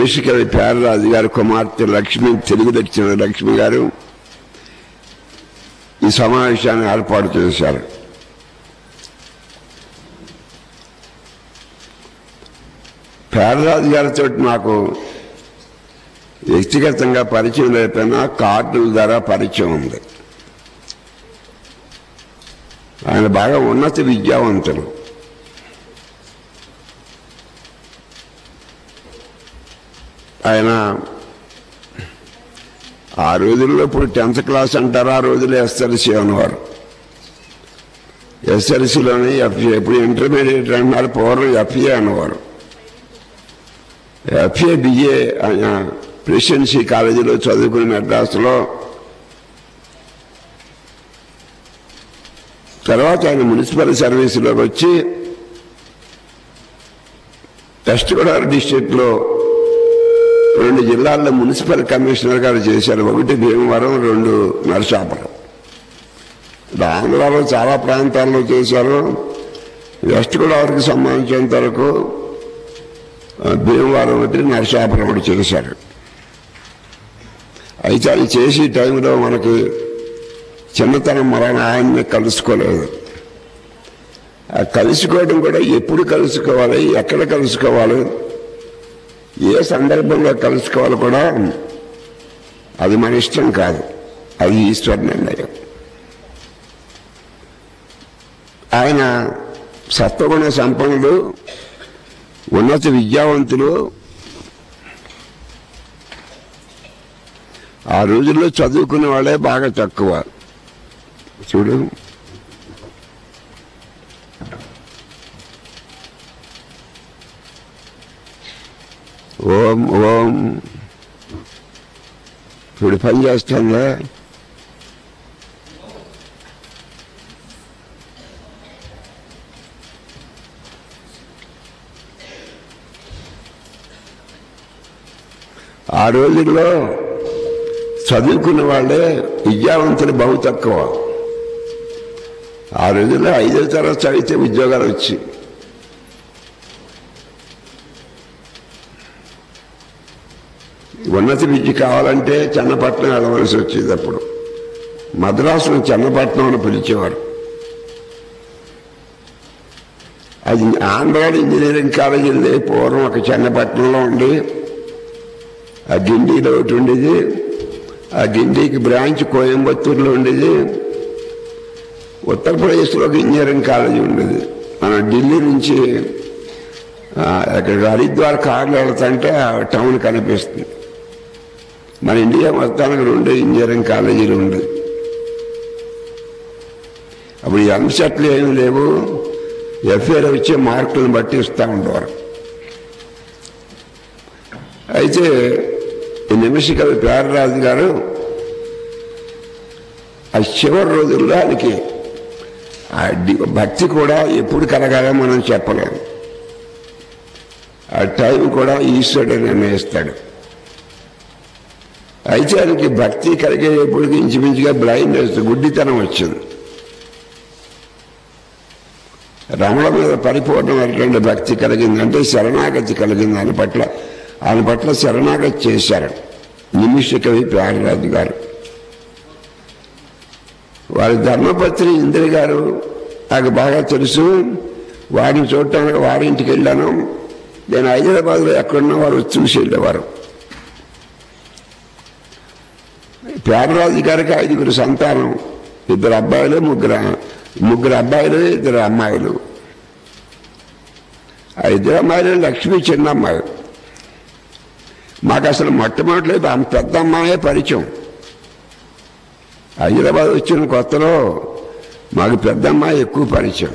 కవి పేరరాజు గారి కుమార్తె లక్ష్మి తెలుగు దక్షిణ లక్ష్మి గారు ఈ సమావేశాన్ని ఏర్పాటు చేశారు పేరరాజు గారితో నాకు వ్యక్తిగతంగా పరిచయం లేకపోయినా కార్డుల ద్వారా పరిచయం ఉంది ఆయన బాగా ఉన్నత విద్యావంతులు ఆయన ఆ రోజుల్లో ఇప్పుడు టెన్త్ క్లాస్ అంటారు ఆ రోజుల్లో ఎస్ఎల్సి అనేవారు ఎస్ఎల్సిలోని ఎఫ్ఏ ఇప్పుడు ఇంటర్మీడియట్ అన్నారు పూర్వం ఎఫ్ఏ అనేవారు ఎఫ్ఏ బిఏ ఆయన ప్రెసిడెన్సీ కాలేజీలో చదువుకుని మెడ్రాస్లో తర్వాత ఆయన మున్సిపల్ సర్వీసులోకి వచ్చి వెస్ట్ గోదావరి డిస్టిక్లో రెండు జిల్లాల్లో మున్సిపల్ కమిషనర్ గారు చేశారు ఒకటి భీమవరం రెండు నరసాపురం ఆంధ్రాలో చాలా ప్రాంతాల్లో చేశారు వెస్ట్ గోదావరికి సంబంధించినంత వరకు ఆ, భీమవరం ఒకటి నరసాపురం ఒకటి చేశారు అయితే అది చేసే టైంలో మనకి చిన్నతనం మరణ ఆయన్ని కలుసుకోలేదు ఆ కలుసుకోవడం కూడా ఎప్పుడు కలుసుకోవాలి ఎక్కడ కలుసుకోవాలి ఏ సందర్భంలో కలుసుకోవాలి కూడా అది మన ఇష్టం కాదు అది ఈశ్వర నిర్ణయం ఆయన సత్వగుణ సంపన్నులు ఉన్నత విద్యావంతులు ఆ రోజుల్లో చదువుకునే వాళ్ళే బాగా తక్కువ చూడు ఓం ఓం ఇప్పుడు పని చేస్తుందా ఆ రోజుల్లో చదువుకున్న వాళ్ళే విద్యావంతులు బహు తక్కువ ఆ రోజుల్లో ఐదో తరగతి చదివితే ఉద్యోగాలు వచ్చి ఉన్నత విద్య కావాలంటే చెన్నపట్నం వెళ్ళవలసి వచ్చేది అప్పుడు మద్రాసును చెన్నపట్నం అని పిలిచేవారు అది ఆంధ్రాలో ఇంజనీరింగ్ కాలేజీ ఉంది పూర్వం ఒక చెన్నపట్నంలో ఉండి ఆ గిండిలో ఒకటి ఉండేది ఆ గిండికి బ్రాంచ్ కోయంబత్తూరులో ఉండేది ఉత్తరప్రదేశ్లో ఒక ఇంజనీరింగ్ కాలేజీ ఉండేది మన ఢిల్లీ నుంచి ఆ, అక్కడ హరిద్వార్ కార్లు వెళ్తుంటే ఆ టౌన్ కనిపిస్తుంది మన ఇండియా మొత్తానికి రెండు ఇంజనీరింగ్ కాలేజీలు ఉండేది అప్పుడు ఈ అంశట్లు ఏమి లేవు ఎఫ్ఏలో వచ్చే మార్కులను బట్టి ఇస్తూ ఉండేవారు అయితే ఈ నిమిషకవి పేరరాజు గారు ఆ చివరి రోజుల్లో ఆయనకి ఆ డి- భక్తి కూడా ఎప్పుడు కలగాలో మనం చెప్పలేము ఆ టైం కూడా ఈశ్వరుడు నిర్ణయిస్తాడు అయితే ఆయనకి భక్తి కలిగేటప్పటికి ఇంచుమించుగా బ్లైండ్నెస్ గుడ్డితనం వచ్చింది రమణ మీద పరిపూర్ణమైనటువంటి భక్తి కలిగింది అంటే శరణాగతి కలిగింది ఆయన పట్ల ఆయన పట్ల శరణాగతి చేశారు నిమిష కవి ప్యారరాజు గారు వారి ధర్మపత్రి ఇంద్ర గారు నాకు బాగా తెలుసు వారిని చూడటానికి వారి ఇంటికి వెళ్ళాను నేను హైదరాబాద్లో ఎక్కడున్నా వారు వచ్చి చూసి వెళ్ళేవారు ప్యారరాజు గారికి ఐదుగురు సంతానం ఇద్దరు అబ్బాయిలు ముగ్గురు ముగ్గురు అబ్బాయిలు ఇద్దరు అమ్మాయిలు ఆ ఇద్దరు అమ్మాయిలు లక్ష్మి చిన్న అమ్మాయి మాకు అసలు మొట్టమొదటి ఆమె పెద్ద అమ్మాయే పరిచయం హైదరాబాద్ వచ్చిన కొత్తలో మాకు పెద్ద అమ్మాయి ఎక్కువ పరిచయం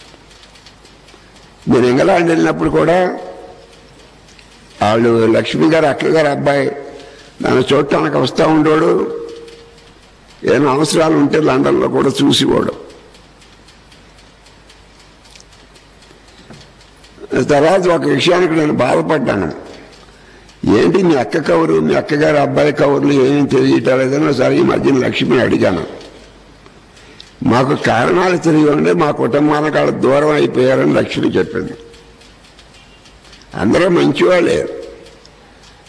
నేను ఇంగ్లాండ్ వెళ్ళినప్పుడు కూడా వాళ్ళు లక్ష్మి గారు అక్క గారు అబ్బాయి నన్ను చూడటానికి వస్తూ ఉండేవాడు ఏమైనా అవసరాలు ఉంటే లండన్లో కూడా చూసేవాడు తర్వాత ఒక విషయానికి నేను బాధపడ్డాను ఏంటి మీ అక్క కవరు మీ అక్కగారి అబ్బాయి కవర్లు ఏమీ తెలియటలేదని ఒకసారి ఈ మధ్యన లక్ష్మిని అడిగాను మాకు కారణాలు తెలియవండి మా కుటుంబానికి వాళ్ళు దూరం అయిపోయారని లక్ష్మి చెప్పింది అందరూ మంచివాళ్ళే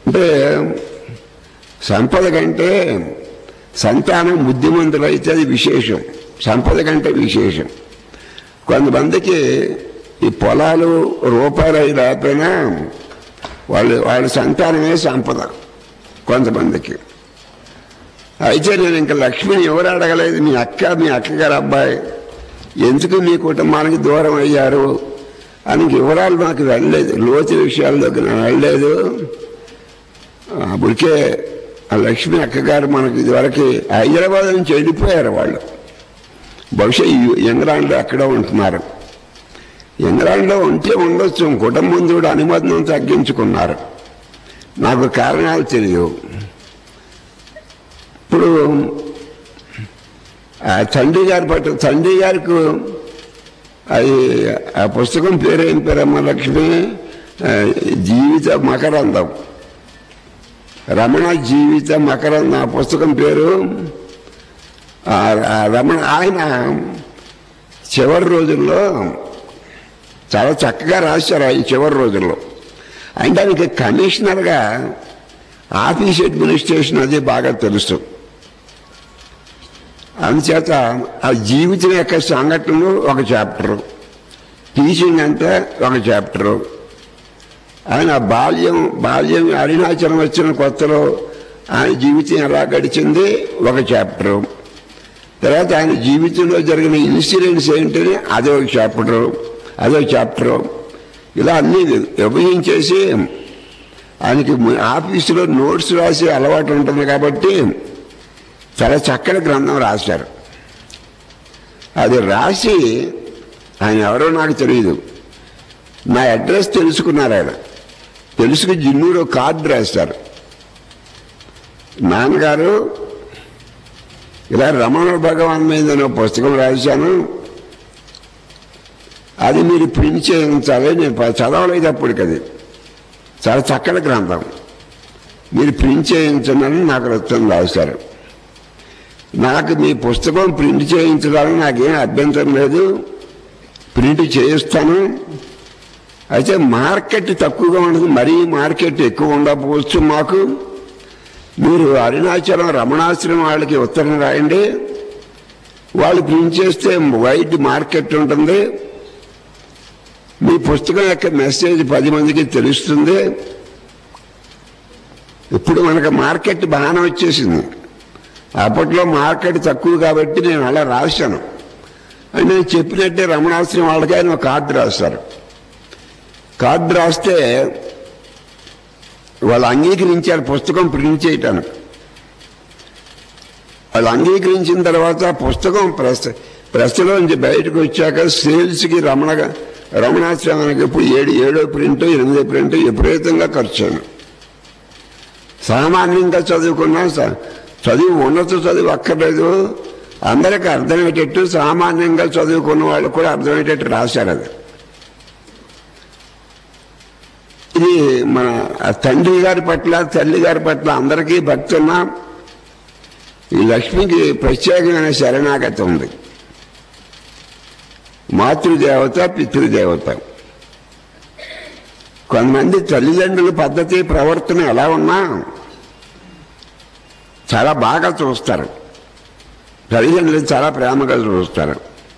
అంటే సంపద కంటే సంతానం బుద్ధిమంతులైతే అది విశేషం సంపద కంటే విశేషం కొంతమందికి ఈ పొలాలు రూపాయలు అవి లేకపోయినా వాళ్ళు వాళ్ళ సంతానమే సంపద కొంతమందికి అయితే నేను ఇంకా లక్ష్మిని ఎవరు అడగలేదు మీ అక్క మీ అక్కగారు అబ్బాయి ఎందుకు మీ కుటుంబానికి దూరం అయ్యారు అని వివరాలు నాకు వెళ్ళలేదు లోతు విషయాల్లోకి నేను వెళ్ళలేదు అప్పటికే ఆ లక్ష్మి అక్కగారు మనకి ఇదివరకు హైదరాబాద్ నుంచి వెళ్ళిపోయారు వాళ్ళు బహుశా ఈ ఇంగ్లాండ్లో అక్కడ ఉంటున్నారు ఇంగ్లాండ్లో ఉంటే ఉండొచ్చు కుటుంబం కూడా అనుమతిని తగ్గించుకున్నారు నాకు కారణాలు తెలియవు ఇప్పుడు ఆ తండ్రి గారి పట్ల తండ్రి గారికి అది ఆ పుస్తకం పేరు ఏం పేరమ్మ లక్ష్మి ఆ, జీవిత మకరందం రమణ జీవిత మకరందం ఆ పుస్తకం పేరు ఆ ఆ రమణ ఆయన చివరి రోజుల్లో చాలా చక్కగా రాశారు ఆయన చివరి రోజుల్లో అంటే ఆయనకి కమిషనర్గా ఆఫీస్ అడ్మినిస్ట్రేషన్ అది బాగా తెలుసు అందుచేత ఆ జీవితం యొక్క సంఘటనలు ఒక చాప్టరు టీచింగ్ అంటే ఒక చాప్టరు ఆయన బాల్యం బాల్యం అరుణాచలం వచ్చిన కొత్తలో ఆయన జీవితం ఎలా గడిచింది ఒక చాప్టరు తర్వాత ఆయన జీవితంలో జరిగిన ఇన్సిడెంట్స్ ఏంటని అదొక చాప్టరు అదొక చాప్టరు ఇలా అన్నీ విభజించేసి ఆయనకి ము- ఆఫీసులో నోట్స్ రాసి అలవాటు ఉంటుంది కాబట్టి చాలా చక్కని గ్రంథం రాశారు అది రాసి ఆయన ఎవరో నాకు తెలియదు నా అడ్రస్ తెలుసుకున్నారు ఆయన తెలుసుకు జిన్నూరు కార్డు రాశారు నాన్నగారు ఇలా రమణ భగవాన్ మీద నేను పుస్తకం రాశాను అది మీరు ప్రింట్ చేయించాలి నేను ప- చదవలేదు అప్పటికి అది చాలా చక్కటి గ్రంథం మీరు ప్రింట్ చేయించమని నాకు రక్తం రాశారు నాకు మీ పుస్తకం ప్రింట్ చేయించడానికి నాకేం అభ్యంతరం లేదు ప్రింట్ చేయిస్తాను అయితే మార్కెట్ తక్కువగా ఉండదు మరీ మార్కెట్ ఎక్కువ ఉండకపోవచ్చు మాకు మీరు అరుణాచలం రమణాశ్రమం వాళ్ళకి ఉత్తరం రాయండి వాళ్ళు ప్రింట్ చేస్తే వైట్ మార్కెట్ ఉంటుంది మీ పుస్తకం యొక్క మెసేజ్ పది మందికి తెలుస్తుంది ఇప్పుడు మనకు మార్కెట్ బాగానే వచ్చేసింది అప్పట్లో మార్కెట్ తక్కువ కాబట్టి నేను అలా రాశాను అని నేను చెప్పినట్టే రమణాశ్రమం వాళ్ళకి ఆయన ఒక కార్డు రాస్తారు కార్డు రాస్తే వాళ్ళు అంగీకరించారు పుస్తకం ప్రింట్ చేయటానికి వాళ్ళు అంగీకరించిన తర్వాత పుస్తకం ప్రెస్ ప్రెస్లోంచి బయటకు వచ్చాక సేల్స్కి రమణ రమణాశ్రమానికి ఇప్పుడు ఏడు ఏడో ప్రింట్ ఎనిమిదో ప్రింట్ విపరీతంగా ఖర్చు అయ్యాను సామాన్యంగా చదువుకున్నా స- చదువు ఉన్నత చదువు అక్కర్లేదు అందరికీ అర్థమయ్యేటట్టు సామాన్యంగా చదువుకున్న వాళ్ళు కూడా అర్థమయ్యేటట్టు రాశారు అది ఇది మన ఆ తండ్రి గారి పట్ల తల్లి గారి పట్ల అందరికీ భక్తి ఉన్నా ఈ లక్ష్మికి ప్రత్యేకమైన శరణాగతి ఉంది మాతృదేవత పితృదేవత కొంతమంది తల్లిదండ్రుల పద్ధతి ప్రవర్తన ఎలా ఉన్నా చాలా బాగా చూస్తారు తల్లిదండ్రులు చాలా ప్రేమగా చూస్తారు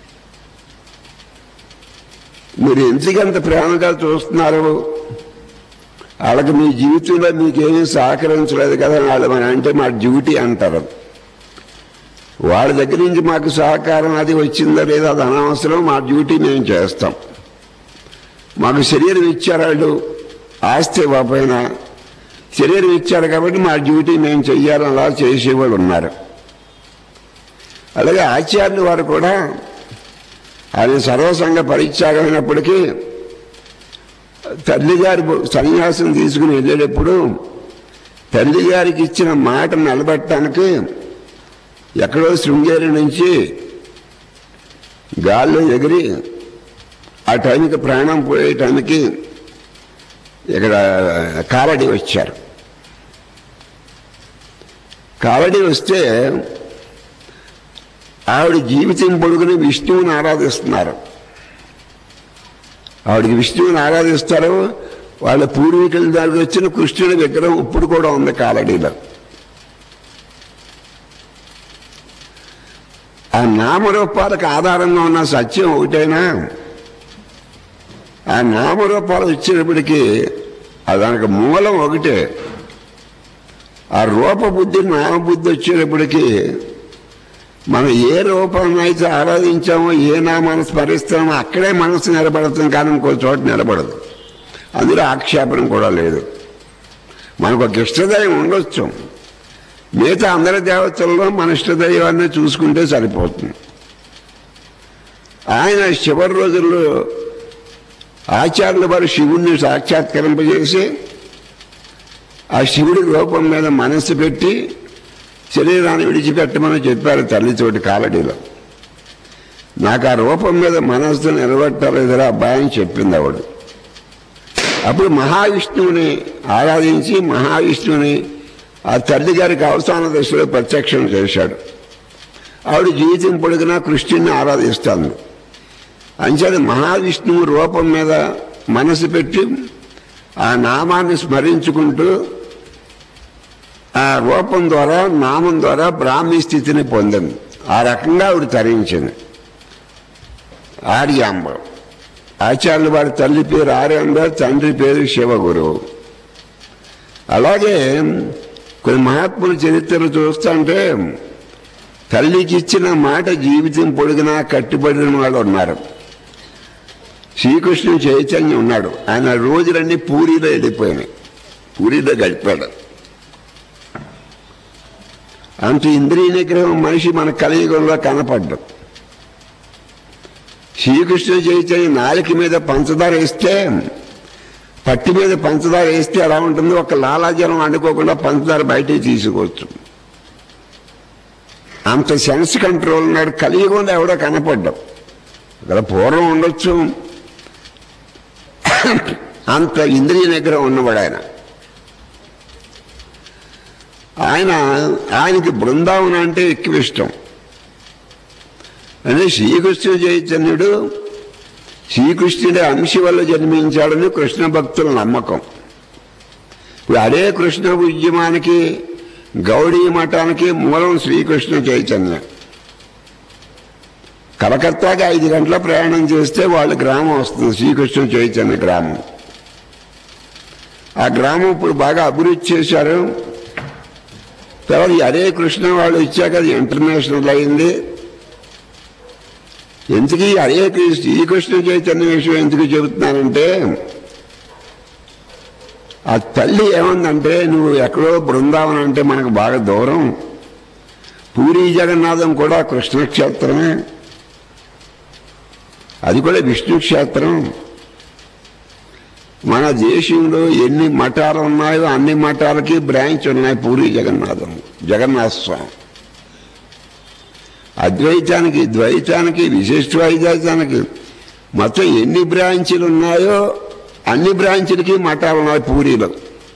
మీరు ఎందుకంత ప్రేమగా చూస్తున్నారు వాళ్ళకి మీ జీవితంలో మీకేమీ సహకరించలేదు కదా వాళ్ళు మన అంటే మా డ్యూటీ అంటారు వాళ్ళ దగ్గర నుంచి మాకు సహకారం అది వచ్చిందో లేదో అది అనవసరం మా డ్యూటీ మేము చేస్తాం మాకు శరీరం ఇచ్చారు వాళ్ళు ఆస్తి ఇవ్వకపోయినా శరీరం ఇచ్చారు కాబట్టి మా డ్యూటీ మేము చెయ్యాలని అలా చేసేవాళ్ళు ఉన్నారు అలాగే ఆచార్యులు వారు కూడా ఆయన సర్వసంగ పరిత్యాగమైనప్పటికీ తల్లిగారి సన్యాసం తీసుకుని వెళ్ళేటప్పుడు తల్లిగారికి ఇచ్చిన మాట నిలబెట్టడానికి ఎక్కడో శృంగేరి నుంచి గాల్లో ఎగిరి ఆ టైంకి ప్రాణం పోయే టైంకి ఇక్కడ కాలడి వచ్చారు కాలడి వస్తే ఆవిడ జీవితం పొడుగుని విష్ణువుని ఆరాధిస్తున్నారు ఆవిడకి విష్ణువుని ఆరాధిస్తారు వాళ్ళ పూర్వీకుల దగ్గర వచ్చిన కృష్ణుడి విగ్రహం ఇప్పుడు కూడా ఉంది కాలడీలో ఆ నామరూపాలకు ఆధారంగా ఉన్న సత్యం ఒకటైనా ఆ నామరూపాలు వచ్చినప్పటికీ ఆ దానికి మూలం ఒకటే ఆ రూపబుద్ధి నామబుద్ధి వచ్చేటప్పటికీ మనం ఏ రూపాన్ని అయితే ఆరాధించామో ఏ నామాన్ని స్మరిస్తామో అక్కడే మనసు నిలబడుతుంది కానీ ఇంకో చోట నిలబడదు అందులో ఆక్షేపణ కూడా లేదు మనకు ఒక ఇష్టదైవం ఉండొచ్చు మిగతా అందరి దేవతల్లో మన ఇష్టదైవాన్ని చూసుకుంటే సరిపోతుంది ఆయన చివరి రోజుల్లో ఆచార్యుల వారు శివుణ్ణి సాక్షాత్కరింపజేసి ఆ శివుడి రూపం మీద మనస్సు పెట్టి శరీరాన్ని విడిచిపెట్టమని చెప్పారు తల్లితోటి కాలడీలో నాకు ఆ రూపం మీద మనస్సు నిలబెట్టాలేదురా అబ్బాయి అని చెప్పింది ఆవిడ అప్పుడు మహావిష్ణువుని ఆరాధించి మహావిష్ణువుని ఆ తల్లి గారికి అవసాన దశలో ప్రత్యక్షం చేశాడు ఆవిడ జీవితం పొడిగినా కృష్ణుని ఆరాధిస్తాను అంచేది మహావిష్ణువు రూపం మీద మనసు పెట్టి ఆ నామాన్ని స్మరించుకుంటూ ఆ రూపం ద్వారా నామం ద్వారా బ్రాహ్మీ స్థితిని పొందింది ఆ రకంగా ఆవిడ తరించింది ఆర్యాంబ ఆచార్యులు వారి తల్లి పేరు ఆర్యాంబ తండ్రి పేరు శివగురువు అలాగే కొన్ని మహాత్ముల చరిత్రలు చూస్తుంటే తల్లికి ఇచ్చిన మాట జీవితం పొడిగినా కట్టుబడిన వాళ్ళు ఉన్నారు శ్రీకృష్ణుడు చైతన్యం ఉన్నాడు ఆయన రోజులన్నీ పూరిలో వెళ్ళిపోయినాయి పూరిలో గడిపాడు అంత ఇంద్రియ నిగ్రహం మనిషి మన కలియుగంలో కనపడ్డం శ్రీకృష్ణ చైతన్యం నాలుక మీద పంచదార వేస్తే పట్టి మీద పంచదార వేస్తే ఎలా ఉంటుందో ఒక లాలాజలం అనుకోకుండా పంచదార బయటికి తీసుకోవచ్చు అంత సెన్స్ కంట్రోల్ ఉన్నాడు కలియుగంలో ఎవడో కనపడ్డాం ఇక్కడ పూర్వం ఉండొచ్చు అంత ఇంద్రియ నిగ్రహం ఉన్నవాడు ఆయన ఆయన ఆయనకి బృందావనం అంటే ఎక్కువ ఇష్టం అంటే శ్రీకృష్ణ చైతన్యుడు శ్రీకృష్ణుడి అంశ వల్ల జన్మించాడని కృష్ణ భక్తుల నమ్మకం ఇప్పుడు అదే కృష్ణ ఉద్యమానికి గౌడీ మఠానికి మూలం శ్రీకృష్ణ చైతన్యం కలకత్తాకి ఐదు గంటల ప్రయాణం చేస్తే వాళ్ళ గ్రామం వస్తుంది శ్రీకృష్ణ చైతన్య గ్రామం ఆ గ్రామం ఇప్పుడు బాగా అభివృద్ధి చేశారు తర్వాత ఈ హరే కృష్ణ వాళ్ళు ఇచ్చాక అది ఇంటర్నేషనల్ అయింది ఎందుకు ఈ హరే కృష్ణ శ్రీకృష్ణ చైతన్య విషయం ఎందుకు చెబుతున్నానంటే ఆ తల్లి ఏమందంటే నువ్వు ఎక్కడో బృందావనం అంటే మనకు బాగా దూరం పూరి జగన్నాథం కూడా కృష్ణక్షేత్రమే అది కూడా విష్ణు క్షేత్రం మన దేశంలో ఎన్ని మఠాలు ఉన్నాయో అన్ని మఠాలకి బ్రాంచ్ ఉన్నాయి పూరి జగన్నాథం జగన్నాథ స్వామి అద్వైతానికి ద్వైతానికి విశిష్టాద్వైతానికి మొత్తం ఎన్ని బ్రాంచీలు ఉన్నాయో అన్ని బ్రాంచీలకి మఠాలు ఉన్నాయి పూరిలో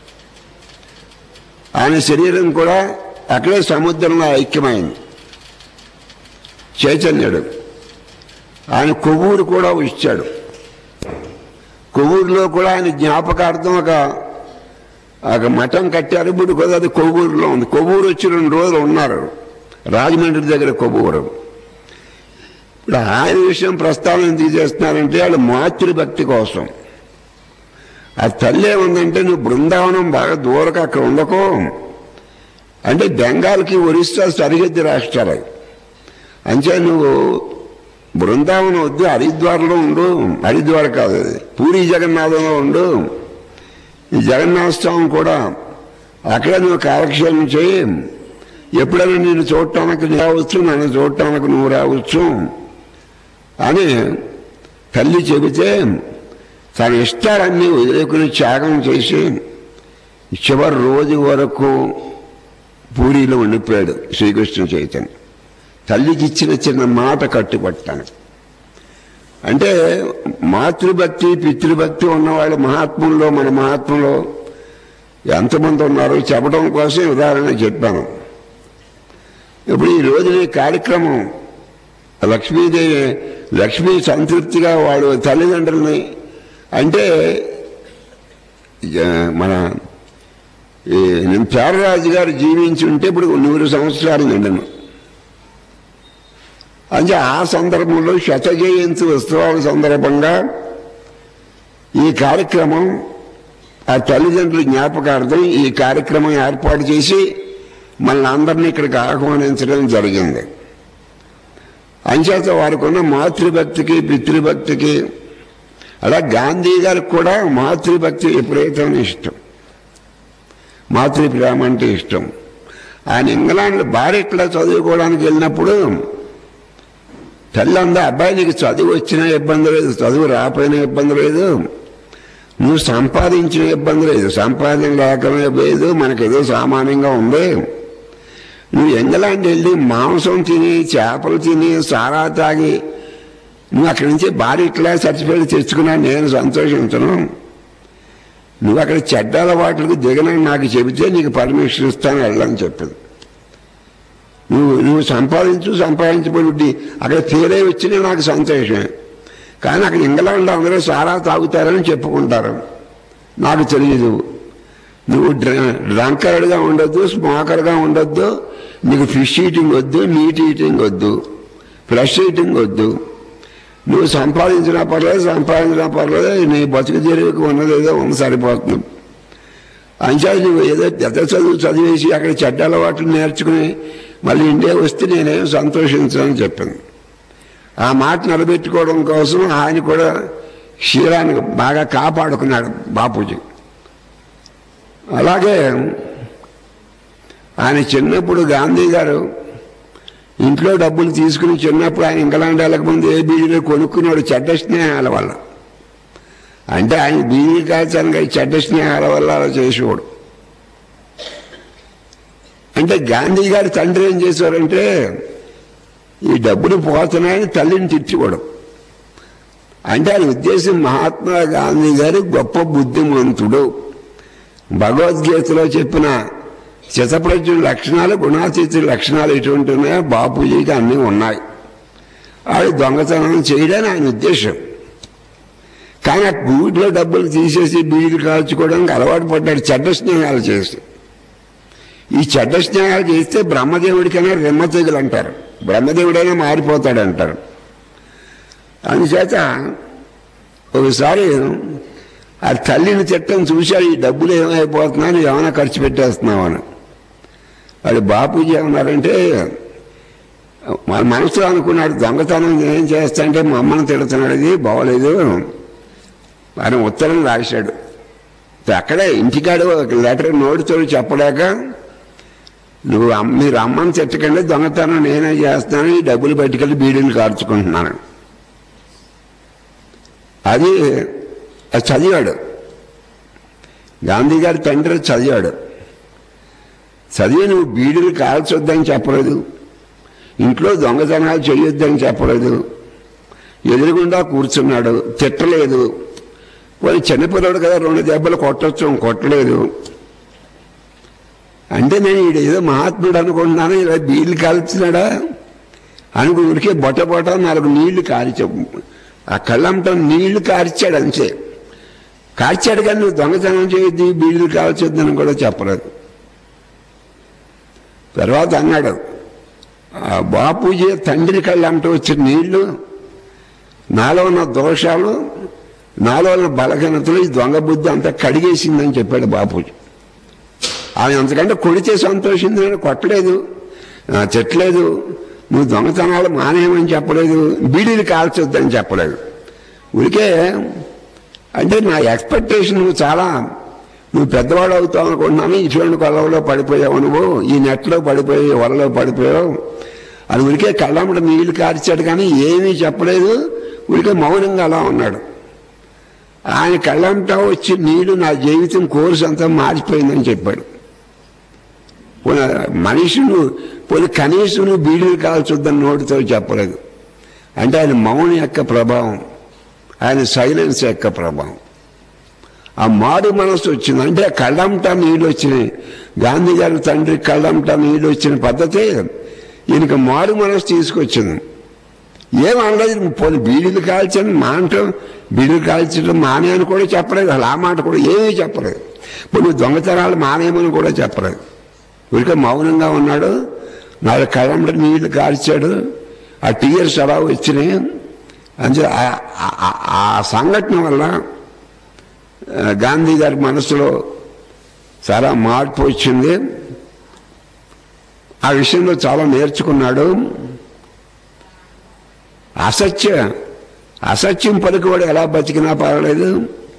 ఆయన శరీరం కూడా అక్కడే సముద్రంలో ఐక్యమైంది చైతన్యుడు ఆయన కొవ్వూరు కూడా ఇచ్చాడు కొవ్వూరులో కూడా ఆయన జ్ఞాపకార్థం ఒక ఒక మఠం కట్టారు ఇప్పుడు కూడా అది కొవ్వూరులో ఉంది కొవ్వూరు వచ్చి రెండు రోజులు ఉన్నారు రాజమండ్రి దగ్గర కొవ్వూరు ఇప్పుడు ఆయన విషయం ప్రస్తావన ఎందుకు చేస్తున్నారంటే వాళ్ళు మాతృభక్తి కోసం ఆ తల్లి ఏముందంటే నువ్వు బృందావనం బాగా దూరకు అక్కడ ఉండకో అంటే బెంగాల్కి ఒరిస్సా సరిహద్దు రాష్ట్రాలు అవి. అంచే నువ్వు బృందావనం వద్దు హరిద్వార్లో ఉండు హరిద్వార్ కాదు అది పూరి జగన్నాథంలో ఉండు ఈ జగన్నాథ స్వామి కూడా అక్కడ నువ్వు కాలక్షేమం చేయి ఎప్పుడైనా నేను చూడటానికి నువ్వు రావచ్చు నన్ను చూడటానికి నువ్వు రావచ్చు అని తల్లి చెబితే తన ఇష్టాలన్నీ వదిలేకుని త్యాగం చేసి చివరి రోజు వరకు పూరిలో ఉండిపోయాడు శ్రీకృష్ణ చైతన్య తల్లికి ఇచ్చిన చిన్న మాట కట్టుబట్టాను అంటే మాతృభక్తి పితృభక్తి ఉన్నవాళ్ళు మహాత్ముల్లో మన మహాత్ములో ఎంతమంది ఉన్నారో చెప్పడం కోసం ఉదాహరణ చెప్పాను ఇప్పుడు ఈ రోజున ఈ కార్యక్రమం లక్ష్మీదేవి లక్ష్మీ సంతృప్తిగా వాడు తల్లిదండ్రులని అంటే ఇక మన ఈ నేను పేరరాజు గారు జీవించి ఉంటే ఇప్పుడు నూరు సంవత్సరాలు నిండను అంటే ఆ సందర్భంలో శత జయంతి ఉత్సవాల సందర్భంగా ఈ కార్యక్రమం ఆ తల్లిదండ్రుల జ్ఞాపకార్థం ఈ కార్యక్రమం ఏర్పాటు చేసి మనల్ని అందరినీ ఇక్కడికి ఆహ్వానించడం జరిగింది అంచేత వారికి ఉన్న మాతృభక్తికి పితృభక్తికి అలా గాంధీ గారికి కూడా మాతృభక్తి విపరీతమైన ఇష్టం మాతృ ప్రేమ అంటే ఇష్టం ఆయన ఇంగ్లాండ్ భార్యట్లో చదువుకోవడానికి వెళ్ళినప్పుడు తల్లి అందా అబ్బాయి నీకు చదువు వచ్చినా ఇబ్బంది లేదు చదువు రాపోయినా ఇబ్బంది లేదు నువ్వు సంపాదించిన ఇబ్బంది లేదు సంపాదన లేకమే లేదు మనకేదో సామాన్యంగా ఉంది నువ్వు ఇంగ్లాండ్ వెళ్ళి మాంసం తిని చేపలు తిని సారా తాగి నువ్వు అక్కడి నుంచి భారీ క్లాస్ సర్టిఫికేట్ తెచ్చుకున్నా నేను సంతోషించను నువ్వు అక్కడ చెడ్డ అలవాట్లకు దిగనని నాకు చెబితే నీకు పర్మిషన్ ఇస్తాను వెళ్ళని చెప్పింది నువ్వు నువ్వు సంపాదించు సంపాదించబడి అక్కడ ఫెయిల్ వచ్చినా నాకు సంతోషమే కానీ అక్కడ ఇంగ్లాండ్లో అందరూ సారా తాగుతారని చెప్పుకుంటారు నాకు తెలియదు నువ్వు డ్రంకర్డ్గా ఉండొద్దు స్మోకర్గా ఉండొద్దు నీకు ఫిష్ ఈటింగ్ వద్దు మీట్ ఈటింగ్ వద్దు ఫ్లష్ ఈటింగ్ వద్దు నువ్వు సంపాదించినా పర్లేదు సంపాదించినా పర్లేదు నీ బతుకు తెరువుకు ఉన్నది ఏదో ఉంది సరిపోతుంది అంచేది నువ్వు ఏదో పెద్ద చదువు చదివేసి అక్కడ చెడ్డ అలవాట్లు నేర్చుకుని మళ్ళీ ఇండియా వస్తే నేనేం సంతోషించని చెప్పింది ఆ మాట నిలబెట్టుకోవడం కోసం ఆయన కూడా క్షీరాన్ని బాగా కాపాడుకున్నాడు బాపూజీ అలాగే ఆయన చిన్నప్పుడు గాంధీ గారు ఇంట్లో డబ్బులు తీసుకుని చిన్నప్పుడు ఆయన ఇంగ్లాండ్ వెళ్ళకముందు ఏ బీడీలో కొనుక్కున్నాడు చెడ్డ స్నేహాల వల్ల అంటే ఆయన బీడీ కాల్చానికి చెడ్డ స్నేహాల వల్ల అలా చేసేవాడు అంటే గాంధీ గారి తండ్రి ఏం చేశారంటే ఈ డబ్బులు పోతున్నాయని తల్లిని తిట్టివాడు అంటే ఆయన ఉద్దేశం మహాత్మా గాంధీ గారి గొప్ప బుద్ధిమంతుడు భగవద్గీతలో చెప్పిన చిత్తప్రజ్ఞ లక్షణాలు గుణాతీత లక్షణాలు ఎటువంటి ఉన్నాయో బాపూజీకి అన్నీ ఉన్నాయి ఆడు దొంగతనం చేయడని ఆయన ఉద్దేశం కానీ ఆ గూట్లో డబ్బులు తీసేసి బీడీలు కాల్చుకోవడానికి అలవాటు పడ్డాడు చెడ్డ స్నేహాలు చేసి ఈ చెడ్డ స్నేహాలు చేస్తే బ్రహ్మదేవుడికైనా రెమ్మ తెగులు అంటారు బ్రహ్మదేవుడైనా మారిపోతాడు అంటారు అందుచేత ఒకసారి ఆ తల్లిని తిట్టం చూశాడు ఈ డబ్బులు ఏమైపోతున్నాను ఏమైనా ఖర్చు పెట్టేస్తున్నామని వాడు బాపూజీ ఏమన్నారంటే మన మనసులో అనుకున్నాడు దొంగతనం ఏం చేస్తా అంటే మా అమ్మని తిడుతున్నాడు ఇది బాగోలేదు అని ఉత్తరం రాశాడు అక్కడే ఇంటికాడు ఒక లెటర్ నోటితో చెప్పలేక నువ్వు అమ్మ మీరు అమ్మని తిట్టకండి దొంగతనం నేనే చేస్తాను ఈ డబ్బులు బయటకెళ్ళి బీడీలు కార్చుకుంటున్నాను అది అది చదివాడు గాంధీ గారి తండ్రి చదివాడు చదివి నువ్వు బీడీలు కాల్చొద్దని చెప్పలేదు ఇంట్లో దొంగతనాలు చేయొద్దని చెప్పలేదు ఎదురుగుండా కూర్చున్నాడు తిట్టలేదు పోయి చిన్నపిల్లడు కదా రెండు దెబ్బలు కొట్టచ్చు కొట్టలేదు అంటే నేను ఈడు ఏదో మహాత్ముడు అనుకుంటున్నాను ఇలా బీళ్ళు కాల్చున్నాడా అనుకు ఉడికే బొట్ట బొట్ట నాలుగు నీళ్లు కాల్చా ఆ కళ్ళంట నీళ్లు కార్చాడు అంతే కార్చాడు కానీ నువ్వు దొంగతనం చేయొద్దు బీళ్ళు కాల్చొద్దని కూడా చెప్పలేదు తర్వాత అన్నాడు ఆ బాపూజీ తండ్రి కళ్ళంట వచ్చిన నీళ్లు నాలో ఉన్న దోషాలు నాలో ఉన్న బలహీనతలు ఈ దొంగ బుద్ధి అంతా కడిగేసిందని చెప్పాడు బాపూజీ ఆయన అంతకంటే కొడితే సంతోషింది నేను కొట్టలేదు ఆ, తిట్టలేదు నువ్వు దొంగతనాలు మానేయమని చెప్పలేదు బీడీలు కాల్చొద్దని చెప్పలేదు ఊరికే అంటే నా ఎక్స్పెక్టేషన్ నువ్వు చాలా నువ్వు పెద్దవాడు అవుతావు అనుకుంటున్నాను ఇటువంటి కొలంలో పడిపోయావు నువ్వు ఈ నెట్లో పడిపోయి వలలో పడిపోయావు అది ఉరికే కళ్ళమ్మట నీళ్లు కార్చాడు కానీ ఏమీ చెప్పలేదు ఉరికే మౌనంగా అలా ఉన్నాడు ఆయన కళ్ళంటా వచ్చి నీళ్లు నా జీవితం కోర్సు అంతా మారిపోయిందని చెప్పాడు పోనీ మనిషి నువ్వు పోనీ కనీసం నువ్వు బీడీలు కాల్చొద్దని నోటితో చెప్పలేదు అంటే ఆయన మౌనం యొక్క ప్రభావం ఆయన సైలెన్స్ యొక్క ప్రభావం ఆ మారు మనసు వచ్చింది అంటే కళ్ళంటా నీళ్ళు వచ్చినాయి గాంధీ గారి తండ్రి కళ్ళంటా నీళ్ళు వచ్చిన పద్ధతి ఈయనకి మారు మనసు తీసుకొచ్చింది ఏం అనలేదు పోనీ బీడీలు కాల్చని మాంటం బీడీలు కాల్చడం మానే అని కూడా చెప్పలేదు అలా ఆ మాట కూడా ఏమీ చెప్పలేదు పోనీ దొంగతనాలు మానేయమని కూడా చెప్పలేదు ఊరికే మౌనంగా ఉన్నాడు నాలుగు కళ్ళంలో నీళ్లు కాల్చాడు ఆ టీయర్స్ అలా వచ్చినాయి అంతే ఆ- ఆ- ఆ సంఘటన వల్ల ఆ, గాంధీ గారి మనసులో చాలా మార్పు వచ్చింది ఆ విషయంలో చాలా నేర్చుకున్నాడు అసత్య అసత్యం పలుకువాడు ఎలా బతికినా పర్వాలేదు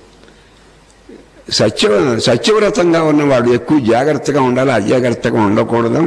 సత్య సత్యవ్రతంగా ఉన్నవాడు ఎక్కువ జాగ్రత్తగా ఉండాలి అజాగ్రత్తగా ఉండకూడదు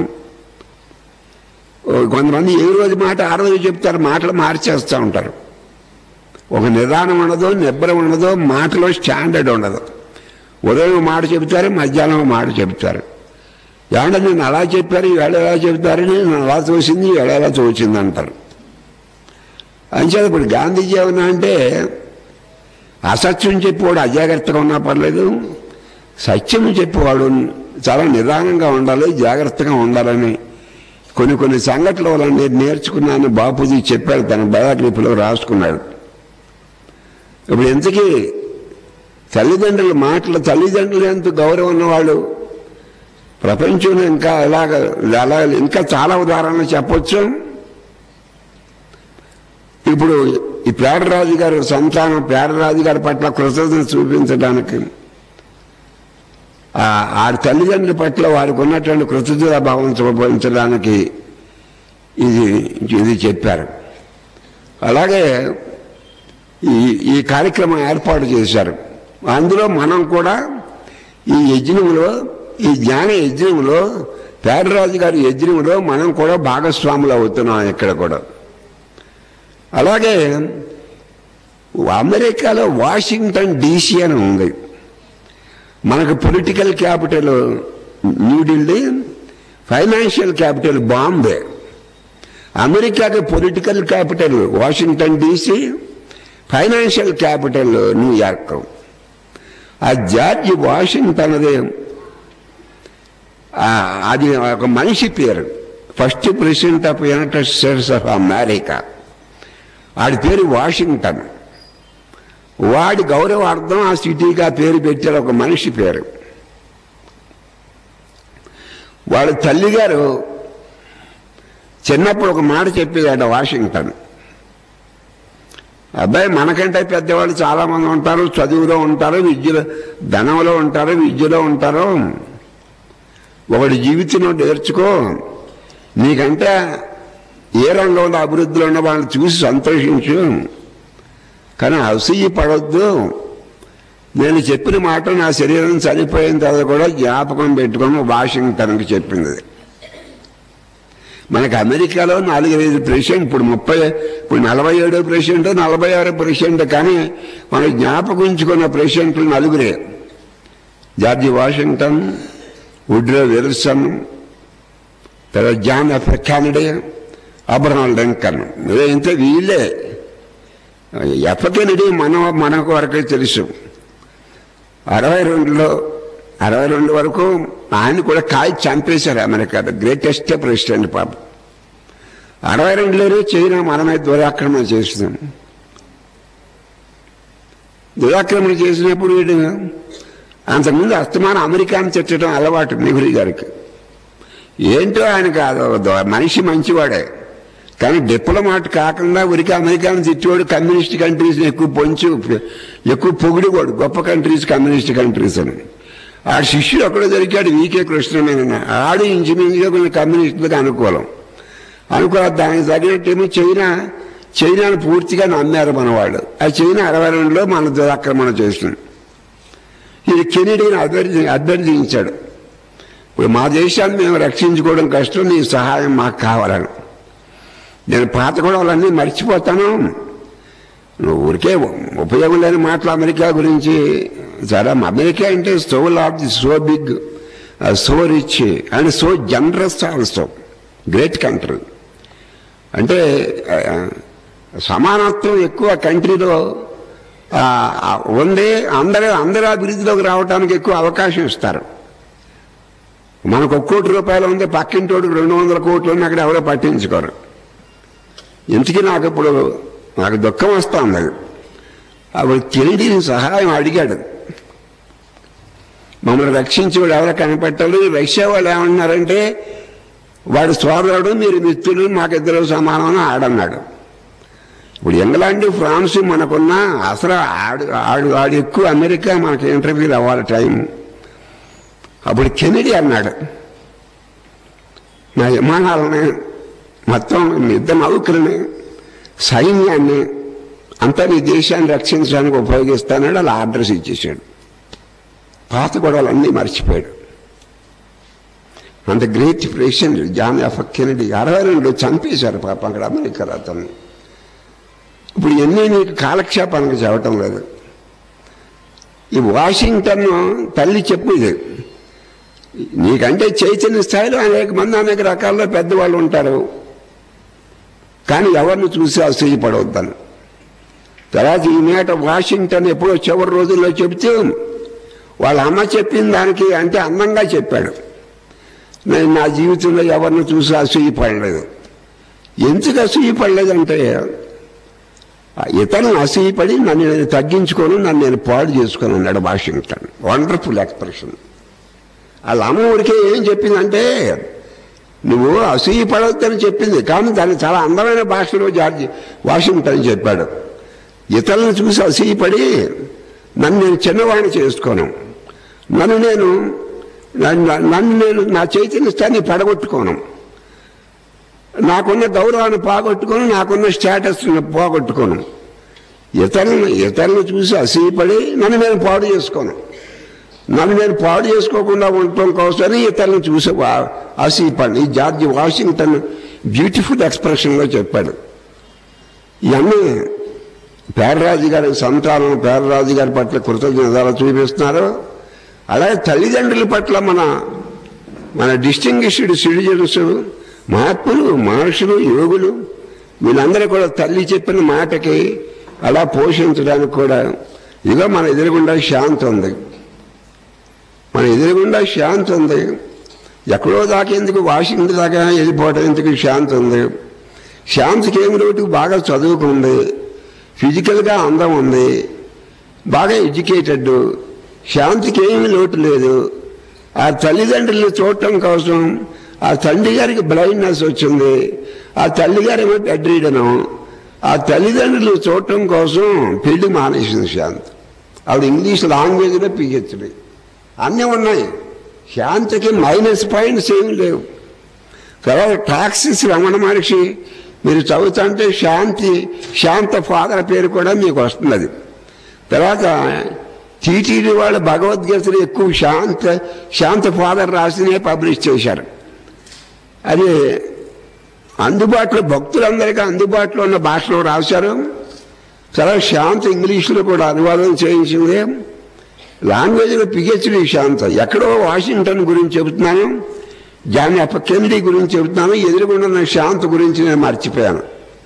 ఓ కొంతమంది ఏ రోజు మాట ఆ రోజు చెప్తారు మాటలు మార్చేస్తూ ఉంటారు ఒక నిదానం ఉండదు నిబ్బరం ఉండదు మాటలో స్టాండర్డ్ ఉండదు ఉదయం ఒక మాట చెబుతారు మధ్యాహ్నం ఒక మాట చెబుతారు ఏమంటే నేను అలా చెప్పారు ఈవేళ ఎలా చెబుతారు నేను అలా తోసింది ఈవేళ ఎలా తోచింది అంటారు అంచేది ఇప్పుడు గాంధీజీ ఏమన్నా అంటే అసత్యం చెప్పేవాడు అజాగ్రత్తగా ఉన్నా పర్లేదు సత్యం చెప్పేవాడు చాలా నిదానంగా ఉండాలి జాగ్రత్తగా ఉండాలని కొన్ని కొన్ని సంఘటనల వల్ల నేను నేర్చుకున్నాను బాపూజీ చెప్పాడు తన బయోగ్రఫీలో రాసుకున్నాడు ఇప్పుడు ఇంతకీ తల్లిదండ్రుల మాటలు తల్లిదండ్రులు ఎంత గౌరవం ఉన్నవాళ్ళు ప్రపంచంలో ఇంకా ఎలాగ ఎలా ఇంకా చాలా ఉదాహరణలు చెప్పొచ్చు ఇప్పుడు ఈ పేడరాజు గారి సంతానం పేడరాజు గారి పట్ల కృతజ్ఞత చూపించడానికి ఆ ఆ తల్లిదండ్రుల పట్ల వారికి ఉన్నటువంటి కృతజ్ఞత భావం చూపించడానికి ఇది ఇది చెప్పారు అలాగే ఈ ఈ కార్యక్రమం ఏర్పాటు చేశారు అందులో మనం కూడా ఈ యజ్ఞంలో ఈ జ్ఞాన యజ్ఞంలో పేదరాజు గారి యజ్ఞంలో మనం కూడా భాగస్వాములు అవుతున్నాం ఇక్కడ కూడా అలాగే అమెరికాలో వాషింగ్టన్ డీసీ అని ఉంది మనకు political capital New Delhi financial capital Bombay అమెరికాకి political capital Washington DC financial capital New York ఆ జార్జ్ వాషింగ్టన్ అది ఆ, అది ఒక మనిషి పేరు first president of United States of America వాడి పేరు వాషింగ్టన్ వాడి గౌరవార్థం ఆ సిటీకి ఆ పేరు పెట్టారు ఒక మనిషి పేరు వాళ్ళ తల్లిగారు చిన్నప్పుడు ఒక మాట చెప్పేదట వాషింగ్టన్ అబ్బాయి మనకంటే పెద్దవాళ్ళు చాలా మంది ఉంటారు చదువులో ఉంటారు విద్యలో ధనంలో ఉంటారు విద్యలో ఉంటారు ఒకటి జీవితంలో నేర్చుకో నీకంటే ఏ రంగంలో అభివృద్ధిలో ఉన్న వాళ్ళని చూసి సంతోషించు కానీ అసూయ పడొద్దు నేను చెప్పిన మాట నా శరీరం చనిపోయిన తర్వాత కూడా జ్ఞాపకం పెట్టుకొని వాషింగ్టన్కి చెప్పింది మనకి అమెరికాలో నాలుగైదు ప్రెసిడెంట్ ఇప్పుడు ముప్పై ఇప్పుడు నలభై ఏడో ప్రెసిడెంట్ నలభై ఆరో ప్రెసిడెంట్ కానీ మనం జ్ఞాపకం ఉంచుకున్న ప్రెసిడెంట్లు నలుగురే జార్జి వాషింగ్టన్ వుడ్రో విల్సన్ తర్వాత John F Kennedy Abraham Lincoln ఇదే ఇంత వీళ్ళే ఎఫ్ కెనడీ మన మనకు వరకే తెలుసు అరవై రెండులో అరవై రెండు వరకు ఆయన కూడా కాల్చి చంపేశారు అమెరికాలో గ్రేటెస్ట్ ప్రెసిడెంట్ పాప అరవై రెండులోనే చైనా మనమే దురాక్రమణ చేసినాం దురాక్రమణ చేసినప్పుడు వీడు అంతకుముందు అస్తమానం అమెరికాను తిట్టడం అలవాటు నెహ్రూ గారికి ఏంటో ఆయన కాదు ద- మనిషి మంచివాడే కానీ డిప్లొమాట్ కాకుండా ఉరికి అమెరికాను తిట్టేవాడు కమ్యూనిస్ట్ కంట్రీస్ని ఎక్కువ పొంచి ఎక్కువ పొగిడివాడు గొప్ప కంట్రీస్ కమ్యూనిస్ట్ కంట్రీస్ అని ఆ శిష్యుడు అక్కడ దొరికాడు వీకే కృష్ణమేన ఆడు ఇంచుమించుగా కొంచెం కమ్యూనిస్టులకు అనుకూలం అనుకూల దానికి తగినట్టేమో చైనా చైనాను పూర్తిగా నమ్మారు మన వాళ్ళు ఆ చైనా అరవై రెండులో మన దురాక్రమణ చేస్తుంది ఇది కెనడీని అభ్యర్థి అభ్యర్థించాడు ఇప్పుడు మా దేశాన్ని మేము రక్షించుకోవడం కష్టం నీ సహాయం మాకు కావాలని నేను పాత గొడవలన్నీ మర్చిపోతాను నువ్వు ఊరికే ఉపయోగం లేని మాటలు అమెరికా గురించి చాలా అమెరికా అంటే so large so big so rich and so generous also great country అంటే ఆ, సమానత్వం ఎక్కువ కంట్రీలో ఆ, ఆ, ఉంది అందరూ అందరూ అభివృద్ధిలోకి రావడానికి ఎక్కువ అవకాశం ఇస్తారు మనకు ఒక కోటి రూపాయలు ఉంది పక్కింటోడికి రెండు వందల కోట్లు ఉంది అక్కడ ఎవరో పట్టించుకోరు ఇంతకీ నాకు ఇప్పుడు నాకు దుఃఖం వస్తుంది అప్పుడు కెనడీని సహాయం అడిగాడు మమ్మల్ని రక్షించేవాడు ఎవరు కనిపెట్టాలి రష్యా వాళ్ళు ఏమన్నారంటే వాడు సోదరుడు మీరు మిత్రులు మాకిద్దరు సమానం అని ఆడన్నాడు ఇప్పుడు ఇంగ్లాండ్ ఫ్రాన్స్ మనకున్న అసలు ఆడు ఆడు ఆడు ఎక్కువ అమెరికా మనకి ఇంటర్వ్యూ అవ్వాలి టైం అప్పుడు కెనడీ అన్నాడు నా విమానాలని మొత్తం మీ ఇద్దరు నౌకరిని సైన్యాన్ని అంతా నీ దేశాన్ని రక్షించడానికి ఉపయోగిస్తానని అలా ఆర్డర్స్ ఇచ్చేసాడు పాత గొడవలన్నీ మర్చిపోయాడు అంత great president John F Kennedy అరవై రెండు చంపేశారు పాపం అక్కడ అమెరికాలో అతన్ని ఇప్పుడు ఎన్ని నీకు కాలక్షేపానికి చెప్పటం లేదు ఈ వాషింగ్టన్ తల్లి చెప్పింది నీకంటే చైతన్య స్థాయిలో అనేక మంది అనేక రకాల్లో పెద్దవాళ్ళు ఉంటారు కానీ ఎవరిని చూసి అసూయపడవద్దని తర్వాత ఈ మాట వాషింగ్టన్ ఎప్పుడో చివరి రోజుల్లో చెబితే వాళ్ళ అమ్మ చెప్పిన దానికి అంటే అందంగా చెప్పాడు నేను నా జీవితంలో ఎవరిని చూసి అసూయపడలేదు ఎందుకు అసూయపడలేదంటే ఇతను అసూయపడి నన్ను నేను తగ్గించుకొని నన్ను నేను పాడు చేసుకొని అన్నాడు వాషింగ్టన్ వండర్ఫుల్ ఎక్స్ప్రెషన్ వాళ్ళ అమ్మ ఊరికే ఏం చెప్పిందంటే నువ్వు అసూయపడవద్దని చెప్పింది కానీ దాన్ని చాలా అందమైన భాషలో జార్జి వాషింగ్టన్ చెప్పాడు ఇతరులను చూసి అసూయపడి నన్ను నేను చిన్నవాడిని చేసుకోను నన్ను నేను నన్ను నన్ను నేను నా చైతన్య స్థాయిని పడగొట్టుకోను నాకున్న గౌరవాన్ని పోగొట్టుకొని నాకున్న స్టేటస్ని పోగొట్టుకోను ఇతరులను ఇతరులను చూసి అసూయపడి నన్ను నేను పాడు చేసుకోను నన్ను నేను పాడు చేసుకోకుండా ఉండటం కోసమని ఇతరులను చూసి వా- అసూయపడి ఈ జార్జి వాషింగ్టన్ బ్యూటిఫుల్ ఎక్స్ప్రెషన్లో చెప్పాడు ఇవన్నీ పేరరాజు గారి సంతానం పేరరాజు గారి పట్ల కృతజ్ఞతలు చూపిస్తున్నారు అలాగే తల్లిదండ్రుల పట్ల మన మన డిస్టింగ్విష్డ్ సిటిజన్స్ మహాత్ములు మహర్షులు యోగులు వీళ్ళందరూ కూడా తల్లి చెప్పిన మాటకి అలా పోషించడానికి కూడా ఇదో మన ఎదురుగుండా శాంతి ఉంది మన ఎదురుగుండా శాంతి ఉంది ఎక్కడో దాకా ఎందుకు వాషింగ్టన్ దాకా వెళ్ళిపోవటం ఎందుకు శాంతి ఉంది శాంతికి ఏమి లోటు బాగా చదువుకుంది ఫిజికల్గా అందం ఉంది బాగా ఎడ్యుకేటెడ్ శాంతికి ఏమీ లోటు లేదు ఆ తల్లిదండ్రులను చూడటం కోసం ఆ తండ్రి గారికి బ్లైండ్నెస్ వచ్చింది ఆ తల్లి గారేమో బెడ్ రీడను ఆ తల్లిదండ్రులు చూడటం కోసం పెళ్లి మానేసింది శాంతి ఆవిడ ఇంగ్లీష్ లాంగ్వేజ్లో పిహెచ్డి అన్నీ ఉన్నాయి శాంతికి మైనస్ పాయింట్స్ ఏమీ లేవు తర్వాత టాక్సిస్ రమణ మహర్షి మీరు చదువుతుంటే శాంతి శాంత ఫాదర్ పేరు కూడా మీకు వస్తున్నది తర్వాత టీటీడీ వాళ్ళు భగవద్గీతలు ఎక్కువ శాంత శాంత ఫాదర్ రాసినే పబ్లిష్ చేశారు అది అందుబాటులో భక్తులందరికీ అందుబాటులో ఉన్న భాషలో రాశారు చాలా శాంత ఇంగ్లీష్లో కూడా అనువాదం చేయించింది లాంగ్వేజ్లో పిహెచ్డి శాంత ఎక్కడో వాషింగ్టన్ గురించి చెబుతున్నాను జాన్ ఎఫ్ కెనడీ గురించి చెబుతున్నాను ఎదురుగుండా ఉన్న శాంత గురించి నేను మర్చిపోయాను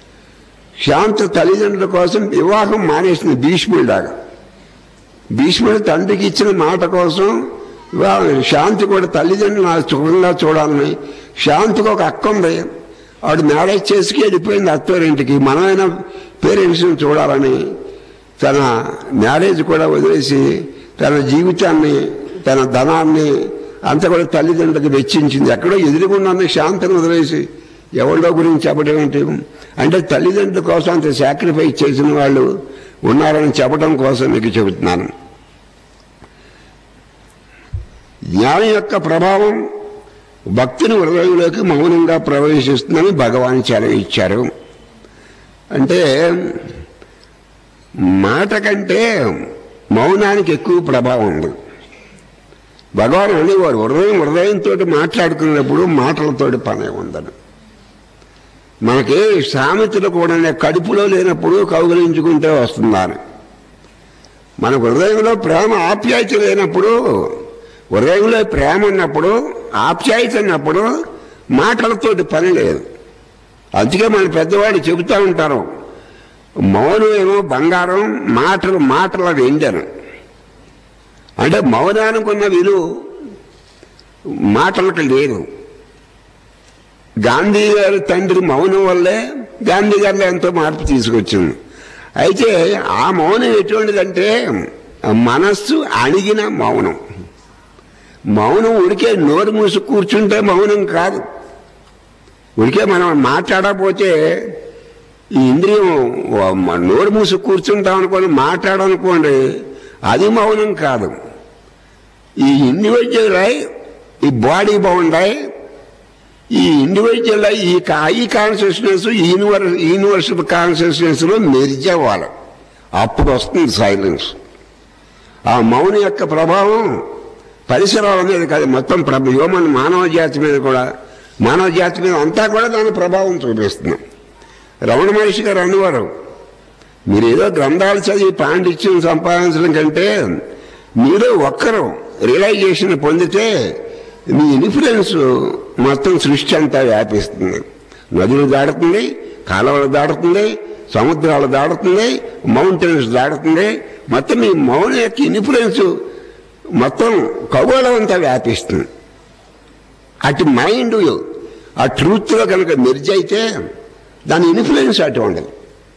శాంత తల్లిదండ్రుల కోసం వివాహం మానేసింది భీష్ముడిలాగా భీష్ముడు తండ్రికి ఇచ్చిన మాట కోసం వివాహం శాంతి కూడా తల్లిదండ్రులు నాకు సుఖంగా చూడాలని శాంతికి ఒక అక్క ఉంది ఆవిడ మ్యారేజ్ చేసుకు వెళ్ళిపోయింది అత్తవారింటికి మనమైనా పేరెంట్స్ని చూడాలని తన మ్యారేజ్ కూడా వదిలేసి తన జీవితాన్ని తన ధనాన్ని అంతా కూడా తల్లిదండ్రులకు వెచ్చించింది ఎక్కడో ఎదురుగుండా ఉన్న శాంతిని వదిలేసి ఎవరిలో గురించి చెప్పడం ఏంటి అంటే తల్లిదండ్రుల కోసం అంత సాక్రిఫైస్ చేసిన వాళ్ళు ఉన్నారని చెప్పడం కోసం మీకు చెబుతున్నాను జ్ఞానం యొక్క ప్రభావం భక్తిని హృదయంలోకి మౌనంగా ప్రవేశిస్తుందని భగవాన్ సెలవు ఇచ్చారు అంటే మాట కంటే మౌనానికి ఎక్కువ ప్రభావం ఉంది భగవాన్ అనేవారు హృదయం హృదయంతో మాట్లాడుకునేటప్పుడు మాటలతోటి పనే ఉందని మనకి సామెతలు కూడా కడుపులో లేనప్పుడు కౌగలించుకుంటే వస్తుందని మన హృదయంలో ప్రేమ ఆప్యాయత లేనప్పుడు హృదయంలో ప్రేమ ఉన్నప్పుడు ఆప్యాయత ఉన్నప్పుడు మాటలతోటి పని లేదు అందుకే మన పెద్దవాళ్ళు చెబుతూ ఉంటారు మౌనం ఏమో బంగారం మాటలు మాటల వెండను అంటే మౌనానికి ఉన్న విలువ మాటలకు లేదు గాంధీ గారి తండ్రి మౌనం వల్లే గాంధీ గారిలో ఎంతో మార్పు తీసుకొచ్చింది అయితే ఆ మౌనం ఎటువంటిదంటే మనస్సు అణిగిన మౌనం మౌనం ఉడికే నోరు మూసి కూర్చుంటే మౌనం కాదు ఉడికే మనం మాట్లాడకపోతే ఈ ఇంద్రియం ఓ- మ- నోరు మూసి కూర్చుంటాం అనుకోండి మాట్లాడనుకోండి అది మౌనం కాదు ఈ ఇండివిజువల్ ఈ బాడీ బాగుండాయి ఈ ఇండివిజువల్ ఈ కా- ఈ కాన్షియస్నెస్ యూనివర్ యూనివర్సల్ కాన్షియస్నెస్లో మెరిజ్ అవ్వాలి అప్పుడు వస్తుంది సైలెన్స్ ఆ మౌనం యొక్క ప్రభావం పరిసరాల మీద కాదు మొత్తం ప్రభ హ్యూమన్ మానవ జాతి మీద కూడా మానవ జాతి మీద అంతా కూడా దాని ప్రభావం చూపిస్తుంది రమణ మహర్షి గారు అనేవారు మీరు ఏదో గ్రంథాలు చదివి పాండిత్యం సంపాదించడం కంటే మీరు ఒక్కరు రియలైజేషన్ పొందితే మీ ఇన్ఫ్లుయెన్స్ మొత్తం సృష్టి అంతా వ్యాపిస్తుంది నదులు దాడుతుంది కాలువలు దాడుతుంది సముద్రాలు దాడుతుంది మౌంటైన్స్ దాడుతుంది మొత్తం మీ మౌనం యొక్క ఇన్ఫ్లుయెన్స్ మొత్తం ఖగోళం అంతా వ్యాపిస్తుంది అటు మైండ్ ఆ ట్రూత్లో కనుక మెర్జ్ అయితే దాని ఇన్ఫ్లుయెన్స్ అటువంటిది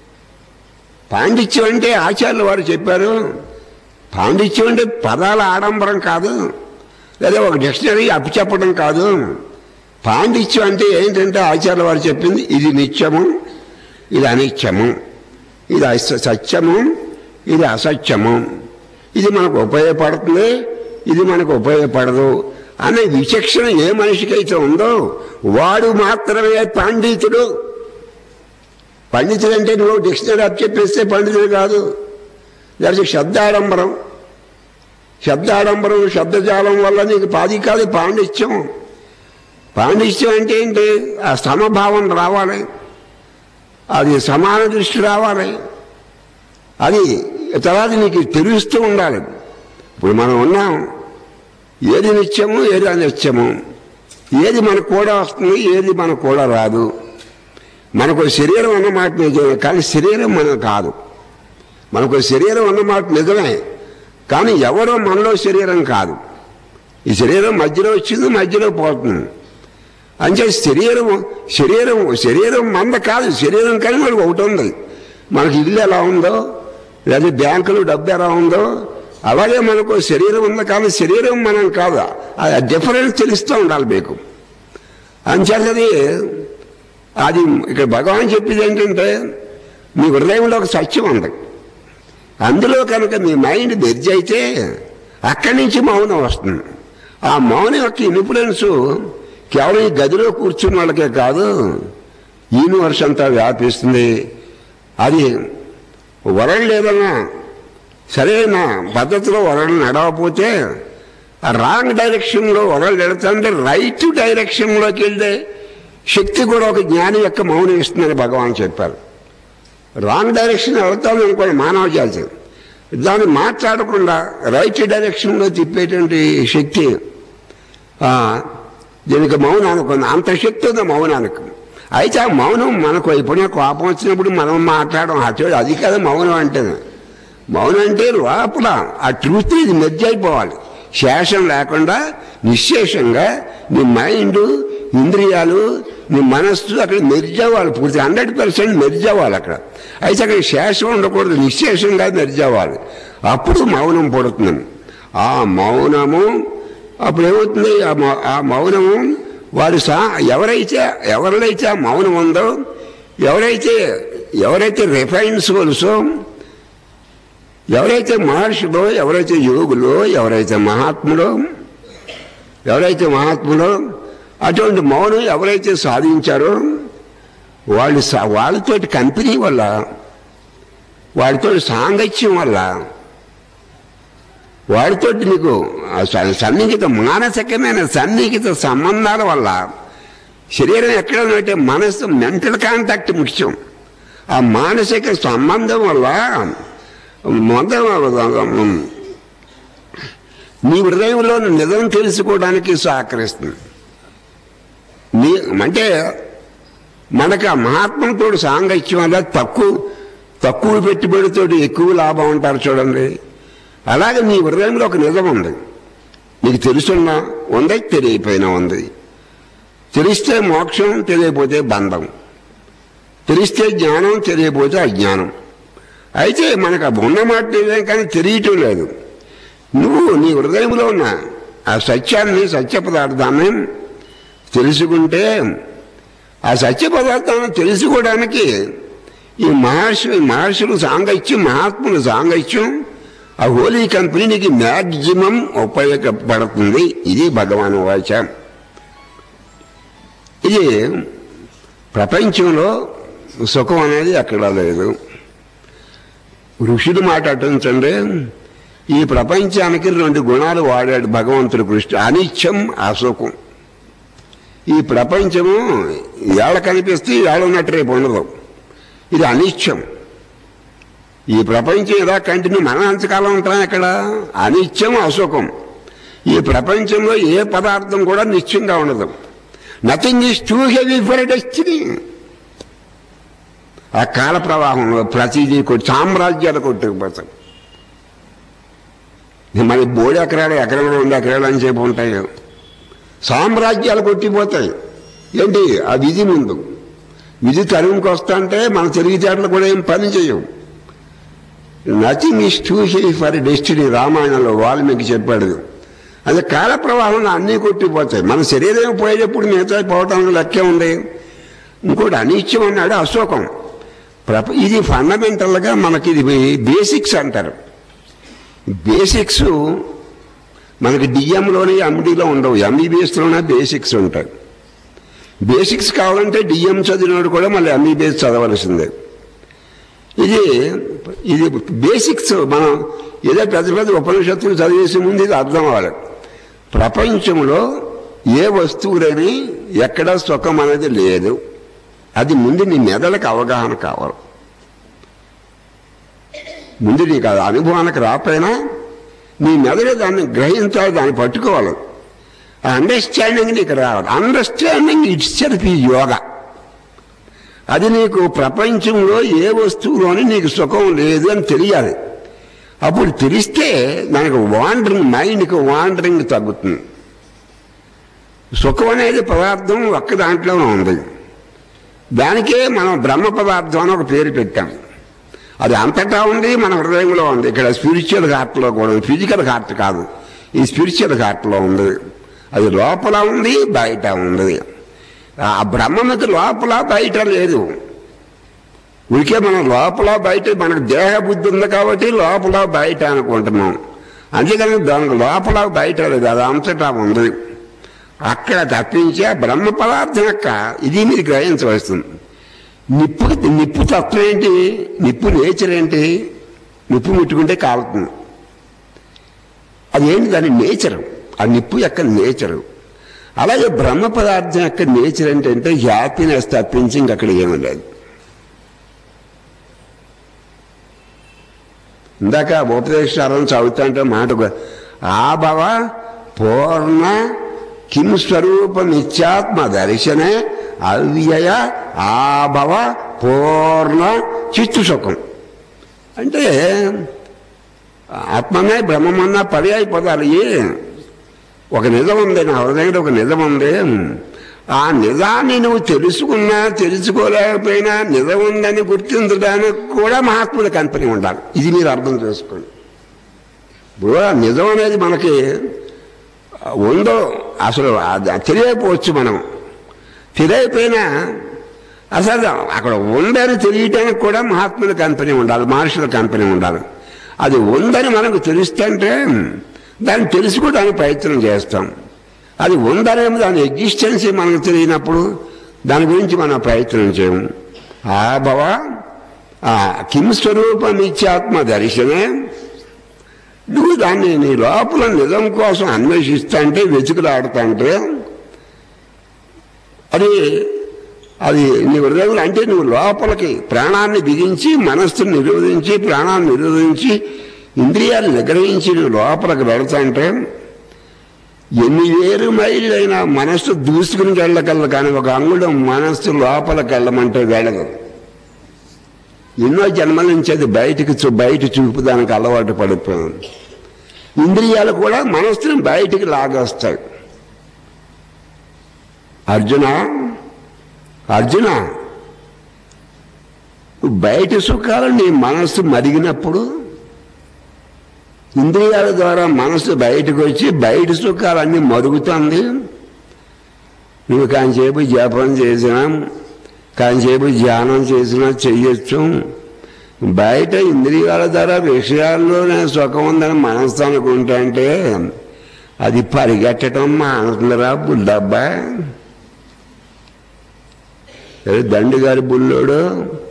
పాండిత్యం అంటే ఆచార్యులు వారు చెప్పారు పాండిత్యం అంటే పదాల ఆడంబరం కాదు లేదా ఒక డిక్షనరీ అప్పచెప్పడం కాదు పాండిత్యం అంటే ఏంటంటే ఆచార్యుల వారు చెప్పింది ఇది నిత్యము ఇది అనిత్యము ఇది అస- సత్యము ఇది అసత్యము ఇది మనకు ఉపయోగపడుతుంది ఇది మనకు ఉపయోగపడదు అనే విచక్షణ ఏ మనిషికైతే ఉందో వాడు మాత్రమే పండితుడు పండితుడు అంటే నువ్వు డిక్షనరీ అప్ చెప్పేస్తే పండితుడు కాదు లేకపోతే శబ్దాడంబరం శబ్దాడంబరం శబ్దజాలం వల్ల నీకు పాది కాదు పాండిత్యం పాండిత్యం అంటే ఏంటి ఆ సమభావం రావాలి అది సమాన దృష్టి రావాలి అది తర్వాత నీకు తెలుస్తూ ఉండాలి ఇప్పుడు మనం ఉన్నాం ఏది నిత్యము ఏది అనిత్యము ఏది మనకు కూడా వస్తుంది ఏది మనకు కూడా రాదు మనకు శరీరం అన్నమాట నిజమే కానీ శరీరం మనం కాదు మనకు శరీరం అన్నమాట నిజమే కానీ ఎవరో మనలో శరీరం కాదు ఈ శరీరం మధ్యలో వచ్చింది మధ్యలో పోతుంది అంటే శరీరం శరీరం శరీరం మంద కాదు శరీరం కానీ మనకు ఒకటి ఉంది మనకి ఇల్లు ఎలా ఉందో లేదా బ్యాంకులో డబ్బు ఎలా ఉందో అలాగే మనకు శరీరం ఉంది కానీ శరీరం మనం కాదు ఆ డిఫరెన్స్ తెలుస్తూ ఉండాలి మీకు అంచేతది అది ఇక్కడ భగవాన్ చెప్పేది ఏంటంటే మీ హృదయంలో ఒక సత్యం ఉంది అందులో కనుక మీ మైండ్ బెర్జ్ అయితే అక్కడి నుంచి మౌనం వస్తుంది ఆ మౌనం యొక్క ఇన్ఫ్లుయెన్స్ కేవలం ఈ గదిలో కూర్చున్న వాళ్ళకే కాదు యూనివర్స్ అంతా వ్యాపిస్తుంది అది వరల్డ్ ఏదైనా సరైన పద్ధతిలో వరల్డ్ నడవకపోతే ఆ రాంగ్ డైరెక్షన్లో వరల్డ్ వెళుతుంటే రైట్ డైరెక్షన్లోకి వెళ్తే శక్తి కూడా ఒక జ్ఞాని యొక్క మౌనం ఇస్తుందని భగవాన్ చెప్పారు రాంగ్ డైరెక్షన్ వెళ్తాను అనుకోండి మానవ జాతి దాన్ని మాట్లాడకుండా రైట్ డైరెక్షన్లో తిప్పేటువంటి శక్తి ఆ, దీనికి మౌనం అనుకుంది అంత శక్తి ఉంది మౌనానికి అయితే ఆ మౌనం మనకు ఎప్పుడైనా కోపం వచ్చినప్పుడు మనం మాట్లాడడం అటు అది కదా మౌనం అంటే మౌనం అంటే లోపల ఆ ట్రూత్ ఇది మెర్జ్ అయిపోవాలి శేషం లేకుండా నిశ్శేషంగా నీ మైండ్ ఇంద్రియాలు నీ మనస్సు అక్కడ మెర్జ్ అవ్వాలి పూర్తి హండ్రెడ్ పర్సెంట్ మెర్జ్ అవ్వాలి అక్కడ అయితే అక్కడ శేషం ఉండకూడదు నిశ్శేషంగా మెర్జ్ అవ్వాలి అప్పుడు మౌనం పడుతుంది ఆ మౌనము అప్పుడు ఏమవుతుంది ఆ మౌ- ఆ మౌనము వారు సా ఎవరైతే ఎవరినైతే ఆ మౌనం ఉందో ఎవరైతే ఎవరైతే రిఫైన్ సోల్సో ఎవరైతే మహర్షులో ఎవరైతే యోగులో ఎవరైతే మహాత్ములో ఎవరైతే మహాత్ములో అటువంటి మౌనం ఎవరైతే సాధించారో వాళ్ళు సా- వాళ్ళతోటి కంపెనీ వల్ల వాడితో సాంగత్యం వల్ల వాడితోటి నీకు ఆ స- సన్నిహిత మానసికమైన సన్నిహిత సంబంధాల వల్ల శరీరం ఎక్కడ ఉందంటే మనసు మెంటల్ కాంటాక్ట్ ముఖ్యం ఆ మానసిక సంబంధం వల్ల మొత్తం నీ హృదయంలో నిజం తెలుసుకోవడానికి సహకరిస్తుంది నీ అంటే మనకు ఆ మహాత్మతో సాంగత్యం వల్ల తక్కువ తక్కువ పెట్టుబడితోటి ఎక్కువ లాభం ఉంటారు చూడండి అలాగే నీ హృదయంలో ఒక నిజం ఉంది నీకు తెలుసున్నా ఉంది తెలియపోయినా ఉంది తెలిస్తే మోక్షం తెలియకపోతే బంధం తెలిస్తే జ్ఞానం తెలియకపోతే అజ్ఞానం అయితే మనకు ఆ ఉన్న మాట నిజం కానీ తెలియటం లేదు నువ్వు నీ హృదయంలో ఉన్న ఆ సత్యాన్ని సత్య పదార్థాన్ని తెలుసుకుంటే ఆ సత్య పదార్థాన్ని తెలుసుకోవడానికి ఈ మహర్షి మహర్షులు సాంగత్యం మహాత్ముల సాంగత్యం ఆ హోలీ కంపెనీకి మ్యాక్సిమం ఉపయోగపడుతుంది ఇది భగవాన్ వాచ ఇది ప్రపంచంలో సుఖం అనేది ఎక్కడా లేదు ఋషులు మాట అటుంచండి ఈ ప్రపంచానికి రెండు గుణాలు వాడాడు భగవంతుడు కృష్ణ అనిత్యం అసుఖం ఈ ప్రపంచము ఏళ్ళ కనిపిస్తే ఏళ్ళ ఉన్నట్టు రేపు ఉండదు ఇది అనిత్యం ఈ ప్రపంచం ఇలా కంటిన్యూ మనం ఎంతకాలం ఉంటాం ఇక్కడ అనిత్యం అసుఖం ఈ ప్రపంచంలో ఏ పదార్థం కూడా నిత్యంగా ఉండదు nothing is too heavy for destiny ఆ కాల ప్రవాహంలో ప్రతిదీ కొట్టి సామ్రాజ్యాలు కొట్టుకుపోతాం మరి బోడి ఎకరాలు ఎకరాలు రెండు ఎకరాలు అని చెప్పి ఉంటాయి సామ్రాజ్యాలు కొట్టిపోతాయి ఏంటి ఆ విధి ముందు విధి తరువుకి వస్తా అంటే మన తెలివితేటలు కూడా ఏం పని చేయవు nothing is too heavy for destiny రామాయణంలో వాల్మీకి చెప్పాడు అది కాల ప్రవాహంలో అన్నీ కొట్టిపోతాయి మన శరీరం పోయేటప్పుడు మిగతా పోవటానికి లెక్కే ఉంది ఇంకోటి అనిత్యం అన్నాడు అశోకం ప్రప ఇది ఫండమెంటల్గా మనకి ఇది బేసిక్స్ అంటారు బేసిక్స్ మనకి డిఎంలోనే ఎండీలో ఉండవు ఎంబీబీఎస్లోనే బేసిక్స్ ఉంటాయి బేసిక్స్ కావాలంటే డిఎం చదివినోడు కూడా మళ్ళీ ఎంబీబీఎస్ చదవలసిందే ఇది ఇది బేసిక్స్ మనం ఏదో పెద్ద పెద్ద ఉపనిషత్తులు చదివేసే ముందు ఇది అర్థం అవ్వాలి ప్రపంచంలో ఏ వస్తువులని ఎక్కడ సుఖం అనేది లేదు అది ముందు నీ మెదలకు అవగాహన కావాలి ముందు నీకు అది అనుభవానికి రాకపోయినా నీ మెదడు దాన్ని గ్రహించాలి దాన్ని పట్టుకోవాలి ఆ అండర్స్టాండింగ్ నీకు రావాలి అండర్స్టాండింగ్ ఇట్స్ సెల్ఫ్ ఈ యోగా అది నీకు ప్రపంచంలో ఏ వస్తువులోని నీకు సుఖం లేదు అని తెలియాలి అప్పుడు తెలిస్తే దానికి వాండరింగ్ మైండ్కి వాండరింగ్ తగ్గుతుంది సుఖం అనేది పదార్థం ఒక్క దాంట్లోనే ఉంది దానికే మనం బ్రహ్మ పదార్థం అని ఒక పేరు పెట్టాం అది అంతటా ఉంది మన హృదయంలో ఉంది ఇక్కడ స్పిరిచువల్ హార్ట్లో కూడా ఉంది ఫిజికల్ హార్ట్ కాదు ఈ స్పిరిచువల్ హార్ట్లో ఉంది అది లోపల ఉంది బయట ఉంది ఆ బ్రహ్మకి లోపల బయట లేదు ఉడికే మనం లోపల బయట మనకు దేహ బుద్ధి ఉంది కాబట్టి లోపల బయట అనుకుంటున్నాం అందుకని దానికి లోపల బయట లేదు అది అంతటా ఉంది అక్కడ తప్పించి ఆ బ్రహ్మ పదార్థం యొక్క ఇది మీరు గ్రహించవస్తుంది నిప్పు నిప్పు తత్వం ఏంటి నిప్పు నేచర్ ఏంటి నిప్పు ముట్టుకుంటే కాలుతుంది అదేంటి దాని నేచరు ఆ నిప్పు యొక్క నేచరు అలాగే బ్రహ్మ పదార్థం యొక్క నేచర్ ఏంటంటే హ్యాపీనెస్ తప్పించి ఇంకక్కడ ఏమీ లేదు ఇందాక ఉపదేశాలను చదువుతుంటే మాట ఒక- ఆ భవ పూర్ణ కిం స్వరూప నిత్యాత్మ దర్శనే అవ్యయ ఆభవ పూర్ణ చిత్తు సుఖం అంటే ఆత్మనే బ్రహ్మమన్నా పర్యాయ పదాలు ఏ ఒక నిజం ఉంది నా హృదయంలో ఒక నిజం ఉంది ఆ నిజాన్ని నువ్వు తెలుసుకున్నా తెలుసుకోలేకపోయినా నిజం ఉందని గుర్తించడానికి కూడా మహాత్ముల కంపెనీ ఉండాలి ఇది మీరు అర్థం చేసుకోండి ఇప్పుడు ఆ నిజం అనేది మనకి ఉందో అసలు అది తెలియకపోవచ్చు మనం తెలియకపోయినా అసలు అక్కడ ఉందని తెలియటానికి కూడా మహాత్ముల కంపెనీ ఉండాలి మహర్షుల కంపెనీ ఉండాలి అది ఉందని మనకు తెలుస్తుంటే దాన్ని తెలుసుకోవడానికి ప్రయత్నం చేస్తాం అది ఉందనే దాని ఎగ్జిస్టెన్స్ మనకు తెలియనప్పుడు దాని గురించి మనం ప్రయత్నం చేయము ఆ భవ ఆ కిం స్వరూపం ఇచ్చాత్మ దర్శనే నువ్వు దాన్ని నీ లోపల నిజం కోసం అన్వేషిస్తా అంటే వెతుకులాడుతా అంటే అది అది నీ హృదయంలో అంటే నువ్వు లోపలికి ప్రాణాన్ని బిగించి మనస్సును నిరోధించి ప్రాణాన్ని నిరోధించి ఇంద్రియాలు నిగ్రహించి నువ్వు లోపలికి వెళతా అంటే ఎన్ని వేరు మైళ్ళైనా మనస్సు దూసుకుని వెళ్ళగలదు కానీ ఒక అంగుళం మనస్సు లోపలికి వెళ్ళమంటే వెళ్ళదు ఎన్నో జన్మల నుంచి అది బయటికి చూ బయట చూపుదానికి అలవాటు పడిపోయింది ఇంద్రియాలు కూడా మనస్సుని బయటికి లాగేస్తాయి అర్జున అర్జున బయట సుఖాలు నీ మనస్సు మరిగినప్పుడు ఇంద్రియాల ద్వారా మనస్సు బయటకు వచ్చి బయట సుఖాలన్నీ మరుగుతుంది నువ్వు కాంచేపు జపం చేసినా కాంచేపు ధ్యానం చేసినా చెయ్యొచ్చు బయట ఇంద్రియాల ద్వారా విషయాల్లోనే సుఖం ఉందని మనస్సు అనుకుంటుంటే అది పరిగెట్టడం మానుతుందిరా బుల్లబ్బా ఏదో దండుగారి బుల్లోడు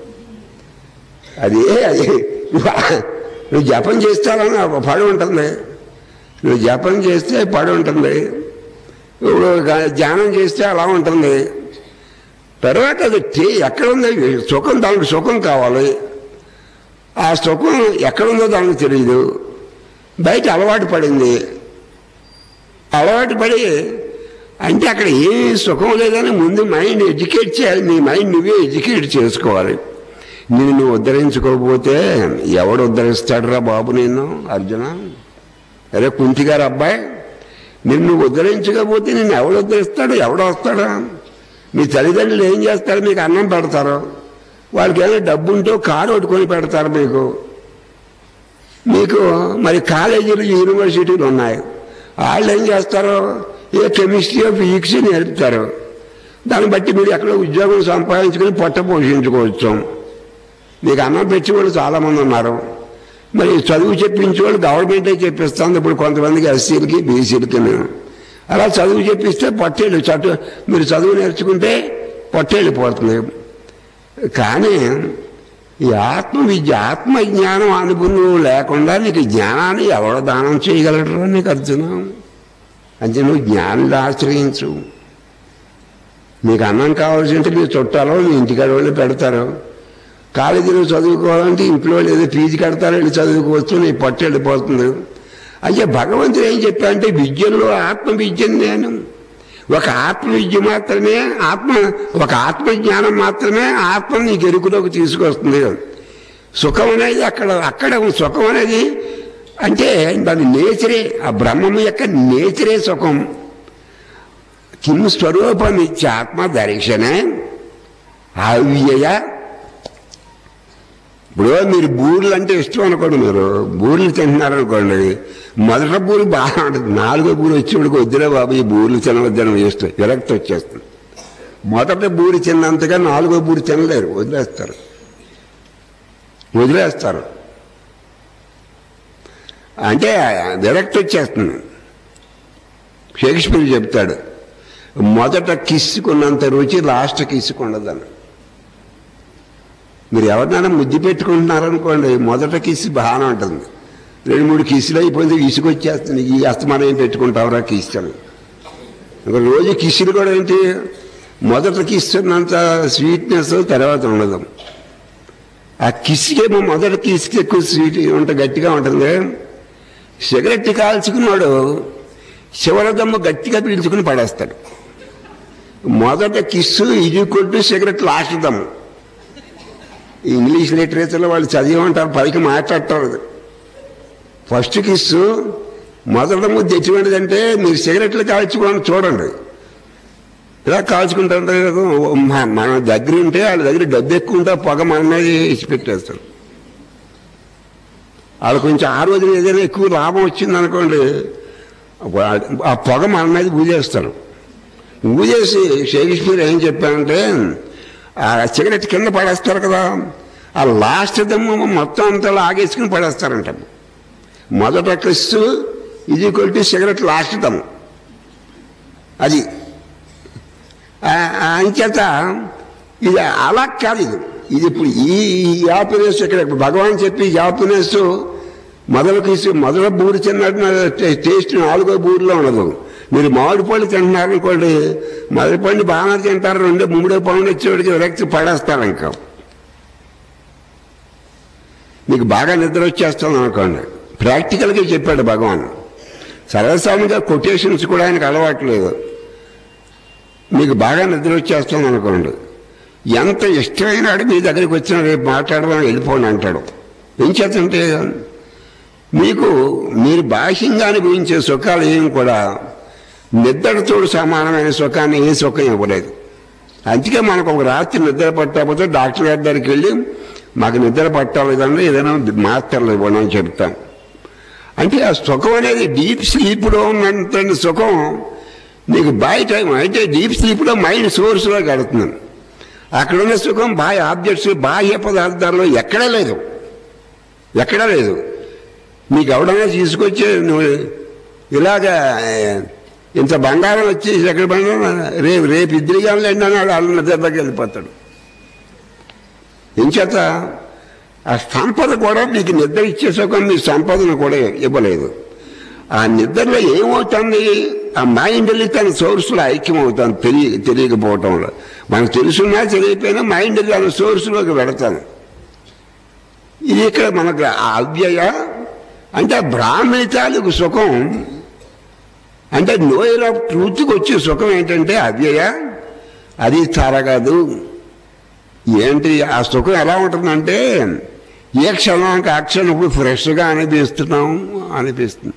అది అది నువ్వు జపం చేస్తావని ఒక పడి ఉంటుంది నువ్వు జపం చేస్తే పడి ఉంటుంది ఇప్పుడు గా- ధ్యానం చేస్తే అలా ఉంటుంది తర్వాత అది టే- ఎక్కడ ఉంది సుఖం దానికి సుఖం కావాలి ఆ సుఖం ఎక్కడుందో దానికి తెలియదు బయట అలవాటు పడింది అలవాటు పడి అంటే అక్కడ ఏమీ సుఖం లేదని ముందు మైండ్ ఎడ్యుకేట్ చేయాలి నీ మైండ్ నువ్వే ఎడ్యుకేట్ చేసుకోవాలి నేను నువ్వు ఉద్ధరించుకోకపోతే ఎవడు ఉద్ధరిస్తాడురా బాబు నేను అర్జున అరే కుంతి గారు అబ్బాయి నిన్ను నువ్వు ఉద్ధరించకపోతే నిన్ను ఎవడు ఉద్ధరిస్తాడు ఎవడు వస్తాడా మీ తల్లిదండ్రులు ఏం చేస్తారు మీకు అన్నం పెడతారు వాళ్ళకి ఏమైనా డబ్బు ఉంటే కారు కొట్టుకొని పెడతారు మీకు మీకు మరి కాలేజీలు యూనివర్సిటీలు ఉన్నాయి వాళ్ళు ఏం చేస్తారు ఏ కెమిస్ట్రీ ఫిజిక్స్ నేర్పుతారు దాన్ని బట్టి మీరు ఎక్కడో ఉద్యోగం సంపాదించుకుని పొట్ట పోషించుకోవచ్చు మీకు అన్నం పెట్టేవాళ్ళు చాలామంది ఉన్నారు మరి చదువు చెప్పించే వాళ్ళు గవర్నమెంటే చెప్పిస్తుంది ఇప్పుడు కొంతమందికి ఎస్సీలకి బీసీలకి అలా చదువు చెప్పిస్తే పొట్టేళ్ళు చటు మీరు చదువు నేర్చుకుంటే పొట్టేళ్ళిపోతుంది కానీ ఈ ఆత్మ విద్య ఆత్మ జ్ఞానం అనుభవం లేకుండా నీకు జ్ఞానాన్ని ఎవడ దానం చేయగలరు నీకు అర్జునం అంటే నువ్వు జ్ఞానాన్ని ఆశ్రయించు నీకు అన్నం కావాల్సి ఉంటే మీ చుట్టాలో మీ ఇంటికాడ వాళ్ళు పెడతారు కాలేజీలో చదువుకోవాలంటే ఇంట్లో వాళ్ళు ఏదో ఫీజు కడతారు వెళ్ళి చదువుకోవచ్చు నీ పట్టు వెళ్ళిపోతుంది అయ్యా భగవంతుడు ఏం చెప్పారంటే విద్యలో ఆత్మ విద్యను నేను ఒక ఆత్మ విద్య మాత్రమే ఆత్మ ఒక ఆత్మ జ్ఞానం మాత్రమే ఆత్మ నీకు ఎరుకులోకి తీసుకొస్తుంది సుఖం అనేది అక్కడ అక్కడ సుఖం అనేది అంటే దాని నేచరే ఆ బ్రహ్మము యొక్క నేచరే సుఖం కిం స్వరూపం ఇచ్చే ఆత్మ దర్శనే అవ్యయ ఇప్పుడు మీరు బూరెలు అంటే ఇష్టం అనుకోండి మీరు బూరెలు తింటున్నారనుకోండి మొదట బూరు బాగా ఉంటుంది నాలుగో బూరు వచ్చేవాడికి వద్దులే బాబు ఈ బూరెలు తినవద్దని ఇష్టం విరక్తి వచ్చేస్తుంది మొదట బూరి తిన్నంతగా నాలుగో బూరి తినలేరు వదిలేస్తారు వదిలేస్తారు అంటే విరక్తి వచ్చేస్తుంది షేక్స్పియర్ చెప్తాడు మొదట కిస్సుకున్నంత రుచి లాస్ట్ కిస్సుకుండదని మీరు ఎవరినైనా ముద్దు పెట్టుకుంటున్నారనుకోండి మొదట కిస్సు బాగానే ఉంటుంది రెండు మూడు కిస్సులు అయిపోయింది ఇసుకొచ్చేస్తుంది ఈ అస్తమానం ఏం పెట్టుకుంటావురా కిస్సులు ఇంకా రోజు కిస్సులు కూడా ఏంటి మొదట కిస్తున్నంత స్వీట్నెస్ తర్వాత ఉండదు ఆ కిస్సుకేమో మొదట కిస్సుకి ఎక్కువ స్వీట్ ఉంట గట్టిగా ఉంటుంది సిగరెట్ కాల్చుకున్నాడు శివరదమ్మ గట్టిగా పీల్చుకుని పడేస్తాడు మొదట కిస్సు ఇది కొట్టు సిగరెట్ లాస్ట్ దమ్ము ఈ ఇంగ్లీష్ లిటరేచర్లో వాళ్ళు చదివమంటారు పైకి మాట్లాడతారు ఫస్ట్ కిస్సు మొదట ముద్ద ఎటువంటిదంటే మీరు సిగరెట్లు కాల్చుకోవడం చూడండి ఇలా కాల్చుకుంటుంటే మ- మన దగ్గర ఉంటే వాళ్ళ దగ్గర డబ్బు ఎక్కువ ఉంటే పొగ మన మీద ఇచ్చి పెట్టేస్తారు వాళ్ళు కొంచెం ఆ రోజున ఏదైనా ఎక్కువ లాభం వచ్చింది అనుకోండి ఆ పొగ మన మీద ఊజేస్తారు ఊజేసి షేక్స్పియర్ ఏం చెప్పానంటే ఆ సిగరెట్ కింద పడేస్తారు కదా ఆ లాస్ట్ దమ్ము మొత్తం అంతా లాగేసుకుని పడేస్తారంట మొదట క్రిస్తు ఇది కొట్టి సిగరెట్ లాస్ట్ దమ్ము అది ఆ- ఆ అంచేత ఇది అలా కాదు ఇది ఇది ఇప్పుడు ఈ ఈ హ్యాపీనెస్ ఇక్కడ ఇప్పుడు భగవాన్ చెప్పి హ్యాపీనెస్ మొదలు తీసి మొదల బూరి తిన్నట్టు టేస్ట్ నాలుగో బూరిలో ఉండదు మీరు మామిడి పళ్ళు తింటున్నారు అనుకోండి మొదటి పండు బాగానే తింటారు రెండో మూడో పళ్ళు వచ్చేవాడికి విరక్తి పడేస్తారు ఇంకా మీకు బాగా నిద్ర వచ్చేస్తుంది అనుకోండి ప్రాక్టికల్గా చెప్పాడు భగవాన్ సర్వసామాన్యంగా కొటేషన్స్ కూడా ఆయనకు అలవాట్లేదు మీకు బాగా నిద్ర వచ్చేస్తుంది అనుకోండి ఎంత ఇష్టమైనాడు మీ దగ్గరికి వచ్చిన రేపు మాట్లాడదాం వెళ్ళిపోండి అంటాడు ఏం చేస్తుంటే మీకు మీరు బాహ్యంగా అనుభవించే సుఖాలు ఏం కూడా నిద్రతోడు సమానమైన సుఖాన్ని ఏ సుఖం ఇవ్వలేదు అందుకే మనకు ఒక రాత్రి నిద్ర పట్టకపోతే డాక్టర్ గారి దగ్గరికి వెళ్ళి మాకు నిద్ర పట్టలేదంటే ఏదైనా మాత్రలు ఇవ్వడం అని చెప్తాం అంటే ఆ సుఖం అనేది డీప్ స్లీప్లో ఉన్నంత సుఖం నీకు బయట అయితే డీప్ స్లీప్లో మైండ్ సోర్స్లో గడుతున్నాను అక్కడ ఉన్న సుఖం బాహ్య ఆబ్జెక్ట్స్ బాహ్య పదార్థాల్లో ఎక్కడా లేదు ఎక్కడా లేదు నీకు ఎవడన్నా తీసుకొచ్చి నువ్వు ఇలాగా ఇంత బంగారం వచ్చేసి ఎక్కడ బంగారం రేపు రేపు ఇద్దరిగానే అన్నాడు అన్న దెబ్బకి వెళ్ళిపోతాడు ఎంచేత ఆ సంపద కూడా నీకు నిద్ర ఇచ్చే సుఖం నీ సంపదను కూడా ఇవ్వలేదు ఆ నిద్రలో ఏమవుతుంది ఆ మైండ్ వెళ్ళి తన సోర్స్లో ఐక్యం అవుతాను తెలియ తెలియకపోవటంలో మనకు తెలుసున్నా తెలియకపోయినా మైండ్ తన సోర్స్లోకి వెడతాను ఇది ఇక్కడ మనకు ఆ అవ్యయ అంటే బ్రాహ్మణి తాలూకు సుఖం అంటే నోయర్ ఆఫ్ ట్రూత్కి వచ్చే సుఖం ఏంటంటే అవ్యయ అది తరగదు ఏంటి ఆ సుఖం ఎలా ఉంటుందంటే ఏ క్షణానికి ఆ క్షణం ఇప్పుడు ఫ్రెష్గా అనిపిస్తున్నాం అనిపిస్తుంది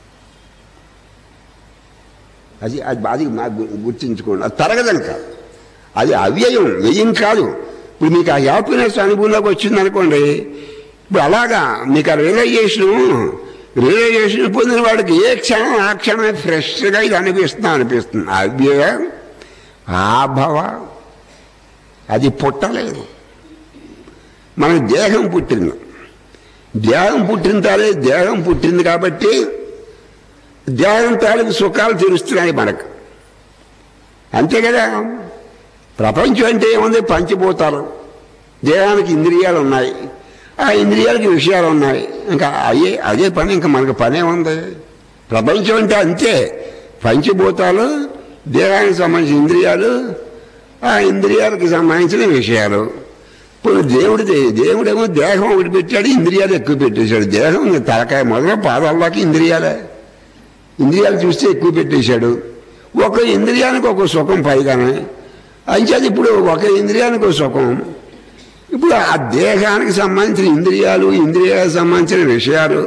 అది అది అది మాకు గుర్తించుకోండి అది తరగదనక అది అవ్యయం వ్యయం కాదు ఇప్పుడు మీకు ఆ హ్యాపీనెస్ అనుభవంలోకి వచ్చింది అనుకోండి ఇప్పుడు అలాగా మీకు ఆ రియలైజేషన్ రియలైజేషన్ పొందిన వాడికి ఏ క్షణం ఆ క్షణమే ఫ్రెష్గా ఇది అనిపిస్తుంది అనిపిస్తుంది అవ్యయ ఆభవ అది పుట్టలేదు మన దేహం పుట్టింది దేహం పుట్టిన తాలే దేహం పుట్టింది కాబట్టి దేహం తాలూకు సుఖాలు తెలుస్తున్నాయి మనకు అంతే కదా ప్రపంచం అంటే ఏముంది పంచిపోతారు దేహానికి ఇంద్రియాలు ఉన్నాయి ఆ ఇంద్రియాలకి విషయాలు ఉన్నాయి ఇంకా అయ్యే అదే పని ఇంకా మనకు పనే ఉంది ప్రపంచం అంటే అంతే పంచిభూతాలు దేహానికి సంబంధించిన ఇంద్రియాలు ఆ ఇంద్రియాలకు సంబంధించిన విషయాలు ఇప్పుడు దేవుడి దేవుడేమో దేహం ఒకటి పెట్టాడు ఇంద్రియాలు ఎక్కువ పెట్టేశాడు దేహం ఇంకా తలకాయ మొదలు పాదాల్లోకి ఇంద్రియాలే ఇంద్రియాలు చూస్తే ఎక్కువ పెట్టేశాడు ఒక ఇంద్రియానికి ఒక సుఖం పైగానే అంచేది ఇప్పుడు ఒక ఇంద్రియానికి ఒక సుఖం ఇప్పుడు ఆ దేహానికి సంబంధించిన ఇంద్రియాలు ఇంద్రియాలకు సంబంధించిన విషయాలు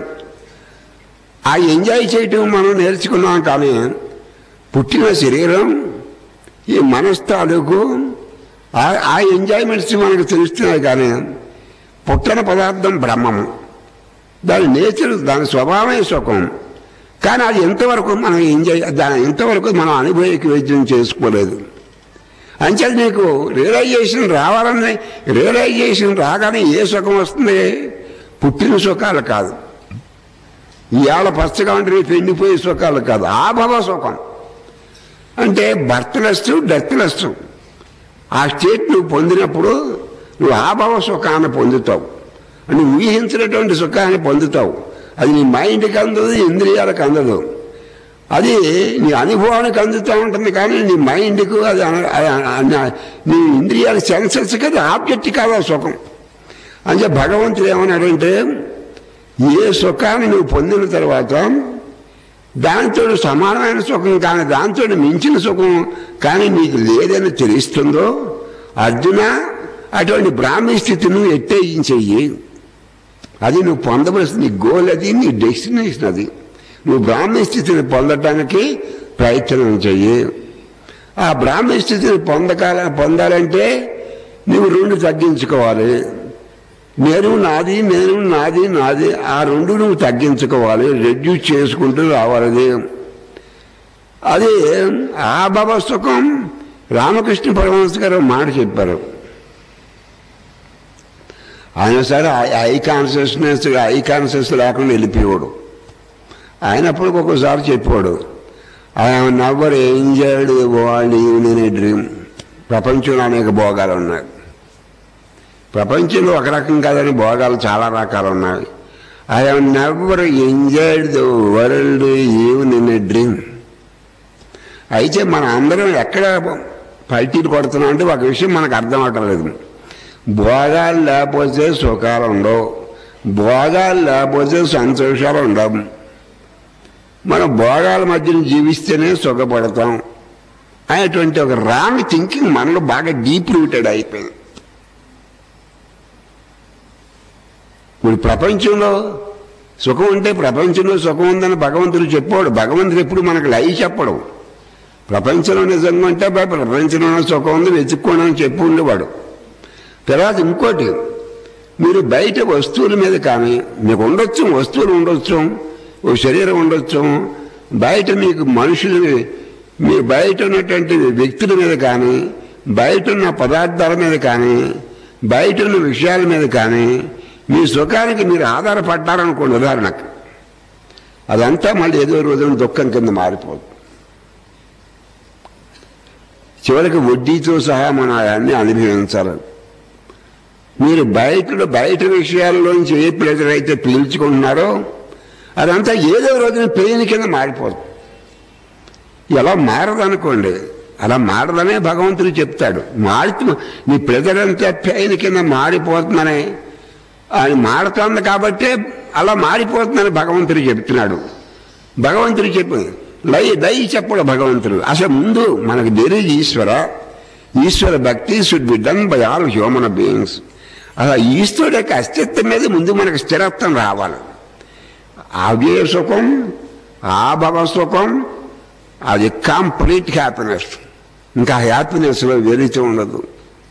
ఆ ఎంజాయ్ చేయటం మనం నేర్చుకున్నాం కానీ పుట్టిన శరీరం ఈ మనసు తాలూకు ఆ- ఆ ఎంజాయ్మెంట్స్ మనకు తెలుస్తున్నాయి కానీ పుట్టన పదార్థం బ్రహ్మము దాని నేచర్ దాని స్వభావమే సుఖం కానీ అది ఎంతవరకు మనం ఎంజాయ్ దాని ఎంతవరకు మనం అనుభవకి వైద్యం చేసుకోలేదు అంచేది నీకు రియలైజేషన్ రావాలని రియలైజేషన్ రాగానే ఏ సుఖం వస్తుంది పుట్టిన సుఖాలు కాదు ఇవాళ పచ్చగా ఉంటే రేపు ఎండిపోయే సుఖాలు కాదు ఆభవ సుఖం అంటే బర్త్లెస్ డెత్లెస్ ఆ స్టేట్ నువ్వు పొందినప్పుడు నువ్వు ఆభవ సుఖాన్ని పొందుతావు నువ్వు ఊహించినటువంటి సుఖాన్ని పొందుతావు అది నీ మైండ్కి అందదు ఇంద్రియాలకు అందదు అది నీ అనుభవానికి అందుతూ ఉంటుంది కానీ నీ మైండ్కు అది అన- అ- అ- నీ ఇంద్రియాల సెన్సెస్కి అది ఆబ్జెక్ట్ కాదు ఆ సుఖం అంటే భగవంతుడు ఏమన్నాడంటే ఏ సుఖాన్ని నువ్వు పొందిన తర్వాత దానితో సమానమైన సుఖం కానీ దాంతో మించిన సుఖం కానీ నీకు లేదని తెలుస్తుందో అర్జున అటువంటి బ్రాహ్మీ స్థితి నువ్వు ఎట్టేయించెయ్యి అది నువ్వు పొందవలసిన నీ గోల్ అది నీ డెస్టినేషన్ అది నువ్వు బ్రాహ్మీ స్థితిని పొందటానికి ప్రయత్నం చెయ్యి ఆ బ్రాహ్మీ స్థితిని పొందకాల పొందాలంటే నువ్వు రెండు తగ్గించుకోవాలి నేను నాది నేను నాది నాది ఆ రెండు నువ్వు తగ్గించుకోవాలి రెడ్యూస్ చేసుకుంటూ రావాలి అది ఆ భవ సుఖం రామకృష్ణ పరమహంస గారు ఒక మాట చెప్పారు ఆయన సరే ఐ కాన్షియస్నెస్ ఐ కాన్షియస్ లేకుండా వెళ్ళిపోయాడు ఆయన అప్పుడు ఒక్కొక్కసారి చెప్పాడు ఆయన never enjoyed world even a dream ప్రపంచంలో అనేక భోగాలు ఉన్నాయి ప్రపంచంలో ఒక రకం కాదని భోగాలు చాలా రకాలు ఉన్నాయి I have never enjoyed the world even in a dream అయితే మన అందరం ఎక్కడ పల్టీలు కొడుతున్నాం అంటే ఒక విషయం మనకు అర్థం అవటలేదు భోగాలు లేకపోతే సుఖాలు ఉండవు భోగాలు లేకపోతే సంతోషాలు ఉండవు మనం భోగాల మధ్యన జీవిస్తేనే సుఖపడతాం అనేటువంటి ఒక రాంగ్ థింకింగ్ మనలో బాగా డీప్ రూటెడ్ అయిపోయింది ఇప్పుడు ప్రపంచంలో సుఖం ఉంటే ప్రపంచంలో సుఖం ఉందని భగవంతుడు చెప్పాడు భగవంతుడు ఎప్పుడు మనకు లై చెప్పడు ప్రపంచంలో నిజంగా ఉంటే బా ప్రపంచంలో సుఖం ఉంది వెతుక్కోండి అని చెప్పి ఉండేవాడు తర్వాత ఇంకోటి మీరు బయట వస్తువుల మీద కానీ మీకు ఉండొచ్చు వస్తువులు ఉండొచ్చు ఓ శరీరం ఉండొచ్చు బయట మీకు మనుషులు మీ బయట ఉన్నటువంటి వ్యక్తుల మీద కానీ బయట ఉన్న పదార్థాల మీద కానీ బయట ఉన్న విషయాల మీద కానీ మీ సుఖానికి మీరు ఆధారపడ్డారనుకోండి ఉదాహరణకు అదంతా మళ్ళీ ఏదో రోజున దుఃఖం కింద మారిపోదు చివరికి వడ్డీతో సహా మన అన్ని అనుభవించాలి మీరు బయట బయట విషయాల్లోంచి ఏ ప్లేజర్ అయితే పీల్చుకుంటున్నారో అదంతా ఏదో రోజున పెయిన్ కింద మారిపోతుంది ఎలా మారదనుకోండి అలా మారదనే భగవంతుడు చెప్తాడు మారుతు నీ ప్రెజర్ అంతా పెయిన్ కింద మారిపోతుందని ఆయన మారుతోంది కాబట్టే అలా మారిపోతుందని భగవంతుడు చెప్తున్నాడు భగవంతుడు చెప్పు లై దై చెప్పడు భగవంతుడు అసలు ముందు మనకు there Ishwara Ishwara bhakti should be done by all human beings అలా ఈశ్వరుడు యొక్క అస్తిత్వం మీద ముందు మనకు స్థిరత్వం రావాలి అవ్యయ సుఖం ఆభవ సుఖం అది కంప్లీట్ హ్యాపీనెస్ ఇంకా హ్యాపీనెస్లో వెలిచి ఉండదు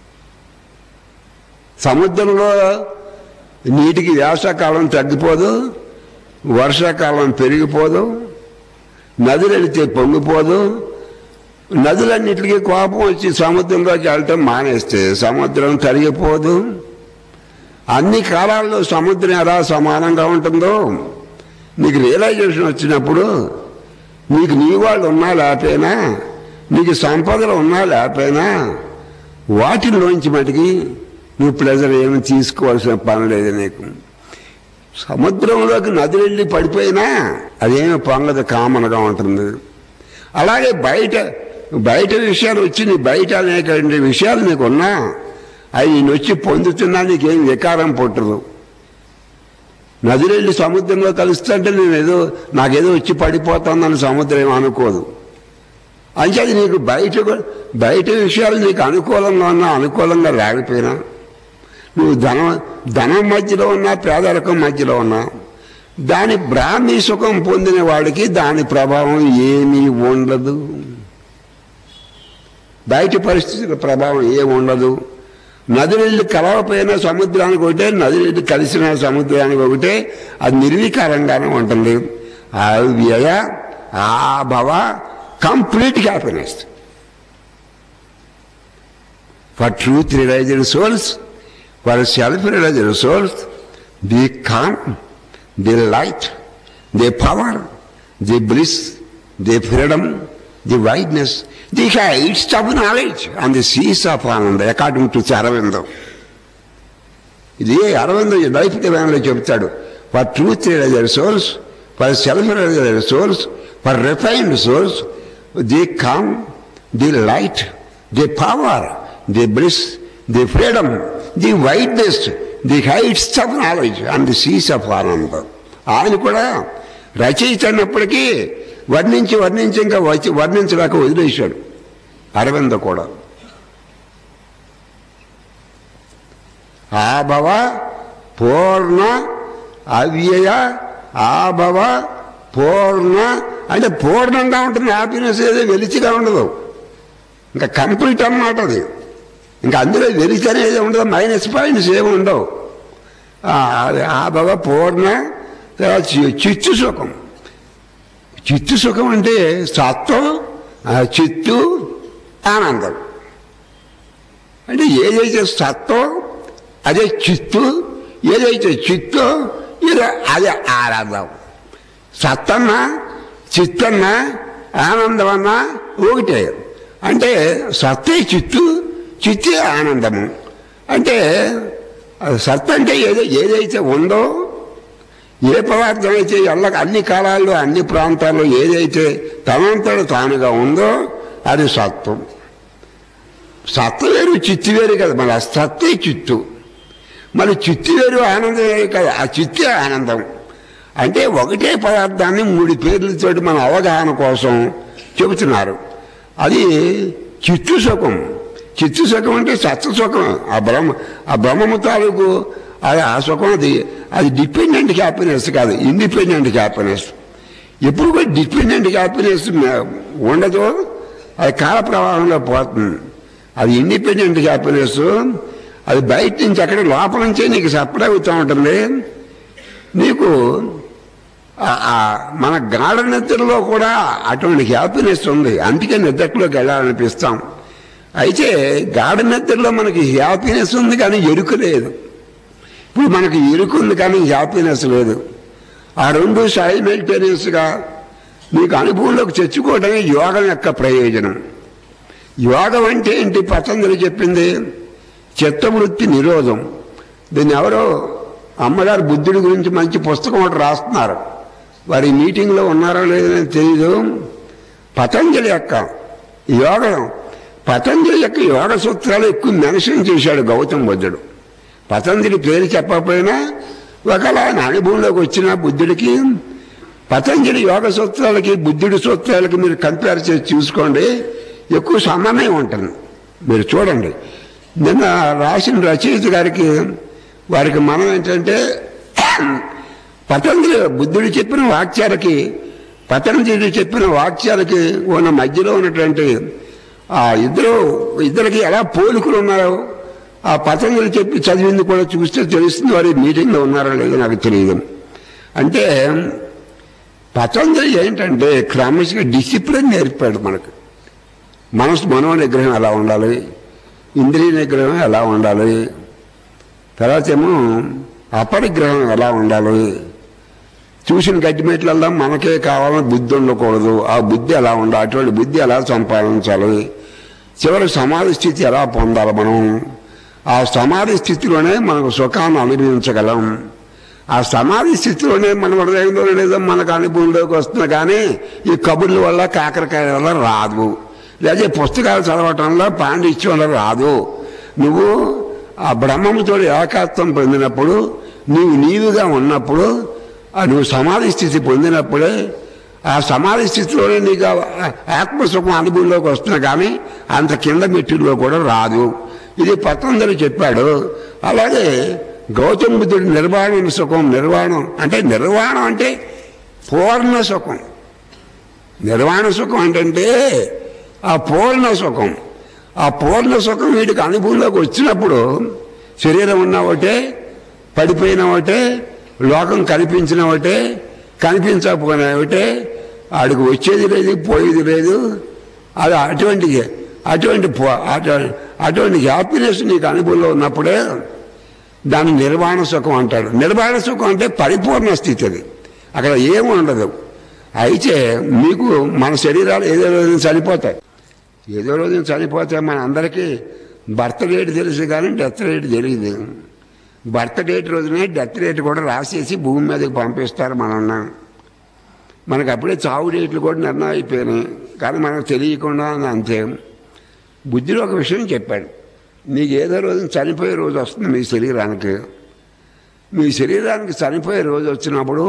సముద్రంలో నీటికి వేసవకాలం తగ్గిపోదు వర్షాకాలం పెరిగిపోదు నదులు వెళితే పొంగిపోదు నదులన్నిటికీ కోపం వచ్చి సముద్రంలోకి వెళ్ళటం మానేస్తే సముద్రం తరిగిపోదు అన్ని కాలాల్లో సముద్రం ఎలా సమానంగా ఉంటుందో నీకు రియలైజేషన్ వచ్చినప్పుడు నీకు నీ వాళ్ళు ఉన్నా లేకపోయినా నీకు సంపదలు ఉన్నా లేకపోయినా వాటిల్లోంచి మటుకి నువ్వు ప్లెజర్ ఏమి తీసుకోవాల్సిన పని లేదు నీకు సముద్రంలోకి నది వెళ్ళి పడిపోయినా అదేమి పొంగదు కామన్గా ఉంటుంది అలాగే బయట బయట విషయాలు వచ్చి నీ బయట అనేక విషయాలు నీకు ఉన్నా అవి నేను వచ్చి పొందుతున్నా నీకేం వికారం పుట్టదు నది వెళ్ళి సముద్రంలో కలుస్తుంటే నేను ఏదో నాకేదో వచ్చి పడిపోతుందని సముద్రం ఏం అనుకోదు అంచేది నీకు బయట కూడా- బయట విషయాలు నీకు అనుకూలంగా ఉన్నా అనుకూలంగా లేకపోయినా నువ్వు ధనం ధనం మధ్యలో ఉన్నా పేదరికం మధ్యలో ఉన్నా దాని బ్రాహ్మీ సుఖం పొందిన వాడికి దాని ప్రభావం ఏమీ ఉండదు బయట పరిస్థితుల ప్రభావం ఏమి ఉండదు నది వెళ్ళి కలవపోయిన సముద్రానికి ఒకటే నది వెళ్ళి కలిసిన సముద్రానికి ఒకటే అది నిర్వీకారంగానే ఉంటుంది ఆ వ్యయ ఆ భవ complete happiness for truth realised souls for self realised souls the calm the light the power the bliss the freedom the wideness the heights of knowledge and the seas of Anand according to Aravindam ఇది Aravindam life డివైన్లో చెప్తాడు for truth realised souls for self realised souls for refined souls the calm the light the power the bliss the freedom the wideness the heights of knowledge and the seas of ఆనందం ఆయన కూడా రచయిత అన్నప్పటికీ వర్ణించి వర్ణించి ఇంకా వచ్చి వర్ణించలేక వదిలేశాడు అరవింద కూడా ఆభవ పూర్ణ అవ్యయ ఆభవ పూర్ణ అంటే పూర్ణంగా ఉంటుంది హ్యాపీనెస్ ఏదో వెలిచిగా ఉండదు ఇంకా కంప్లీట్ అన్నమాట అది ఇంకా అందులో వెలిచి అనేది ఉండదు మైనస్ పాయింట్స్ ఏమి ఉండవు ఆ, అది ఆభవ పూర్ణ తర్వాత చి- చిత్తు సుఖం చిత్తు సుఖం అంటే సత్వం ఆ, చిత్తు ఆనందం అంటే ఏదైతే సత్వం అదే చిత్తు ఏదైతే చిత్తు ఇది అదే ఆనందం సత్తన్న చిత్తన్న ఆనందం అన్న ఒకటే అంటే సత్తే చిత్తు చిత్తే ఆనందము అంటే అది సత్ అంటే ఏదో ఏదైతే ఉందో ఏ పదార్థం అయితే ఎల్ల అన్ని కాలాల్లో అన్ని ప్రాంతాల్లో ఏదైతే తనంతట తానుగా ఉందో అది సత్వం సత్తు వేరు చిత్తు వేరు కదా మరి ఆ సత్తే చిత్తు మరి చిత్తు వేరు ఆనందం వేరు కదా ఆ చిత్తే ఆనందం అంటే ఒకటే పదార్థాన్ని మూడు పేర్లతోటి మన అవగాహన కోసం చెబుతున్నారు అది చిత్తు సుఖం చిత్తు సుఖం అంటే సత్వ సుఖం ఆ బ్రహ్మ ఆ బ్రహ్మము తాలూకు అది ఆ సుఖం అది అది డిపెండెంట్ హ్యాపీనెస్ కాదు ఇండిపెండెంట్ హ్యాపీనెస్ ఎప్పుడు కూడా డిపెండెంట్ హ్యాపీనెస్ ఉండదు అది కాల ప్రవాహంలో పోతుంది అది ఇండిపెండెంట్ హ్యాపీనెస్ అది బయట నుంచి అక్కడ లోపల నుంచే నీకు సప్లై అవుతూ ఉంటుంది నీకు ఆ- ఆ మన గాఢ నిద్రలో కూడా అటువంటి హ్యాపీనెస్ ఉంది అందుకే నిద్రలోకి వెళ్ళాలనిపిస్తాం అయితే గాఢ నిద్రలో మనకి హ్యాపీనెస్ ఉంది కానీ ఎరుక లేదు ఇప్పుడు మనకి ఎరుక ఉంది కానీ హ్యాపీనెస్ లేదు ఆ రెండు సైమల్టేనియస్గా నీకు అనుభవంలోకి తెచ్చుకోవడమే యోగం యొక్క ప్రయోజనం యోగం అంటే ఏంటి పతంజలి చెప్పింది చిత్తవృత్తి నిరోధం దీన్ని ఎవరో అమ్మగారు బుద్ధుడి గురించి మంచి పుస్తకం ఒకటి రాస్తున్నారు వారి మీటింగ్లో ఉన్నారో లేదో నాకు తెలియదు పతంజలి యొక్క యోగం పతంజలి యొక్క యోగ సూత్రాలు ఎక్కువ మెన్షన్ చేశాడు గౌతమ్ బుద్ధుడు పతంజలి పేరు చెప్పకపోయినా ఒకవేళ ఆయన అనుభవంలోకి వచ్చిన బుద్ధుడికి పతంజలి యోగ సూత్రాలకి బుద్ధుడి సూత్రాలకి మీరు కంపేర్ చేసి చూసుకోండి ఎక్కువ సమన్వయం ఉంటుంది మీరు చూడండి నిన్న రాసిన రచయిత గారికి వారికి మనం ఏంటంటే పతంజలి బుద్ధుడు చెప్పిన వాక్యాలకి పతంజలి చెప్పిన వాక్యాలకి ఉన్న మధ్యలో ఉన్నటువంటి ఆ ఇద్దరు ఇద్దరికి ఎలా పోలికలు ఉన్నాయో ఆ పతంజలి చెప్పి చదివింది కూడా చూస్తే తెలుస్తుంది వారి మీటింగ్లో ఉన్నారో లేదో నాకు తెలియదు అంటే పతంజలి ఏంటంటే క్రమశిగా డిసిప్లిన్ నేర్పాడు మనకు మనసు మనో నిగ్రహం ఎలా ఉండాలి ఇంద్రియ నిగ్రహం ఎలా ఉండాలి తర్వాత ఏమో అపరిగ్రహం ఎలా ఉండాలి చూసిన గడ్డిమెట్లల్లా మనకే కావాలని బుద్ధి ఉండకూడదు ఆ బుద్ధి ఎలా ఉండాలి అటువంటి బుద్ధి ఎలా సంపాదించాలి చివరి సమాధి స్థితి ఎలా పొందాలి మనం ఆ సమాధి స్థితిలోనే మనకు సుఖాన్ని అనుభవించగలం ఆ సమాధి స్థితిలోనే మన హృదయంలో లేదో మనకు అనుభవంలోకి వస్తుంది కానీ ఈ కబుర్ల వల్ల కాకరకాయ వల్ల రాదు లేదా పుస్తకాలు చదవటం వల్ల పాండిత్యం వల్ల రాదు నువ్వు ఆ బ్రహ్మముతో ఏకాత్వం పొందినప్పుడు నీవు నీవుగా ఉన్నప్పుడు ఆ నువ్వు సమాధి స్థితి పొందినప్పుడే ఆ సమాధి స్థితిలోనే నీకు ఆ ఆత్మసుఖం అనుభవంలోకి వస్తున్నా కానీ అంత కింద మెట్టుల్లో కూడా రాదు ఇది పతంజలి చెప్పాడు అలాగే గౌతమ బుద్ధుడు నిర్వాణ సుఖం నిర్వాణం అంటే నిర్వాణం అంటే పూర్ణ సుఖం నిర్వాణ సుఖం ఏంటంటే ఆ పూర్ణ సుఖం ఆ పూర్ణ సుఖం వీడికి అనుభవంలోకి వచ్చినప్పుడు శరీరం ఉన్న ఒకటే పడిపోయిన ఒకటే లోకం కనిపించిన ఒకటే కనిపించకపోయిన ఒకటే ఆడికి వచ్చేది లేదు పోయేది లేదు అది అటువంటి అటువంటి పో- అటు- అటువంటి హ్యాపీనెస్ నీకు అనుభవంలో ఉన్నప్పుడే దాన్ని నిర్వాణ సుఖం అంటాడు నిర్వాణ సుఖం అంటే పరిపూర్ణ స్థితి అది అక్కడ ఏమి ఉండదు అయితే మీకు మన శరీరాలు ఏదో రోజున చనిపోతాయి ఏదో రోజున చనిపోతే మన అందరికీ బర్త్ డేట్ తెలుసు కానీ డెత్ రేట్ తెలియదు బర్త్ డేట్ రోజునే డెత్ రేట్ కూడా రాసేసి భూమి మీదకి పంపిస్తారు మనం మనకు అప్పుడే చావు డేట్లు కూడా నిర్ణయం అయిపోయినాయి కానీ మనకు తెలియకుండా అంతే బుద్ధిలో ఒక విషయం చెప్పాడు మీకు ఏదో రోజు చనిపోయే రోజు వస్తుంది మీ శరీరానికి మీ శరీరానికి చనిపోయే రోజు వచ్చినప్పుడు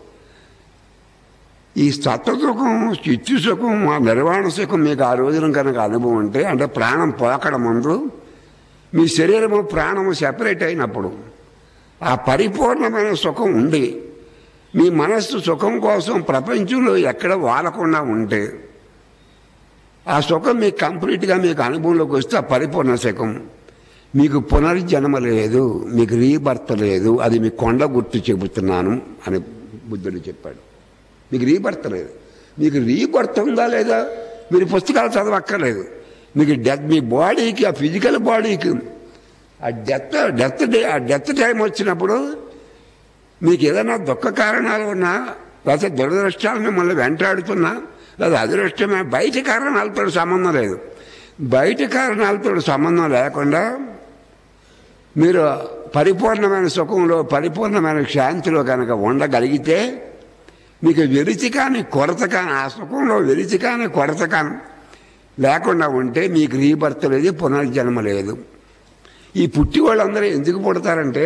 ఈ సత్వసుఖం చిత్తు సుఖం ఆ నిర్వాణ సుఖం మీకు ఆ రోజున కనుక అనుభవం ఉంటే అంటే ప్రాణం పోకడ ముందు మీ శరీరము ప్రాణము సెపరేట్ అయినప్పుడు ఆ పరిపూర్ణమైన సుఖం ఉండి మీ మనస్సు సుఖం కోసం ప్రపంచంలో ఎక్కడ వాలకుండా ఉంటే ఆ సుఖం మీకు కంప్లీట్గా మీకు అనుభవంలోకి వస్తే ఆ పరిపూర్ణ సుఖం మీకు పునర్జన్మ లేదు మీకు రీబర్త్ లేదు అది మీ కొండ గుర్తు చెబుతున్నాను అని బుద్ధుడు చెప్పాడు మీకు రీబర్త్ లేదు మీకు రీబర్త్ ఉందా లేదా మీరు పుస్తకాలు చదవక్కర్లేదు మీకు డెత్ మీ బాడీకి ఆ ఫిజికల్ బాడీకి ఆ డెత్ డెత్ డే ఆ డెత్ టైం వచ్చినప్పుడు మీకు ఏదైనా దుఃఖ కారణాలు ఉన్నా లేకపోతే దురదృష్టాలు మిమ్మల్ని వెంటాడుతున్నా లేదా అదృష్టమే బయట కారణాలతో సంబంధం లేదు బయట కారణాలతో సంబంధం లేకుండా మీరు పరిపూర్ణమైన సుఖంలో పరిపూర్ణమైన శాంతిలో కనుక ఉండగలిగితే మీకు వెలిచి కానీ కొరత కానీ ఆ సుఖంలో వెలిచి కానీ కొరత కానీ లేకుండా ఉంటే మీకు రీబర్త్ లేదు పునర్జన్మ లేదు ఈ పుట్టి వాళ్ళందరూ ఎందుకు పుడతారంటే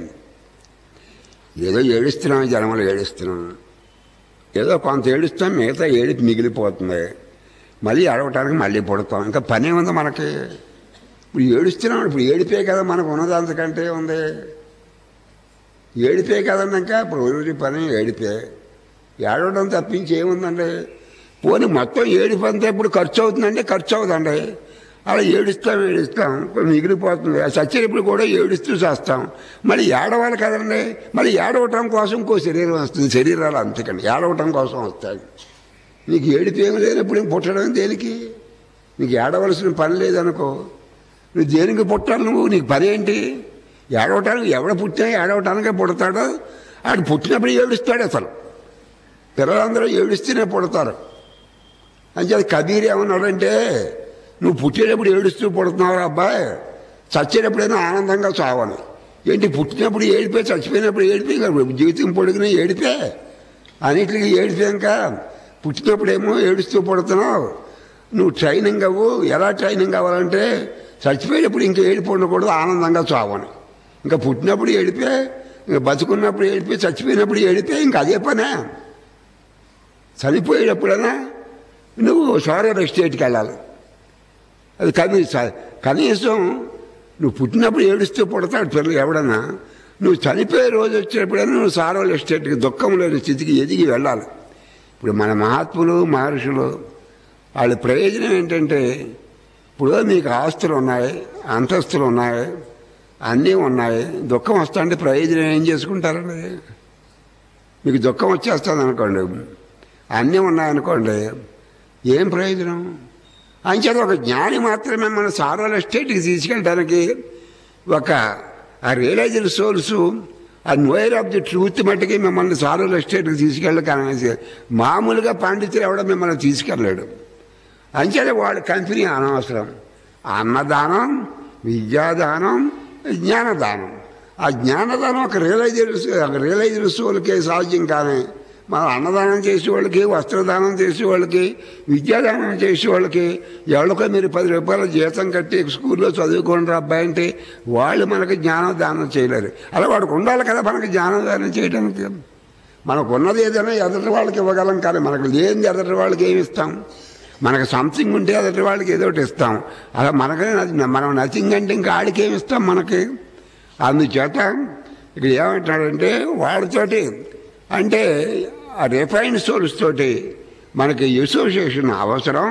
ఏదో ఏడుస్తున్నాం జన్మలు ఏడుస్తున్నాం ఏదో కొంత ఏడుస్తాం మిగతా ఏడుపు మిగిలిపోతుంది మళ్ళీ అడగటానికి మళ్ళీ పుడతాం ఇంకా పని ఉంది మనకి ఇప్పుడు ఏడుస్తున్నాం ఇప్పుడు ఏడిపే కదా మనకు ఉన్నది అంతకంటే ఉంది ఏడిపే కదన్నాక ఇప్పుడు రోజు పని ఏడిపే ఏడవడం తప్పించి ఏముందండి పోనీ మొత్తం ఏడుపు అంతా ఇప్పుడు ఖర్చు అవుతుందంటే ఖర్చు అవుతుందండి అలా ఏడుస్తాం ఏడుస్తాం కొన్ని మిగిలిపోతుంది ఆ చచ్చేటప్పుడు కూడా ఏడుస్తూ చేస్తాం మళ్ళీ ఏడవాలి కదండి మళ్ళీ ఏడవటం కోసం ఇంకో శరీరం వస్తుంది శరీరాలు అంతకండి ఏడవటం కోసం వస్తాయి నీకు ఏడుపు ఏమి లేనప్పుడు ఏం పుట్టడం దేనికి నీకు ఏడవలసిన పని లేదనుకో నువ్వు దేనికి పుట్టాలి నువ్వు నీకు పని ఏంటి ఏడవటానికి ఎవడ పుట్టినా ఏడవటానికే పుడతాడో ఆడు పుట్టినప్పుడు ఏడుస్తాడు అసలు పిల్లలందరూ ఏడుస్తూనే పుడతారు అంచేది కబీర్ ఏమన్నాడంటే నువ్వు పుట్టేటప్పుడు ఏడుస్తూ పుడుతున్నావు అబ్బాయి చచ్చేటప్పుడైనా ఆనందంగా చావాలి ఏంటి పుట్టినప్పుడు ఏడిపే చచ్చిపోయినప్పుడు ఏడిపే ఇంకా జీవితం పొడిగిన ఏడిపే అన్నిటికీ ఏడిపోయాక పుట్టినప్పుడేమో ఏడుస్తూ పుడుతున్నావు నువ్వు ట్రైనింగ్ అవ్వు ఎలా ట్రైనింగ్ అవ్వాలంటే చచ్చిపోయేటప్పుడు ఇంకా ఏడిపి ఉండకూడదు ఆనందంగా చావని ఇంకా పుట్టినప్పుడు ఏడిపే ఇంకా బతుకున్నప్పుడు ఏడిపే చచ్చిపోయినప్పుడు ఏడిపే ఇంకా అదే పనే చనిపోయేటప్పుడైనా నువ్వు సోరర్ ఎస్టేట్కి వెళ్ళాలి అది కనీసం కనీసం నువ్వు పుట్టినప్పుడు ఏడుస్తూ పుడతాడు పిల్లలు ఎవడన్నా నువ్వు చనిపోయే రోజు వచ్చేటప్పుడైనా నువ్వు సారోల్ ఎస్టేట్కి దుఃఖం లేని స్థితికి ఎదిగి వెళ్ళాలి ఇప్పుడు మన మహాత్ములు మహర్షులు వాళ్ళ ప్రయోజనం ఏంటంటే ఇప్పుడు మీకు ఆస్తులు ఉన్నాయి అంతస్తులు ఉన్నాయి అన్నీ ఉన్నాయి దుఃఖం వస్తా అంటే ప్రయోజనం ఏం చేసుకుంటారండి మీకు దుఃఖం వచ్చేస్తుంది అనుకోండి అన్నీ ఉన్నాయనుకోండి ఏం ప్రయోజనం అంచేత ఒక జ్ఞాని మాత్రమే మన సారోల ఎస్టేట్కి తీసుకెళ్ళడానికి ఒక ఆ రియలైజ్డ్ సోల్స్ ఆ నోయర్ ఆఫ్ ది ట్రూత్ మట్టుకి మిమ్మల్ని సారోల ఎస్టేట్కి తీసుకెళ్ళకనేసి మామూలుగా పాండిత్యులు ఎవడో మిమ్మల్ని తీసుకెళ్ళాడు అంచేత వాడు కంపెనీ అనవసరం అన్నదానం విద్యాదానం జ్ఞానదానం ఆ జ్ఞానదానం ఒక రియలైజర్ ఒక రియలైజర్ సోల్కే సాధ్యం కానీ మనం అన్నదానం చేసే వాళ్ళకి వస్త్రదానం చేసే వాళ్ళకి విద్యాదానం చేసే వాళ్ళకి ఎవరికో మీరు పది రూపాయల జీతం కట్టి స్కూల్లో చదువుకోండి అబ్బాయి అంటే వాళ్ళు మనకి జ్ఞానదానం చేయలేరు అలా వాడికి ఉండాలి కదా మనకి జ్ఞానదానం చేయడానికి మనకు ఉన్నది ఏదైనా ఎదుటి వాళ్ళకి ఇవ్వగలం కానీ మనకు లేనిది ఎదుటి వాళ్ళకి ఏమి ఇస్తాం మనకు సంథింగ్ ఉంటే ఎదుటి వాళ్ళకి ఏదో ఒకటి ఇస్తాం అలా మనకే నచ్చి- మనం నథింగ్ అంటే ఇంకా ఆడికి ఏమి ఇస్తాం మనకి అందుచేత ఇక్కడ ఏమంటాడంటే వాళ్ళతోటి అంటే ఆ రిఫైన్డ్ సోల్స్ తోటి మనకి అసోసియేషన్ అవసరం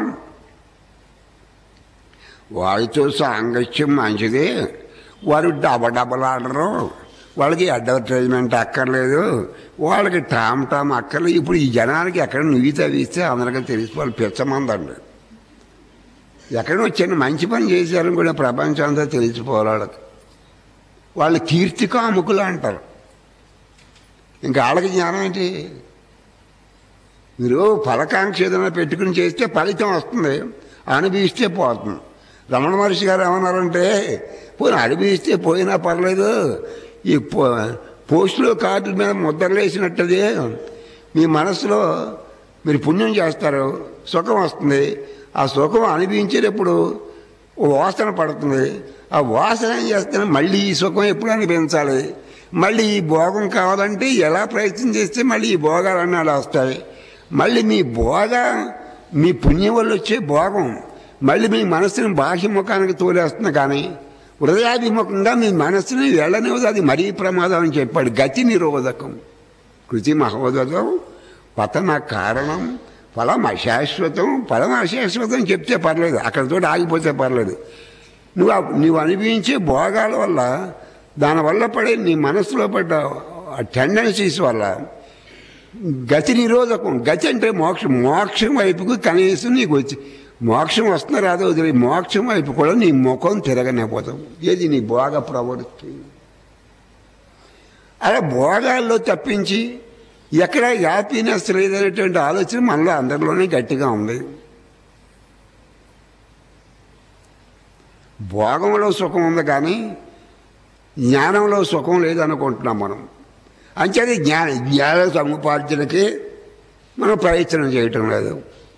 వారితో సాంగత్యం మంచిది వారు డబ డబలాడరు వాళ్ళకి అడ్వర్టైజ్మెంట్ అక్కర్లేదు వాళ్ళకి టామ్ టామ్ అక్కర్లేదు ఇప్పుడు ఈ జనానికి ఎక్కడ నువ్వు తవ్విస్తే అందరికీ తెలిసి వాళ్ళు పిచ్చమందండి ఎక్కడో చిన్న మంచి పని చేశారని కూడా ప్రపంచం అంతా తెలిసిపోవాలి వాళ్ళకి వాళ్ళు కీర్తి కాముకులు అంటారు ఇంకా వాళ్ళకి జ్ఞానం ఏంటి మీరు ఫలకాంక్ష ఏదైనా పెట్టుకుని చేస్తే ఫలితం వస్తుంది అనుభవిస్తే పోతుంది రమణ మహర్షి గారు ఏమన్నారంటే పోయిన అనుభవిస్తే పోయినా పర్లేదు ఈ పో పోస్టులో కార్డు మీద ముద్రలు వేసినట్టది మీ మనసులో మీరు పుణ్యం చేస్తారు సుఖం వస్తుంది ఆ సుఖం అనిపించేటప్పుడు ఓ వాసన పడుతుంది ఆ వాసన ఏం చేస్తాను మళ్ళీ ఈ సుఖం ఎప్పుడు అనిపించాలి మళ్ళీ ఈ భోగం కావాలంటే ఎలా ప్రయత్నం చేస్తే మళ్ళీ ఈ భోగాలన్నీ అలా వస్తాయి మళ్ళీ మీ భోగ మీ పుణ్యం వల్ల వచ్చే భోగం మళ్ళీ మీ మనసుని బాహ్యముఖానికి తోలేస్తుంది కానీ హృదయాభిముఖంగా మీ మనస్సుని వెళ్ళనివ్వదు అది మరీ ప్రమాదం అని చెప్పాడు గతి నిరోధకం కృతి మహోదయం పతన కారణం ఫలం అశాశ్వతం ఫలం అశాశ్వతం చెప్తే పర్లేదు అక్కడితో ఆగిపోతే పర్లేదు నువ్వు ఆ- నువ్వు అనుభవించే భోగాల వల్ల దానివల్ల పడే నీ మనసులో పడ్డ టెండెన్సీస్ వల్ల గతి నిరోధకం గతి అంటే మోక్షం మోక్షం వైపుకు కనీసం నీకు వచ్చి మోక్షం వస్తున్నా రాదో వదిలే మోక్షం వైపు కూడా నీ ముఖం తిరగనిపోతాం ఏది నీ భోగ ప్రవృత్తి అలా భోగాల్లో తప్పించి ఎక్కడ హ్యాపీనెస్ లేదనేటువంటి ఆలోచన మనలో అందరిలోనే గట్టిగా ఉంది భోగంలో సుఖం ఉంది కానీ జ్ఞానంలో సుఖం లేదనుకుంటున్నాం మనం అంచేది జ్ఞాన జ్ఞాన సముపార్జనకి మనం ప్రయత్నం చేయటం లేదు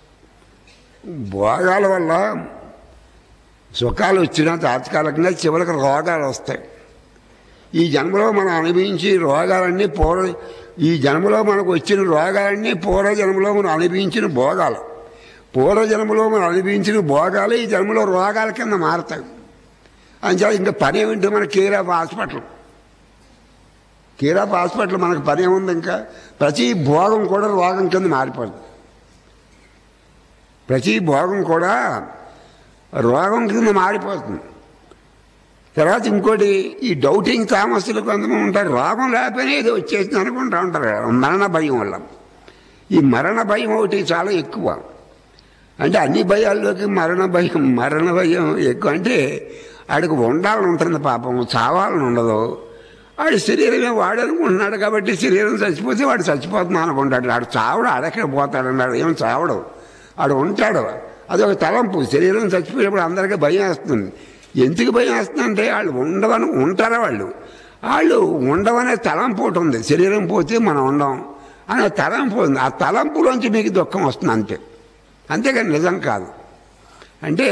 భోగాల వల్ల సుఖాలు వచ్చినా తాత్కాలికంగా చివరికి రోగాలు వస్తాయి ఈ జన్మలో మనం అనుభవించి రోగాలన్నీ పూర్వ ఈ జన్మలో మనకు వచ్చిన రోగాలన్నీ పూర్వ జన్మలో మనం అనుభవించిన భోగాలు పూర్వ జన్మలో మనం అనుభవించిన భోగాలు ఈ జన్మలో రోగాల కింద మారతాయి అంచేత ఇంకా పని ఏమిటి మన care of hospital care of hospital మనకు పని ఏముంది ఇంకా ప్రతి భోగం కూడా రోగం కింద మారిపోతుంది ప్రతి భోగం కూడా రోగం కింద మారిపోతుంది తర్వాత ఇంకోటి ఈ డౌటింగ్ తామస్సులు కొంతమంది ఉంటారు రోగం లేకపోయినా ఏదో వచ్చేసింది అనుకుంటా ఉంటారు మరణ భయం వల్ల ఈ మరణ భయం ఒకటి చాలా ఎక్కువ అంటే అన్ని భయాల్లోకి మరణ భయం మరణ భయం ఎక్కువ అంటే ఆడికి ఉండాలని ఉంటుంది పాపం చావాలని ఉండదు వాడి శరీరమే వాడు అనుకుంటున్నాడు కాబట్టి శరీరం చచ్చిపోతే వాడు చచ్చిపోతున్నా అనుకుంటాడు ఆడు చావడు ఆడెక్కడ పోతాడు అన్నాడు ఏం చావడు ఆడు ఉంటాడు అదొక తలంపు శరీరం చచ్చిపోయినప్పుడు అందరికీ భయం వేస్తుంది ఎందుకు భయం వేస్తుందంటే వాళ్ళు ఉండవని ఉంటారా వాళ్ళు వాళ్ళు ఉండవనే తలంపు ఒకటి ఉంది శరీరం పోతే మనం ఉండం అనే తలంపు ఉంది ఆ తలంపులోంచి మీకు దుఃఖం వస్తుంది అంతే అంతేగాని నిజం కాదు అంటే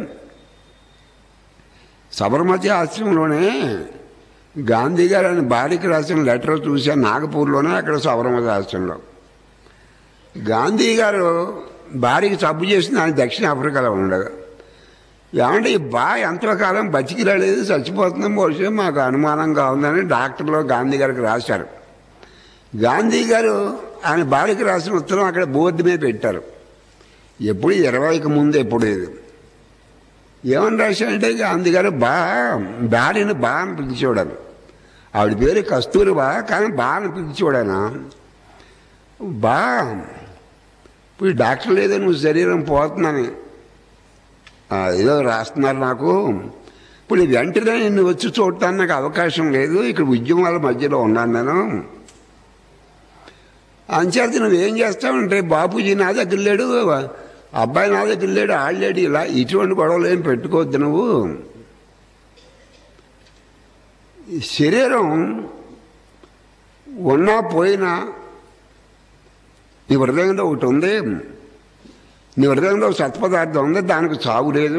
సబర్మతి ఆశ్రమంలోనే గాంధీ గారు అని భార్యకి రాసిన లెటర్ చూశాను నాగపూర్లోనే అక్కడ సబర్మతి ఆశ్రమంలో గాంధీ గారు భార్యకి జబ్బు చేసిన ఆయన దక్షిణాఫ్రికాలో ఉండగా ఏమంటే ఈ బా ఎంతకాలం బతికి రాలేదు చచ్చిపోతుందని బహుశా మాకు అనుమానంగా ఉందని డాక్టర్లో గాంధీ గారికి రాశారు గాంధీ గారు ఆయన భార్యకి రాసిన ఉత్తరం అక్కడ బోర్డు మీద పెట్టారు ఎప్పుడు ఇరవైకి ముందు ఎప్పుడు ఇది ఏమని రాశాడంటే గాంధీ గారు బా భార్యని బా అని పిలిచేవాడు ఆవిడ పేరు కస్తూరిబా కానీ బా అని పిలిచేవాడాను బా ఇప్పుడు డాక్టర్ లేదో నువ్వు శరీరం పోతుందని ఆ, ఏదో రాస్తున్నారు నాకు ఇప్పుడు వెంటనే నిన్ను వచ్చి చూడటానికి నాకు అవకాశం లేదు ఇక్కడ ఉద్యమాల మధ్యలో ఉన్నాను నేను అంచేత నువ్వు ఏం చేస్తావంటే బాపూజీ నా దగ్గర లేడు అబ్బాయి నా దగ్గర లేడు ఆడలేడు ఇలా ఇటువంటి గొడవలు ఏం పెట్టుకోవద్దు నువ్వు ఈ శరీరం ఉన్నా పోయినా నీ హృదయంలో ఒకటి ఉంది నీ హృదయంలో ఒక సత్పదార్థం ఉంది దానికి చావు లేదు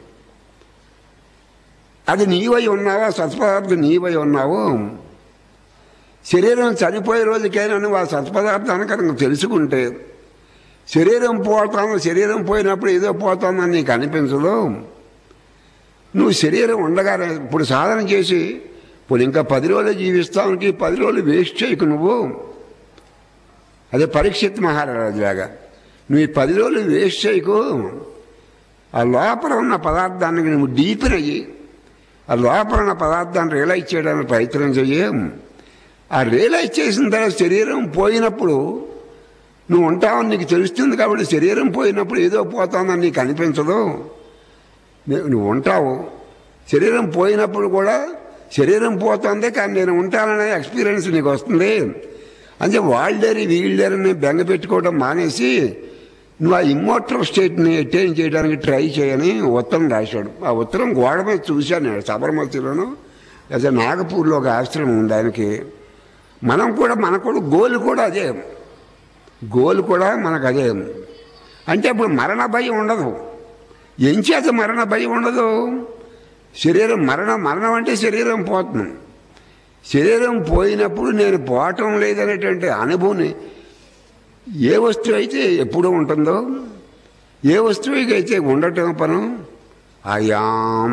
అది నీవై ఉన్నావా సత్పదార్థం నీవై ఉన్నావు శరీరం చనిపోయే రోజుకైనా నువ్వు ఆ సత్పదార్థాన్ని కనుక తెలుసుకుంటే శరీరం పోతాను శరీరం పోయినప్పుడు ఏదో పోతానని నీకు అనిపించదు నువ్వు శరీరం ఉండగానే ఇప్పుడు సాధన చేసి ఇప్పుడు ఇంకా పది రోజులు జీవిస్తానికి పది రోజులు వేస్ట్ చేయకు నువ్వు అదే పరీక్షిత్ మహారాజు లాగా నువ్వు ఈ పది రోజులు వేస్ట్ చేయకు ఆ లోపల ఉన్న పదార్థానికి నువ్వు డీపెన్ అయ్యి ఆ లోపల ఉన్న పదార్థాన్ని రియలైజ్ చేయడానికి ప్రయత్నం చెయ్యి ఆ రియలైజ్ చేసిన తర్వాత శరీరం పోయినప్పుడు నువ్వు ఉంటావని నీకు తెలుస్తుంది కాబట్టి శరీరం పోయినప్పుడు ఏదో పోతానని నీకు అనిపించదు నే- నువ్వు ఉంటావు శరీరం పోయినప్పుడు కూడా శరీరం పోతుంది కానీ నేను ఉంటాననే ఎక్స్పీరియన్స్ నీకు వస్తుంది అంటే వాళ్ళేరి వీళ్ళేరని బెంగ పెట్టుకోవడం మానేసి నువ్వు ఆ ఇమ్మోటల్ స్టేట్ని అటైన్ చేయడానికి ట్రై చేయని ఉత్తరం రాశాడు ఆ ఉత్తరం గోడ మీద చూశాను నేను సబర్మతిలోను లేదా నాగపూర్లో ఒక ఆశ్రమం ఉంది ఆయనకి మనం కూడా మన కూడా గోల్ కూడా అదే గోల్ కూడా మనకు అదే అంటే ఇప్పుడు మరణ భయం ఉండదు ఎంచేత మరణ భయం ఉండదు శరీరం మరణం మరణం అంటే శరీరం పోతుంది శరీరం పోయినప్పుడు నేను పోవటం లేదనేటువంటి అనుభూని ఏ వస్తువు అయితే ఎప్పుడూ ఉంటుందో ఏ వస్తువుకి అయితే ఉండటం పను అయాం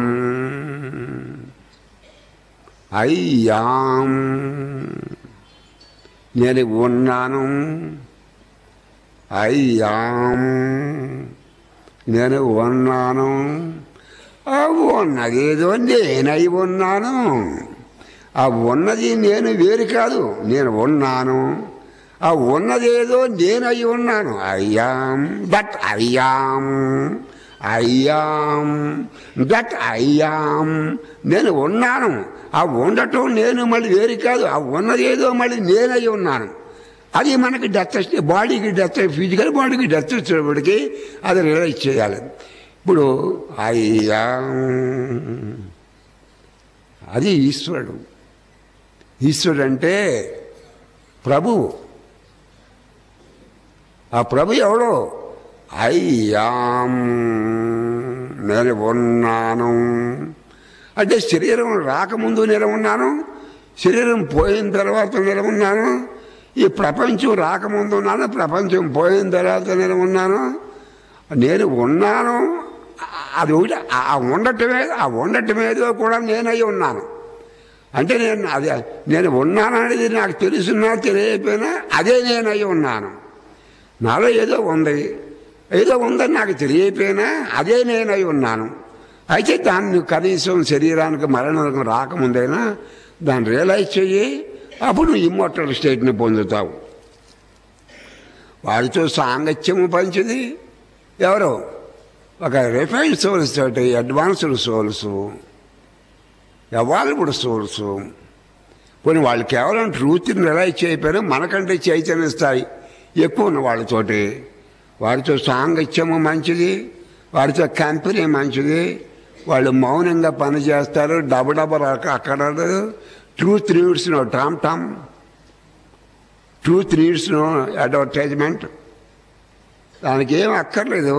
అయ్యాం నేను ఉన్నాను అయ్యాం నేను ఉన్నాను ఆ ఉన్నదేదో నేనై ఉన్నాను ఆ ఉన్నది నేను వేరు కాదు నేను ఉన్నాను ఆ ఉన్నదేదో నేనై ఉన్నాను అయ్యాం దట్ అయ్యాం అయ్యాం దట్ అయ్యాం నేను ఉన్నాను ఆ ఉండటం నేను మళ్ళీ వేరు కాదు ఆ ఉన్నదేదో మళ్ళీ నేనై ఉన్నాను అది మనకి డెత్ వస్తే బాడీకి డెత్ ఫిజికల్ బాడీకి డెత్ వచ్చేటప్పటికి అది రియలైజ్ చేయాలి ఇప్పుడు అయ్యా అది ఈశ్వరుడు ఈశ్వరుడు అంటే ప్రభువు ఆ ప్రభు ఎవడో అయ్యాం నేను ఉన్నాను అంటే శరీరం రాకముందు నేను ఉన్నాను శరీరం పోయిన తర్వాత నేను ఉన్నాను ఈ ప్రపంచం రాకముందు ఉన్నాను ప్రపంచం పోయిన తర్వాత నేను ఉన్నాను నేను ఉన్నాను అది ఒకటి ఆ ఉండటమే ఆ ఉండటమేదో కూడా నేనై ఉన్నాను అంటే నేను అది నేను ఉన్నాను అనేది నాకు తెలుసున్నా తెలియకపోయినా అదే నేనై ఉన్నాను నాలో ఏదో ఉంది ఏదో ఉందని నాకు తెలియకపోయినా అదే నేనై ఉన్నాను అయితే దాన్ని కనీసం శరీరానికి మరణం రాకముందైనా దాన్ని రియలైజ్ చెయ్యి అప్పుడు నువ్వు ఇమ్మోటల్ స్టేట్ని పొందుతావు వాడితో సాంగత్యము పంచింది ఎవరు ఒక రిఫైన్డ్ సోల్స్ తోటి అడ్వాన్స్డ్ సోల్స్ ఎవాల్వ్డ్ సోల్స్ పోనీ వాళ్ళు కేవలం ట్రూత్ని రిలైజ్ చేయకపోయినా మనకంటే చైతన్య స్థాయి ఎక్కువ ఉన్న వాళ్ళతోటి వాడితో సాంగత్యము మంచిది వాడితో కంపెనీ మంచిది వాళ్ళు మౌనంగా పనిచేస్తారు డబ డబ అక్కడ truth needs no tom tom truth needs no advertisement దానికి ఏం అక్కర్లేదు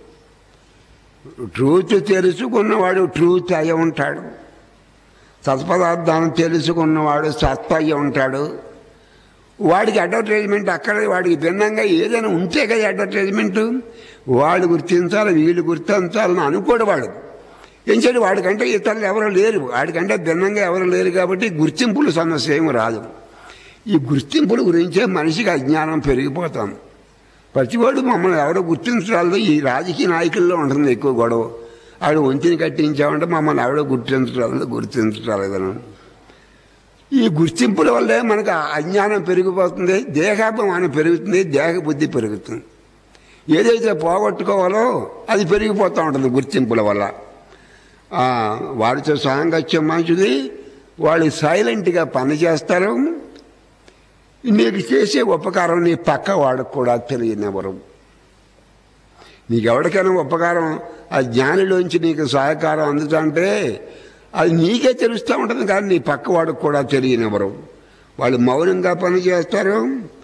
ట్రూత్ తెలుసుకున్నవాడు ట్రూత్ అయి ఉంటాడు సత్పదార్థాన్ని తెలుసుకున్నవాడు సత్త అయి ఉంటాడు వాడికి అడ్వర్టైజ్మెంట్ అక్కడ వాడికి భిన్నంగా ఏదైనా ఉంటే కదా అడ్వర్టైజ్మెంట్ వాడు గుర్తించాలి వీళ్ళు గుర్తించాలని అనుకోడు వాడు ఏం చేయాలి వాడికంటే ఇతరులు ఎవరు లేరు వాడికంటే భిన్నంగా ఎవరు లేరు కాబట్టి గుర్తింపుల సమస్య ఏమి రాదు ఈ గుర్తింపుల గురించే మనిషికి అజ్ఞానం పెరిగిపోతాం ప్రతివాడు మమ్మల్ని ఎవరో గుర్తించరాలేదు ఈ రాజకీయ నాయకుల్లో ఉంటుంది ఎక్కువ గొడవ ఆవిడ వంతిని కట్టించామంటే మమ్మల్ని ఎవడో గుర్తించరాలేదు గుర్తించరాలేదని ఈ గుర్తింపుల వల్లే మనకు ఆ అజ్ఞానం పెరిగిపోతుంది దేహాభిమానం పెరుగుతుంది దేహ బుద్ధి పెరుగుతుంది ఏదైతే పోగొట్టుకోవాలో అది పెరిగిపోతూ ఉంటుంది గుర్తింపుల వల్ల ఆ, వాడితో సాంగత్యం మంచిది వాళ్ళు సైలెంట్గా పని చేస్తారు నీకు చేసే ఉపకారం నీ పక్క వాడికి కూడా తెలియనివ్వరు నీకు ఎవరికైనా ఉపకారం ఆ జ్ఞానిలోంచి నీకు సహకారం అందుతుంటే అది నీకే తెలుస్తూ ఉంటుంది కానీ నీ పక్క వాడికి కూడా తెలియనివ్వరు వాళ్ళు మౌనంగా పని చేస్తారు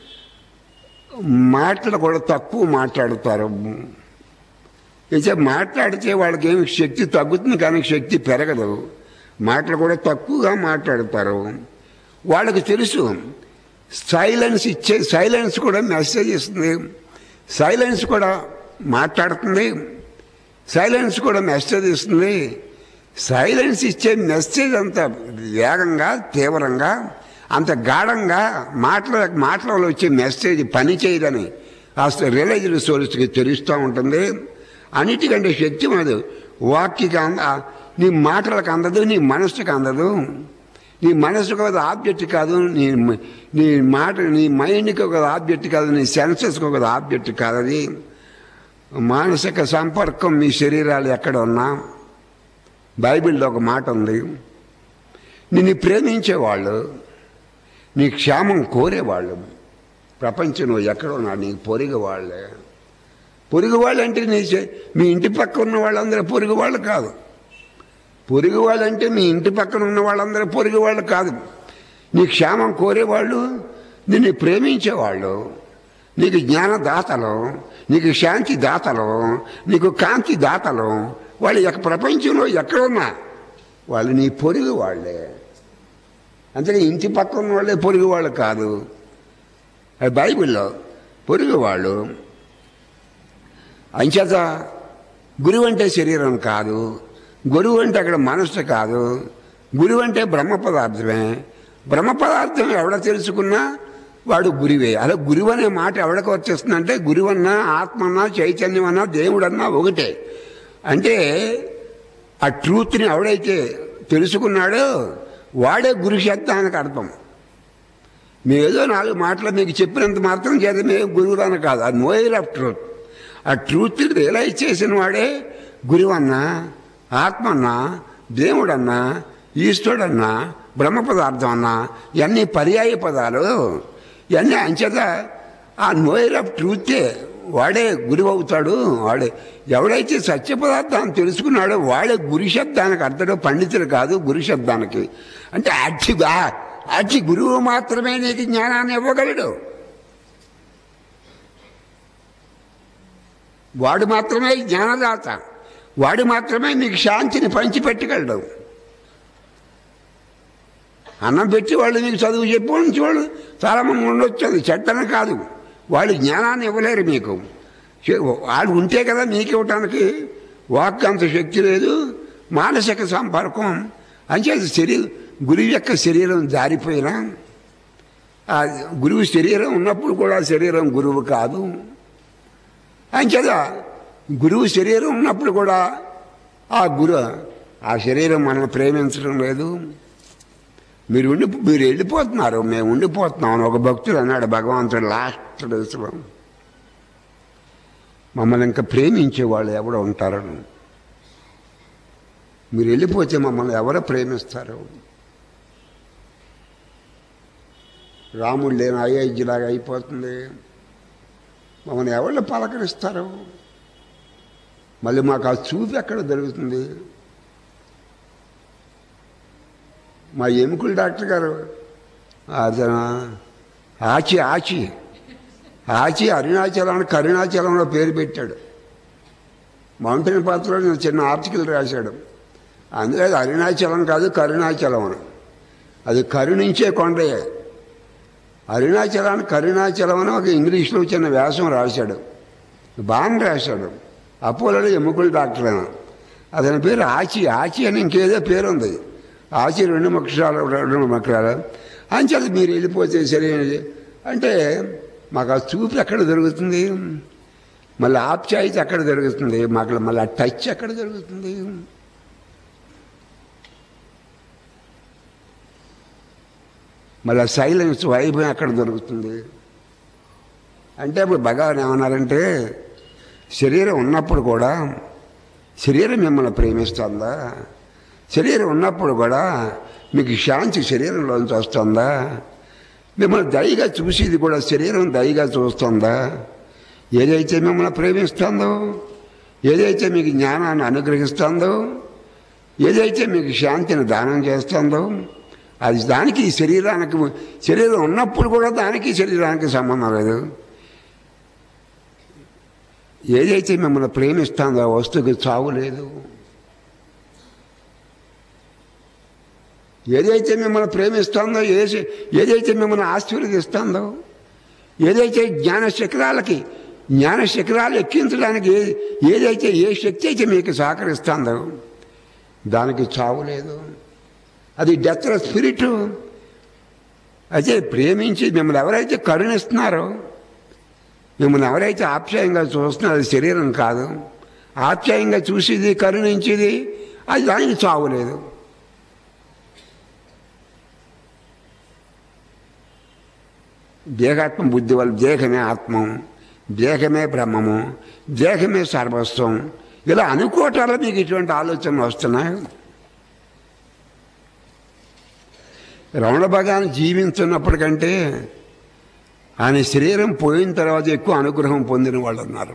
మాటలు కూడా తక్కువ మాట్లాడుతారు అయితే మాట్లాడితే వాళ్ళకి ఏమి శక్తి తగ్గుతుంది కానీ శక్తి పెరగదు మాటలు కూడా తక్కువగా మాట్లాడతారు వాళ్ళకి తెలుసు సైలెన్స్ ఇచ్చే సైలెన్స్ కూడా మెసేజ్ ఇస్తుంది సైలెన్స్ కూడా మాట్లాడుతుంది సైలెన్స్ కూడా మెసేజ్ ఇస్తుంది సైలెన్స్ ఇచ్చే మెసేజ్ అంత వేగంగా తీవ్రంగా అంత గాఢంగా మాటల మాటలలో వచ్చే మెసేజ్ పని చేయదని అసలు రిలైజ్డ్ సోర్స్కి తెలుస్తూ ఉంటుంది అన్నిటికంటే శక్తి మనది వాక్యకి అంద నీ మాటలకు అందదు నీ మనసుకు అందదు నీ మనసుకు ఒక ఆబ్జెక్ట్ కాదు నీ నీ మాట నీ మైండ్కి ఒక ఆబ్జెక్ట్ కాదు నీ సెన్సెస్కి ఒక ఆబ్జెక్ట్ కాదు అది మానసిక సంపర్కం మీ శరీరాలు ఎక్కడ ఉన్నా బైబిల్లో ఒక మాట ఉంది నిన్ను ప్రేమించేవాళ్ళు నీ క్షేమం కోరేవాళ్ళు ప్రపంచంలో ఎక్కడ ఉన్నా నీకు పొరిగి వాళ్ళే పొరుగు వాళ్ళు అంటే నీ చే- మీ ఇంటి పక్క ఉన్న వాళ్ళందరూ పొరుగు వాళ్ళు కాదు పొరుగు వాళ్ళు అంటే మీ ఇంటి పక్కన ఉన్న వాళ్ళందరూ పొరుగు వాళ్ళు కాదు నీ క్షేమం కోరేవాళ్ళు నిన్ను ప్రేమించేవాళ్ళు నీకు జ్ఞానదాతలు నీకు శాంతి దాతలు నీకు కాంతి దాతలు వాళ్ళు ఎక్క ప్రపంచంలో ఎక్కడున్నా వాళ్ళు నీ పొరుగు వాళ్ళే అంతే ఇంటి పక్క ఉన్న వాళ్ళే పొరుగు వాళ్ళు కాదు అది బైబిల్లో పొరుగు వాళ్ళు అంచేత గురువు అంటే శరీరం కాదు గురువు అంటే అక్కడ మనస్సు కాదు గురువు అంటే బ్రహ్మ పదార్థమే బ్రహ్మ పదార్థం ఎవడ తెలుసుకున్నా వాడు గురువే అలా గురువు అనే మాట ఎవడకు వచ్చేస్తుందంటే గురువన్నా ఆత్మన్నా చైతన్యమన్నా దేవుడన్నా ఒకటే అంటే ఆ ట్రూత్ని ఎవడైతే తెలుసుకున్నాడో వాడే గురు శబ్దానికి అర్థం మేము ఏదో నాలుగు మాటలు మీకు చెప్పినంత మాత్రం చేత మేము గురువులని కాదు ఆ నోయర్ ఆఫ్ ట్రూత్ ఆ ట్రూత్ రియలైజ్ చేసిన వాడే గురువన్నా ఆత్మన్నా దేవుడన్నా ఈశ్వరుడన్నా బ్రహ్మ పదార్థం అన్నా ఇవన్నీ పర్యాయ పదాలు ఇవన్నీ అంచేత ఆ నోయర్ ఆఫ్ ట్రూతే వాడే గురువు అవుతాడు వాడే ఎవడైతే సత్య పదార్థాన్ని తెలుసుకున్నాడో వాడే గురు శబ్దానికి అర్థడు పండితులు కాదు గురు శబ్దానికి అంటే యాక్చువల్గా అచ్చి గురువు మాత్రమే నీకు జ్ఞానాన్ని ఇవ్వగలడు వాడు మాత్రమే జ్ఞానదాత వాడు మాత్రమే నీకు శాంతిని పంచిపెట్టగలడు అన్నం పెట్టి వాళ్ళు నీకు చదువు చెప్పి చూడు చాలామంది ఉండొచ్చు అది చెట్టని కాదు వాళ్ళు జ్ఞానాన్ని ఇవ్వలేరు మీకు చె- వాళ్ళు ఉంటే కదా మీకు ఇవ్వటానికి వాక్ అంత శక్తి లేదు మానసిక సంపర్కం అంచేది శరీరం గురువు యొక్క శరీరం జారిపోయినా ఆ గురువు శరీరం ఉన్నప్పుడు కూడా శరీరం గురువు కాదు అంచేత గురువు శరీరం ఉన్నప్పుడు కూడా ఆ గురు ఆ శరీరం మనల్ని ప్రేమించడం లేదు మీరు ఉండి మీరు వెళ్ళిపోతున్నారు మేము ఉండిపోతున్నాం అని ఒక భక్తుడు అన్నాడు భగవంతుడు లాస్ట్ డేస్లో మమ్మల్ని ఇంకా ప్రేమించే వాళ్ళు ఎవడో ఉంటారని మీరు వెళ్ళిపోతే మమ్మల్ని ఎవరో ప్రేమిస్తారు రాముడు లేని అయోధ్యలాగా అయిపోతుంది మమ్మల్ని ఎవళ్ళు పలకరిస్తారు మళ్ళీ మాకు ఆ చూపు ఎక్కడ దొరుకుతుంది మా ఎముకల డాక్టర్ గారు అతను ఆచి ఆచి ఆచి అరుణాచలం కరుణాచలంలో పేరు పెట్టాడు మౌంటైన్ పాత్రలో నేను చిన్న ఆర్టికల్ రాశాడు అందులో అది అరుణాచలం కాదు కరుణాచలం అని అది కరుణించే కొండయే అరుణాచలాన్ని కరుణాచలం అని ఒక ఇంగ్లీష్లో చిన్న వ్యాసం రాశాడు బాగా రాశాడు అపోలో ఎముకల డాక్టర్ అని అతని పేరు ఆచి ఆచి అని ఇంకేదో పేరు ఉంది ఆచి రెండు మక్షరాలు రెండు మక్షరాలు అంచేది మీరు వెళ్ళిపోతే సరే అంటే మాకు ఆ చూపు ఎక్కడ దొరుకుతుంది మళ్ళీ ఆప్యాయత ఎక్కడ దొరుకుతుంది మాకు మళ్ళీ ఆ టచ్ ఎక్కడ దొరుకుతుంది మళ్ళీ సైలెన్స్ వైభవం ఎక్కడ దొరుకుతుంది అంటే ఇప్పుడు భగవాన్ ఏమన్నారంటే శరీరం ఉన్నప్పుడు కూడా శరీరం మిమ్మల్ని ప్రేమిస్తుందా శరీరం ఉన్నప్పుడు కూడా మీకు శాంతి శరీరంలోంచి వస్తుందా మిమ్మల్ని దయగా చూసేది కూడా శరీరం దయగా చూస్తుందా ఏదైతే మిమ్మల్ని ప్రేమిస్తుందో ఏదైతే మీకు జ్ఞానాన్ని అనుగ్రహిస్తుందో ఏదైతే మీకు శాంతిని దానం చేస్తుందో అది దానికి ఈ శరీరానికి శరీరం ఉన్నప్పుడు కూడా దానికి శరీరానికి సంబంధం లేదు ఏదైతే మిమ్మల్ని ప్రేమిస్తుందో ఆ వస్తువుకి చావు లేదు ఏదైతే మిమ్మల్ని ప్రేమిస్తుందో ఏ ఏదైతే మిమ్మల్ని ఆశీర్వదిస్తుందో ఏదైతే జ్ఞాన శిఖరాలకి జ్ఞాన శిఖరాలు ఎక్కించడానికి ఏ- ఏదైతే ఏ శక్తి అయితే మీకు సహకరిస్తుందో దానికి చావు లేదు అది డెత్ స్పిరిట్ అయితే ప్రేమించి మిమ్మల్ని ఎవరైతే కరుణిస్తున్నారో మిమ్మల్ని ఎవరైతే ఆప్యాయంగా చూస్తున్నారో అది శరీరం కాదు ఆప్యాయంగా చూసేది కరుణించేది అది దానికి చావు లేదు దేహాత్మ బుద్ధి వల్ల దేహమే ఆత్మం దేహమే బ్రహ్మము దేహమే సర్వస్వం ఇలా అనుకోవటాల మీకు ఇటువంటి ఆలోచనలు వస్తున్నాయి రమణ భగాన్ని జీవించున్నప్పటికంటే ఆయన శరీరం పోయిన తర్వాత ఎక్కువ అనుగ్రహం పొందిన వాళ్ళు ఉన్నారు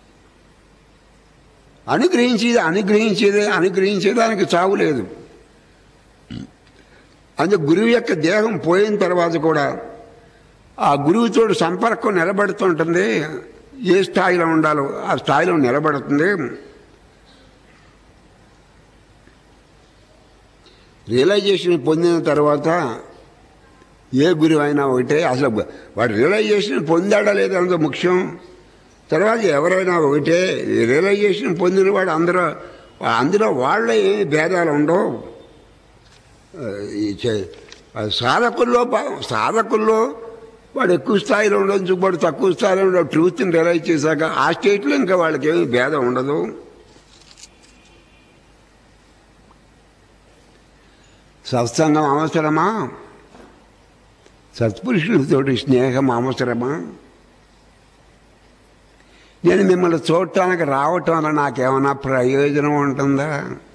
అనుగ్రహించేది అనుగ్రహించేది అనుగ్రహించేదానికి చావు లేదు అందుకే గురువు యొక్క దేహం పోయిన తర్వాత కూడా ఆ గురువుతో సంపర్కం నిలబడుతుంటుంది ఏ స్థాయిలో ఉండాలో ఆ స్థాయిలో నిలబడుతుంది రియలైజేషన్ పొందిన తర్వాత ఏ గురువు అయినా ఒకటే అసలు వాడు రియలైజేషన్ పొందాడా లేదా అంత ముఖ్యం తర్వాత ఎవరైనా ఒకటే రియలైజేషన్ పొందిన వాడు అందరూ అందులో వాళ్ళ ఏమి భేదాలు ఉండవు ఈ చే- ఆ సాధకుల్లో పా- సాధకుల్లో వాడు ఎక్కువ స్థాయిలో ఉండొచ్చు వాడు తక్కువ స్థాయిలో ఉండవు ట్రూత్ని రియలైజ్ చేశాక ఆ స్టేట్లో ఇంకా వాళ్ళకి ఏమి భేదం ఉండదు సత్సంగం అవసరమా సత్పురుషులతోటి స్నేహం అవసరమా నేను మిమ్మల్ని చూడటానికి రావటం వల్ల నాకేమైనా ప్రయోజనం ఉంటుందా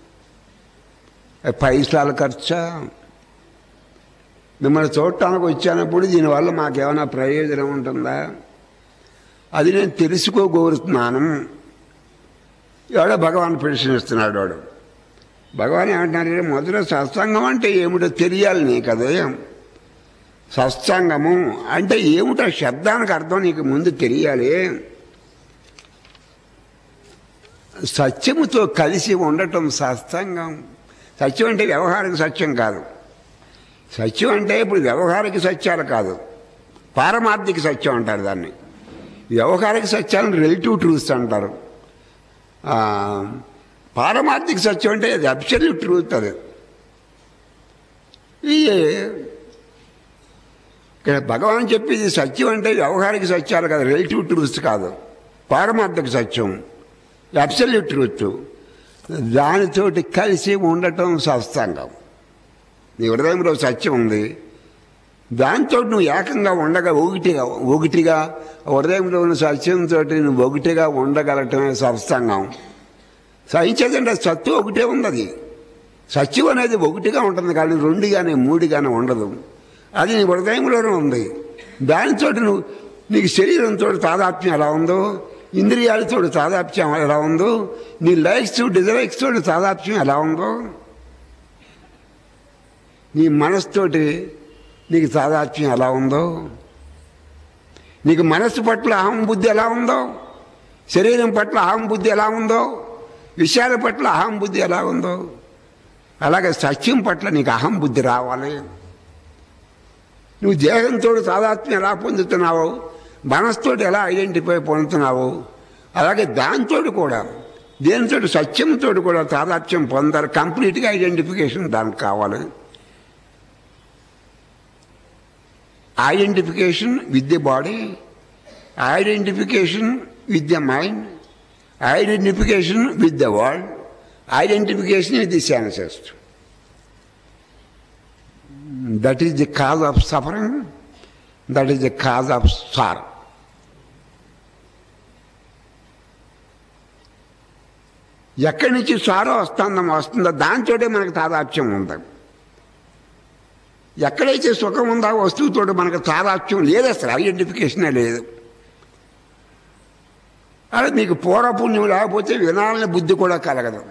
పైసలు ఖర్చా మిమ్మల్ని చూడటానికి వచ్చానప్పుడు దీనివల్ల మాకేమైనా ప్రయోజనం ఉంటుందా అది నేను తెలుసుకోగోరుతున్నాను ఎవడో భగవాన్ ప్రశ్నిస్తున్నాడు వాడు భగవాన్ ఏమంటున్నారు మొదట సత్సంగం అంటే ఏమిటో తెలియాలి నీకు అదే సత్సంగము అంటే ఏమిటో శబ్దానికి అర్థం నీకు ముందు తెలియాలి సత్యముతో కలిసి ఉండటం సత్సంగం సత్యం అంటే వ్యవహారిక సత్యం కాదు సత్యం అంటే ఇప్పుడు వ్యవహారిక సత్యాలు కాదు పారమార్థిక సత్యం అంటారు దాన్ని వ్యవహారిక సత్యాలను రిలేటివ్ ట్రూత్స్ అంటారు ఆ, పారమార్థిక సత్యం అంటే అది అబ్సల్యూట్ ట్రూత్ అది ఈ ఇక్కడ భగవాన్ చెప్పేది సత్యం అంటే వ్యవహారిక సత్యాలు కాదు రిలేటివ్ ట్రూత్స్ కాదు పారమార్థక సత్యం అబ్సల్యూట్ ట్రూత్ దానితోటి కలిసి ఉండటం సత్సంగం నీ హృదయంలో సత్యం ఉంది దాంతో నువ్వు ఏకంగా ఉండగా ఒకటిగా ఒకటిగా హృదయంలో ఉన్న సత్యంతో నువ్వు ఒకటిగా ఉండగలటమే సత్సంగం సహించేదంటే సత్తు ఒకటే ఉన్నది సత్యం అనేది ఒకటిగా ఉంటుంది కానీ రెండు కానీ మూడు కానీ ఉండదు అది నీ హృదయంలోనే ఉంది దానితో నువ్వు నీకు శరీరంతో తాదాత్మ్యం ఎలా ఉందో ఇంద్రియాలతో తాదాత్మ్యం ఎలా ఉందో నీ లైక్స్ డిజలైక్స్ తోటి తాదాత్మ్యం ఎలా ఉందో నీ మనసుతోటి నీకు తాదాత్మ్యం ఎలా ఉందో నీకు మనస్సు పట్ల అహం బుద్ధి ఎలా ఉందో శరీరం పట్ల అహం బుద్ధి ఎలా ఉందో విషయాల పట్ల అహం బుద్ధి ఎలా ఉందో అలాగే సత్యం పట్ల నీకు అహం బుద్ధి రావాలి నువ్వు దేహంతో తాదాత్మ్యం ఎలా పొందుతున్నావో మనసుతోటి ఎలా ఐడెంటిఫై పొందుతున్నావో అలాగే దాంతో కూడా దేనితో సత్యంతో కూడా తాదాత్మ్యం పొందాలి కంప్లీట్గా ఐడెంటిఫికేషన్ దానికి కావాలి identification with the body identification with the mind identification with the world identification with the senses that is the cause of suffering that is the cause of sorrow ఎక్కడి నుంచి సారో వస్తుందో వస్తుందో దాంతోటే మనకు తాదాత్యం ఉంది ఎక్కడైతే సుఖం ఉందో ఆ వస్తువుతో మనకు తాదాత్యం లేదు అసలు ఐడెంటిఫికేషనే లేదు అలా నీకు పూర్వపుణ్యం లేకపోతే వినాలని బుద్ధి కూడా కలగదు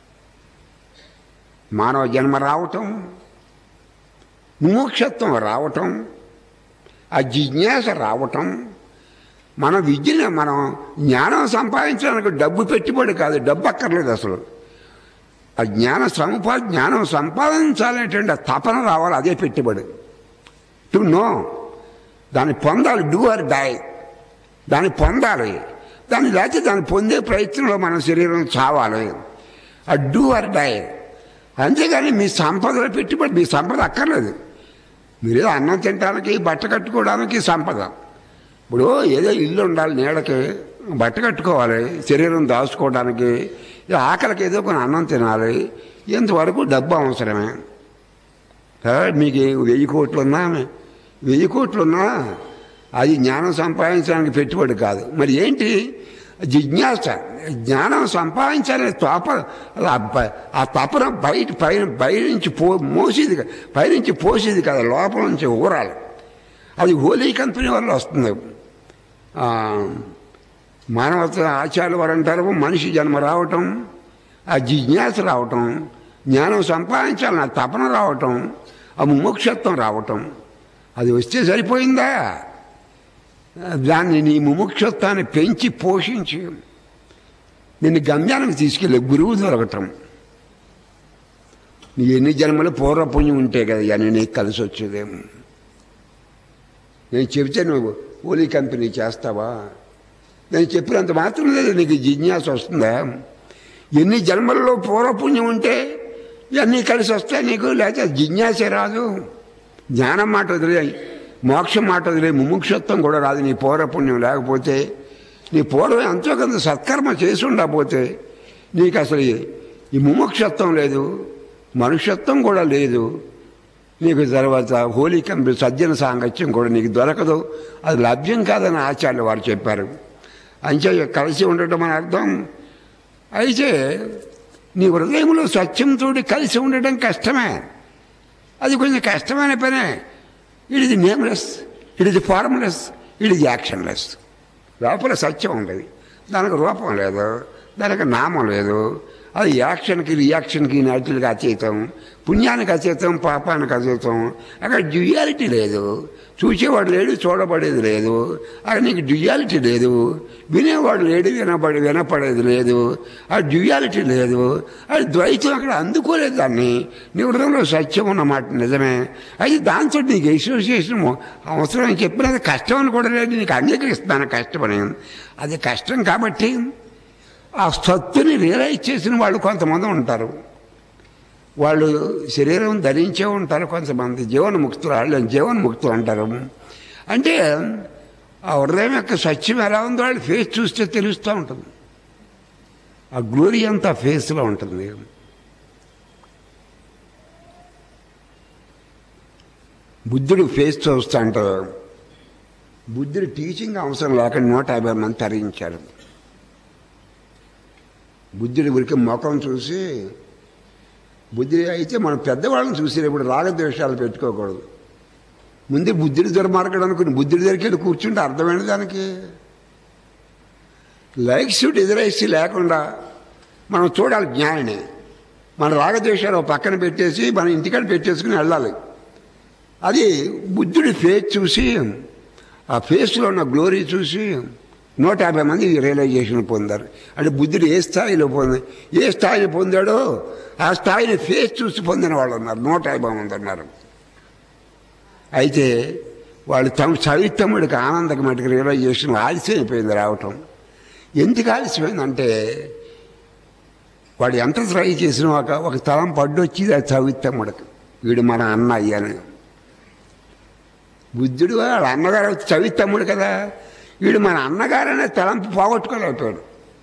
మానవ జన్మ రావటం ముముక్షత్వం రావటం ఆ జిజ్ఞాస రావటం మన విద్యను మనం జ్ఞానం సంపాదించడానికి డబ్బు పెట్టుబడి కాదు డబ్బు అక్కర్లేదు అసలు ఆ జ్ఞాన సంపా జ్ఞానం సంపాదించాలనేటువంటి ఆ తపన రావాలి అదే పెట్టుబడి టు నో దాన్ని పొందాలి డూ ఆర్ డై దాన్ని పొందాలి దాన్ని లేకపోతే దాన్ని పొందే ప్రయత్నంలో మన శరీరం చావాలి ఆ డూ ఆర్ డై అంతేగాని మీ సంపదలో పెట్టుబడి మీ సంపద అక్కర్లేదు మీరేదో అన్నం తినడానికి బట్ట కట్టుకోవడానికి సంపద ఇప్పుడు ఏదో ఇల్లు ఉండాలి నీడకి బట్ట కట్టుకోవాలి శరీరం దాచుకోవడానికి ఆకలికి ఏదో కొన్ని అన్నం తినాలి ఇంతవరకు డబ్బు అవసరమే కాబట్టి మీకు వెయ్యి కోట్లు ఉన్నా వెయ్యి కోట్లు ఉన్నా అది జ్ఞానం సంపాదించడానికి పెట్టుబడి కాదు మరి ఏంటి జిజ్ఞాస జ్ఞానం సంపాదించాలనే తోప ఆ ప- ఆ తపన బయట పైన బయట నుంచి పో మోసేది కా- పైనుంచి పోసేది కదా లోపల నుంచి ఊరాలి అది హోలీ కంపెనీ వల్ల వస్తుంది ఆ, మానవత ఆచార్యుల వారు అంటారు మనిషి జన్మ రావటం ఆ జిజ్ఞాస రావటం జ్ఞానం సంపాదించాలని ఆ తపన రావటం ఆ ముముక్షత్వం రావటం అది వస్తే సరిపోయిందా దాన్ని నీ ముముక్షత్వాన్ని పెంచి పోషించి నిన్ను గమ్యానికి తీసుకెళ్ళి గురువు దొరకటం నీ ఎన్ని జన్మలు పూర్వపుణ్యం ఉంటే కదా ఇవన్నీ నీకు కలిసి వచ్చేదేమో నేను చెబితే నువ్వు ఓలీ కంపెనీ చేస్తావా నేను చెప్పినంత మాత్రం లేదు నీకు జిజ్ఞాస వస్తుందా ఎన్ని జన్మల్లో పూర్వపుణ్యం ఉంటే ఇవన్నీ కలిసి వస్తాయి నీకు లేకపోతే జిజ్ఞాసే రాదు జ్ఞానం మాట వదిలే మోక్షం మాట వదిలే ముముక్షత్వం కూడా రాదు నీ పూర్వపుణ్యం లేకపోతే నీ పూర్వం ఎంతో కొంత సత్కర్మ చేసి ఉండకపోతే నీకు అసలు ఈ ముముక్షత్వం లేదు మనుష్యత్వం కూడా లేదు నీకు తర్వాత హోలీ కంపెనీ సజ్జన సాంగత్యం కూడా నీకు దొరకదు అది లభ్యం కాదని ఆచార్యులు వారు చెప్పారు అంచే కలిసి ఉండటం అని అర్థం అయితే నీ హృదయంలో సత్యంతో కలిసి ఉండటం కష్టమే అది కొంచెం కష్టమైన పనే ఇట్ ఇది నేమ్లెస్ ఇట్ ఇది ఫార్మ్లెస్ ఇట్ ఇది యాక్షన్లెస్ లోపల సత్యం ఉండదు దానికి రూపం లేదు దానికి నామం లేదు అది యాక్షన్కి రియాక్షన్కి నటులకి అతీతం పుణ్యానికి అతీతం పాపానికి అతీతం అక్కడ డ్యూయాలిటీ లేదు చూసేవాడు లేడు చూడబడేది లేదు అక్కడ నీకు డ్యూయాలిటీ లేదు వినేవాడు లేడు వినబడి వినపడేది లేదు ఆ డ్యూయాలిటీ లేదు అది ద్వైతం అక్కడ అందుకోలేదు దాన్ని నీ హృదయంలో సత్యం ఉన్నమాట నిజమే అయితే దాంతో నీకు అసోసియేషన్ అవసరం అని చెప్పినది కష్టం అని కూడా లేదు నీకు అంగీకరిస్తున్నాను కష్టమని అది కష్టం కాబట్టి ఆ సత్తుని రియలైజ్ చేసిన వాళ్ళు కొంతమంది ఉంటారు వాళ్ళు శరీరం ధరించే ఉంటారు కొంతమంది జీవన్ముక్తులు వాళ్ళు జీవన్ముక్తులు అంటారు అంటే ఆ హృదయం యొక్క సత్యం ఎలా ఉందో వాళ్ళు ఫేస్ చూస్తే తెలుస్తూ ఉంటుంది ఆ గ్లోరీ అంతా ఫేస్లో ఉంటుంది బుద్ధుడు ఫేస్ చూస్తూ అంటారు బుద్ధుడు టీచింగ్ అవసరం లేకుండా నూట యాభై మంది తరించారు బుద్ధుడి ఉరికి ముఖం చూసి బుద్ధుడి అయితే మనం పెద్దవాళ్ళని చూసేటప్పుడు రాగద్వేషాలు పెట్టుకోకూడదు ముందు బుద్ధుడి దుర్మార్గడు అనుకుని బుద్ధుడి దగ్గరికి వెళ్ళి కూర్చుంటే అర్థమైంది దానికి లైక్స్ ఎదురైసి లేకుండా మనం చూడాలి జ్ఞానిని మన రాగద్వేషాలు ఓ పక్కన పెట్టేసి మన ఇంటికాడ పెట్టేసుకుని వెళ్ళాలి అది బుద్ధుడి ఫేస్ చూసి ఆ ఫేస్లో ఉన్న గ్లోరీ చూసి నూట యాభై మంది రియలైజేషన్ పొందారు అంటే బుద్ధుడు ఏ స్థాయిలో పొంది ఏ స్థాయిని పొందాడో ఆ స్థాయిని ఫేస్ చూసి పొందిన వాళ్ళు ఉన్నారు నూట యాభై మంది ఉన్నారు అయితే వాళ్ళు తమ సవితమ్ముడికి ఆనందకి మటుకు రియలైజేషన్ ఆలస్యమైపోయింది రావటం ఎందుకు ఆలస్యమైందంటే వాడు ఎంత ట్రై చేసినా ఒక ఒక తలం పడ్డొచ్చి అది చవితమ్ముడికి వీడు మన అన్న అయ్యాను బుద్ధుడు వాళ్ళ అన్నగారు చవితమ్ముడు కదా వీడు మన అన్నగారు అనే తలంపు పోగొట్టుకోలేకపోయాడు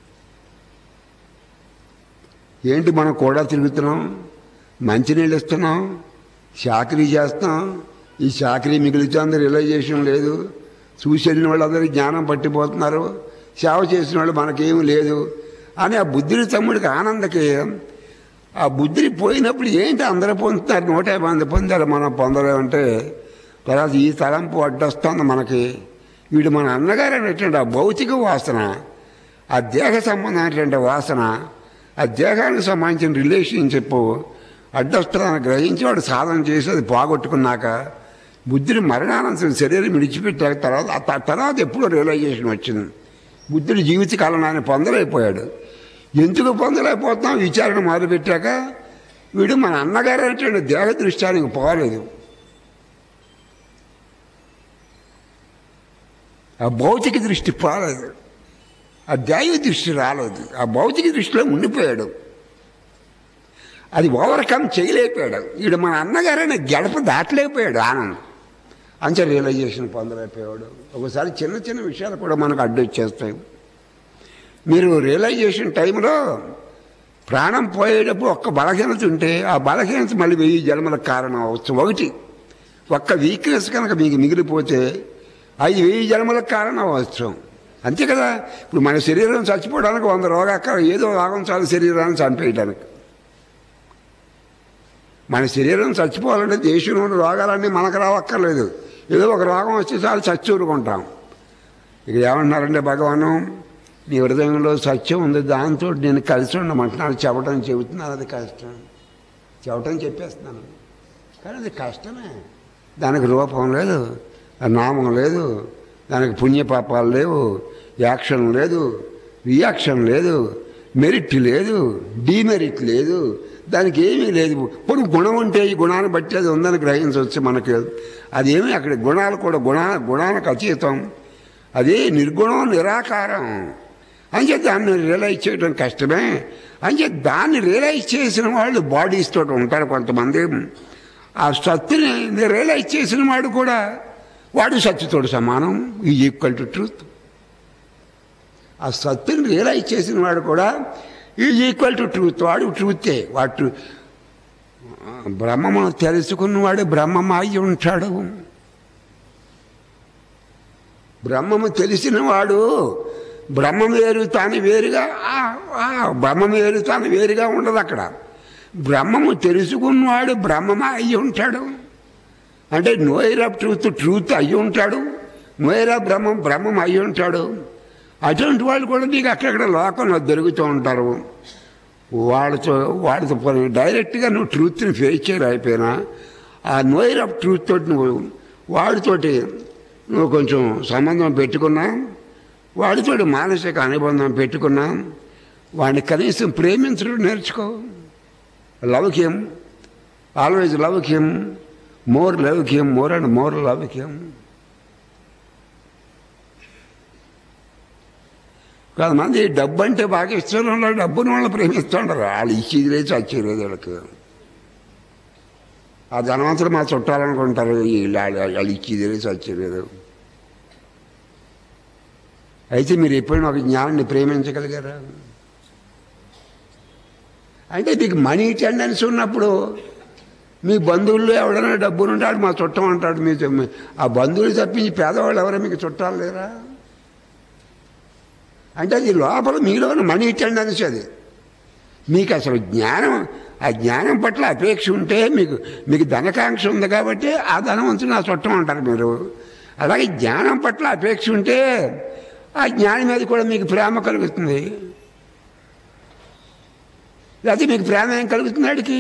ఏంటి మనం కూడా తిరుగుతున్నాం మంచినీళ్ళు ఇస్తున్నాం చాకరీ చేస్తున్నాం ఈ చాకరీ మిగులుతుంది రియలైజేషన్ లేదు చూసి వెళ్ళిన వాళ్ళందరికీ జ్ఞానం పట్టిపోతున్నారు సేవ చేసిన వాళ్ళు మనకేమీ లేదు అని ఆ బుద్ధుడి తమ్ముడికి ఆనందకి ఆ బుద్ధుడి పోయినప్పుడు ఏంటి అందరూ పొందుతున్నారు నూట యాభై మంది పొందారు మనం పొందలేమంటే తర్వాత ఈ తలంపు అడ్డొస్తుంది మనకి వీడు మన అన్నగారు అనేటువంటి ఆ భౌతిక వాసన ఆ దేహ సంబంధమైనటువంటి వాసన ఆ దేహానికి సంబంధించిన రిలేషన్షిప్ అడ్డొస్తుందని గ్రహించి వాడు సాధన చేసి అది పోగొట్టుకున్నాక బుద్ధుడి మరణానంతరం శరీరం విడిచిపెట్టాక తర్వాత ఆ త- తర్వాత ఎప్పుడో రియలైజేషన్ వచ్చింది బుద్ధుడి జీవితకాలం ఆయన పొందలేకపోయాడు ఎందుకు పొందలేకపోతున్నాం విచారణ మొదలుపెట్టాక వీడు మన అన్నగారు అనేటువంటి దేహ దృష్టానికి పోలేదు ఆ భౌతిక దృష్టి పోలేదు ఆ దైవ దృష్టి రాలేదు ఆ భౌతిక దృష్టిలో ఉండిపోయాడు అది ఓవర్కమ్ చేయలేకపోయాడు వీడు మన అన్నగారైన గడప దాటలేకపోయాడు ఆనందం అంచే రియలైజేషన్ పొందలేకపోయాడు ఒకసారి చిన్న చిన్న విషయాలు కూడా మనకు అడ్డొచ్చేస్తాయి మీరు రియలైజేషన్ టైంలో ప్రాణం పోయేటప్పుడు ఒక్క బలహీనత ఉంటే ఆ బలహీనత మళ్ళీ వెయ్యి జన్మలకు కారణం అవ్వచ్చు ఒకటి ఒక్క వీక్నెస్ కనుక మీకు మిగిలిపోతే అది వెయ్యి జన్మలకు కారణం అవ్వచ్చు అంతే కదా ఇప్పుడు మన శరీరం చచ్చిపోవడానికి వంద రోగాలు ఏదో రోగం చాలు శరీరాన్ని చంపేయడానికి మన శరీరం చచ్చిపోవాలంటే దేశంలో ఉన్న రోగాలన్నీ మనకు రావక్కర్లేదు ఏదో ఒక రోగం వచ్చి చాలు చచ్చి ఊరుకుంటాం ఇక ఏమంటున్నారంటే భగవాను నీ హృదయంలో సత్యం ఉంది దాంతో నేను కలిసి ఉండమంటున్నాను చెప్పడం చెబుతున్నాను అది కష్టం చెప్పడం చెప్పేస్తున్నాను కానీ అది కష్టమే దానికి రూపం లేదు ఆ నామం లేదు దానికి పుణ్యపాపాలు లేవు యాక్షన్ లేదు రియాక్షన్ లేదు మెరిట్ లేదు డీమెరిట్ లేదు దానికి ఏమీ లేదు ఇప్పుడు గుణం ఉంటే ఈ గుణాన్ని బట్టి అది ఉందని గ్రహించవచ్చు మనకి అదేమి అక్కడ గుణాలు కూడా గుణ గుణానికి అతీతం అది నిర్గుణం నిరాకారం అంచే దాన్ని రియలైజ్ చేయడం కష్టమే అంచే దాన్ని రియలైజ్ చేసిన వాళ్ళు బాడీస్ తోటి ఉంటారు కొంతమంది ఆ సత్తుని రియలైజ్ చేసిన వాడు కూడా వాడు సత్తుతోడు సమానం ఈ ఈక్వల్ టు ట్రూత్ ఆ సత్తుని రియలైజ్ చేసిన వాడు కూడా ఈజ్ ఈక్వల్ టు ట్రూత్ వాడు ట్రూతే వాడు బ్రహ్మము తెలుసుకున్నవాడు బ్రహ్మమ అయి ఉంటాడు బ్రహ్మము తెలిసిన వాడు బ్రహ్మం వేరు తాను వేరుగా ఆ, ఆ, బ్రహ్మం వేరు తాను వేరుగా ఉండదు అక్కడ బ్రహ్మము తెలుసుకున్నవాడు బ్రహ్మమా అయి ఉంటాడు అంటే నోయర్ ఆఫ్ ట్రూత్ ట్రూత్ అయి ఉంటాడు నోయర్ ఆఫ్ బ్రహ్మం బ్రహ్మం అయి ఉంటాడు అటువంటి వాళ్ళు కూడా నీకు అక్కడక్కడ లోకంలో దొరుకుతూ ఉంటారు వాళ్ళతో వాళ్ళతో పోనీ డైరెక్ట్గా నువ్వు ట్రూత్ని ఫేస్ చేయరు అయిపోయినా ఆ నోయర్ ఆఫ్ ట్రూత్ తోటి నువ్వు వాడితోటి నువ్వు కొంచెం సంబంధం పెట్టుకున్నా వాడితోటి మానసిక అనుబంధం పెట్టుకున్నా వాడిని కనీసం ప్రేమించడం నేర్చుకో love him always love him more love him more and more love him కొంతమంది డబ్బు అంటే బాగా ఇష్టం వాళ్ళు డబ్బుని వాళ్ళు ప్రేమిస్తుంటారు వాళ్ళు ఇచ్చేది లేదు చచ్చేది లేదు వాళ్ళకి ఆ ధనవంతులు మా చుట్టాలనుకుంటారు వీళ్ళు వాళ్ళు వాళ్ళు ఇచ్చేది లేదు చచ్చేది లేదు అయితే మీరు ఎప్పుడైనా ఒక జ్ఞానాన్ని ప్రేమించగలిగారా అంటే మీకు మనీ టెండెన్స్ ఉన్నప్పుడు మీ బంధువుల్లో ఎవడైనా డబ్బులు ఉంటాడు మా చుట్టం అంటాడు మీ ఆ బంధువులు తప్పించి పేదవాళ్ళు ఎవరైనా మీకు చుట్టాలు లేరా అంటే అది లోపల మీలో ఉన్న మనీ టెండెన్స్ అది మీకు అసలు జ్ఞానం ఆ జ్ఞానం పట్ల అపేక్ష ఉంటే మీకు మీకు ధనకాంక్ష ఉంది కాబట్టి ఆ ధనవంతుని నా చుట్టం అంటారు మీరు అలాగే జ్ఞానం పట్ల అపేక్ష ఉంటే ఆ జ్ఞానం మీద కూడా మీకు ప్రేమ కలుగుతుంది లేకపోతే మీకు ప్రేమ ఏం కలుగుతుంది వాడికి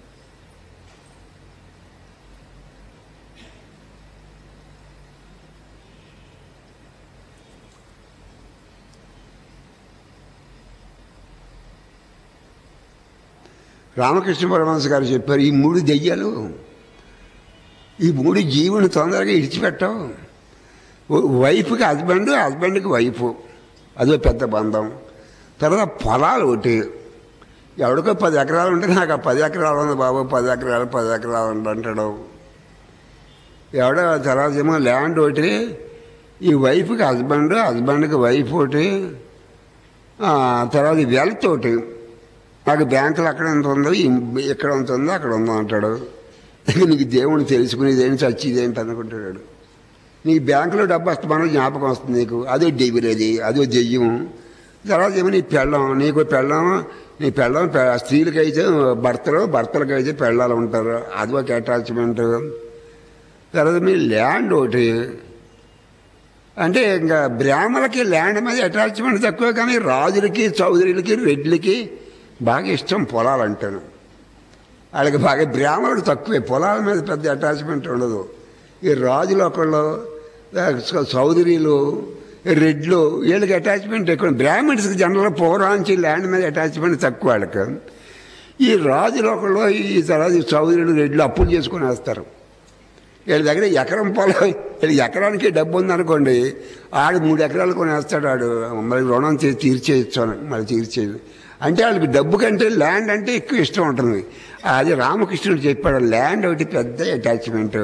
రామకృష్ణ పరమహంస గారు చెప్పారు ఈ మూడు దెయ్యాలు ఈ మూడు జీవుని తొందరగా ఇడిచిపెట్టవు వైఫ్కి హస్బెండ్ హస్బెండ్కి వైఫ్ అదో పెద్ద బంధం తర్వాత పొలాలు ఒకటి ఎవడికో పది ఎకరాలు ఉంటే నాకు ఆ పది ఎకరాలు ఉంది బాబు పది ఎకరాలు పది ఎకరాలు ఉంది అంటాడు ఎవడో తర్వాత ఏమో ల్యాండ్ ఒకటి ఈ వైఫ్కి హస్బెండ్ హస్బెండ్కి వైఫ్ ఒకటి ఆ, తర్వాత ఈ వెల్త్ ఒకటి నాకు బ్యాంకులు అక్కడ ఎంత ఉందో ఈ- ఇక్కడ ఎంత ఉందో అక్కడ ఉందో అంటాడు ఇక నీకు దేవుడు తెలుసుకునేది ఏంటి చచ్చేది ఏంటి అనుకుంటాడు నీకు బ్యాంకులో డబ్బు వస్తే మనం జ్ఞాపకం వస్తుంది నీకు అదో డెబిరేది అదో దెయ్యం తర్వాత ఏమో నీ పెళ్ళం నీకు పెళ్ళం నీ పెళ్ళం పె- స్త్రీలకైతే భర్తలు భర్తలకైతే పెళ్ళాలు ఉంటారు అది ఒక అటాచ్మెంట్ తర్వాత మీ ల్యాండ్ ఒకటి అంటే ఇంకా బ్రాహ్మణులకి ల్యాండ్ మీద అటాచ్మెంట్ తక్కువ కానీ రాజులకి చౌదరులకి రెడ్లకి బాగా ఇష్టం పొలాలంటాను వాళ్ళకి బాగా బ్రాహ్మణుడు తక్కువే పొలాల మీద పెద్ద అటాచ్మెంట్ ఉండదు ఈ రాజులు ఒకళ్ళు ఆ, చౌదరీలు రెడ్లు వీళ్ళకి అటాచ్మెంట్ ఎక్కువ బ్రాహ్మణ్స్కి జనరల్ పౌరాంచి ల్యాండ్ మీద అటాచ్మెంట్ తక్కువ వాళ్ళకి ఈ రాజులు ఒకళ్ళు ఈ తర్వాత ఈ చౌదరీలు రెడ్లు అప్పులు చేసుకుని వేస్తారు వీళ్ళ దగ్గర ఎకరం పొలం వీళ్ళకి ఎకరానికి డబ్బు ఉందనుకోండి ఆడు మూడు ఎకరాలు కొనేస్తాడు ఆడు మళ్ళీ రుణం తీర్చి తీర్చేయచ్చు అని మళ్ళీ తీర్చేది అంటే వాళ్ళకి డబ్బు కంటే ల్యాండ్ అంటే ఎక్కువ ఇష్టం ఉంటుంది అది రామకృష్ణుడు చెప్పాడు ల్యాండ్ ఒకటి పెద్ద అటాచ్మెంట్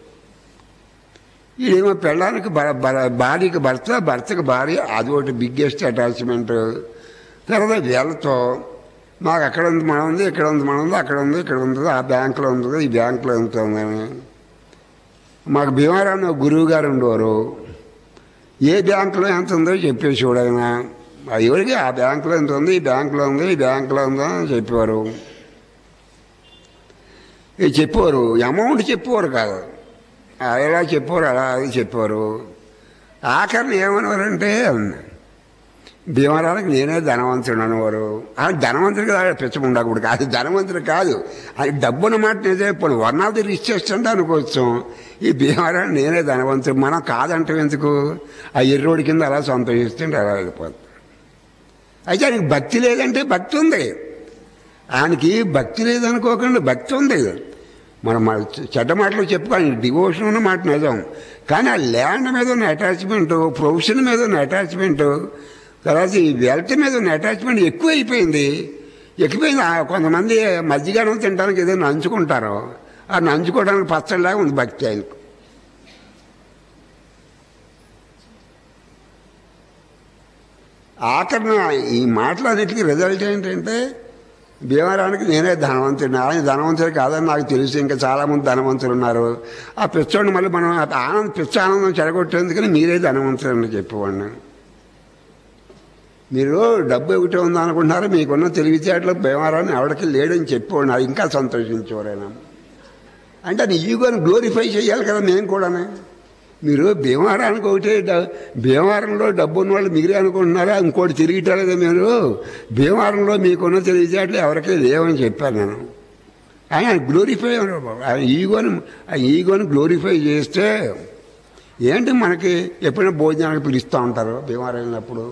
ఇదేమో పెళ్ళానికి బ- బ- భార్యకి భర్త భర్తకి భార్య అది ఒకటి బిగ్గెస్ట్ అటాచ్మెంట్ తర్వాత వీళ్ళతో మాకు అక్కడ ఉంది మన ఉంది ఇక్కడ ఉంది మన ఉంది అక్కడ ఉంది ఇక్కడ ఉంది ఆ బ్యాంకులో ఉంది ఈ బ్యాంకులో ఎంత ఉందని మాకు భీమారావు ఒక గురువు గారు ఉండేవారు ఏ బ్యాంకులో ఎంత ఉందో చెప్పేసి చూడైనా ఎవరికి ఆ బ్యాంకులో ఎంత ఉంది ఈ బ్యాంకులో ఉంది ఈ బ్యాంకులో ఉందో అని చెప్పేవారు ఇది చెప్పేవారు అమౌంట్ చెప్పేవారు కాదు అది ఎలా చెప్పేవారు అలా అది చెప్పేవారు ఆఖరిని ఏమనేవారంటే భీమవరానికి నేనే ధనవంతుడు అనేవారు ఆ ధనవంతుడు కదా పిచ్చం ఉండకూడదు అది ధనవంతుడు కాదు అది డబ్బు అన్నమాట నిజే ఇప్పుడు వన్ ఆఫ్ ది రిచెస్ట్ అంటే అనుకోవచ్చు ఈ భీమవరాన్ని నేనే ధనవంతుడు మనం కాదంటే ఎందుకు ఆ ఎర్రోడి కింద అలా సంతోషిస్తుంటే అలా వెళ్ళిపోతుంది అయితే ఆయనకి భక్తి లేదంటే భక్తి ఉంది ఆయనకి భక్తి లేదనుకోకుండా భక్తి ఉంది మనం మన చెడ్డ మాటలు చెప్పుకోవాలి డివోషన్ ఉన్న మాట నిజం కానీ ఆ ల్యాండ్ మీద ఉన్న అటాచ్మెంట్ ప్రొఫెషన్ మీద ఉన్న అటాచ్మెంట్ తర్వాత ఈ వెల్త్ మీద ఉన్న అటాచ్మెంట్ ఎక్కువ అయిపోయింది ఎక్కువైంది ఆ కొంతమంది మధ్యగానం తినడానికి ఏదో నంచుకుంటారు ఆ నంచుకోవడానికి పచ్చడిలాగా ఉంది భక్తి ఆయనకు ఆఖరణ ఈ మాటలన్నిటికీ రిజల్ట్ ఏంటంటే భీమవరానికి నేనే ధనవంతుడిని ఆయన ధనవంతుడు కాదని నాకు తెలుసు ఇంకా చాలామంది ధనవంతులు ఉన్నారు ఆ పిచ్చోడిని మళ్ళీ మనం ఆ ఆనందం పిచ్చ ఆనందం చెడగొట్టేందుకని మీరే ధనవంతులని చెప్పేవాడిని మీరు డబ్బు ఒకటే ఉందనుకుంటున్నారు మీకున్న తెలివితేటలు భీమవరాన్ని ఎవరికి లేడని చెప్పేవాడిని అది ఇంకా సంతోషించేవారైనా అంటే అది ఈగోని గ్లోరిఫై చేయాలి కదా మేము కూడానే మీరు భీమవరానికి ఒకటే డ- భీమవరంలో డబ్బు ఉన్న వాళ్ళు మీరే అనుకుంటున్నారా ఇంకోటి తిరిగిటలేదా మీరు భీమవరంలో మీకున్న తెలివితేటలు ఎవరికీ లేవని చెప్పాను నేను ఆయన గ్లోరిఫై ఆ ఈగోని ఆ ఈగోని గ్లోరిఫై చేస్తే ఏంటి మనకి ఎప్పుడైనా భోజనానికి పిలుస్తూ ఉంటారు భీమవరం వెళ్ళినప్పుడు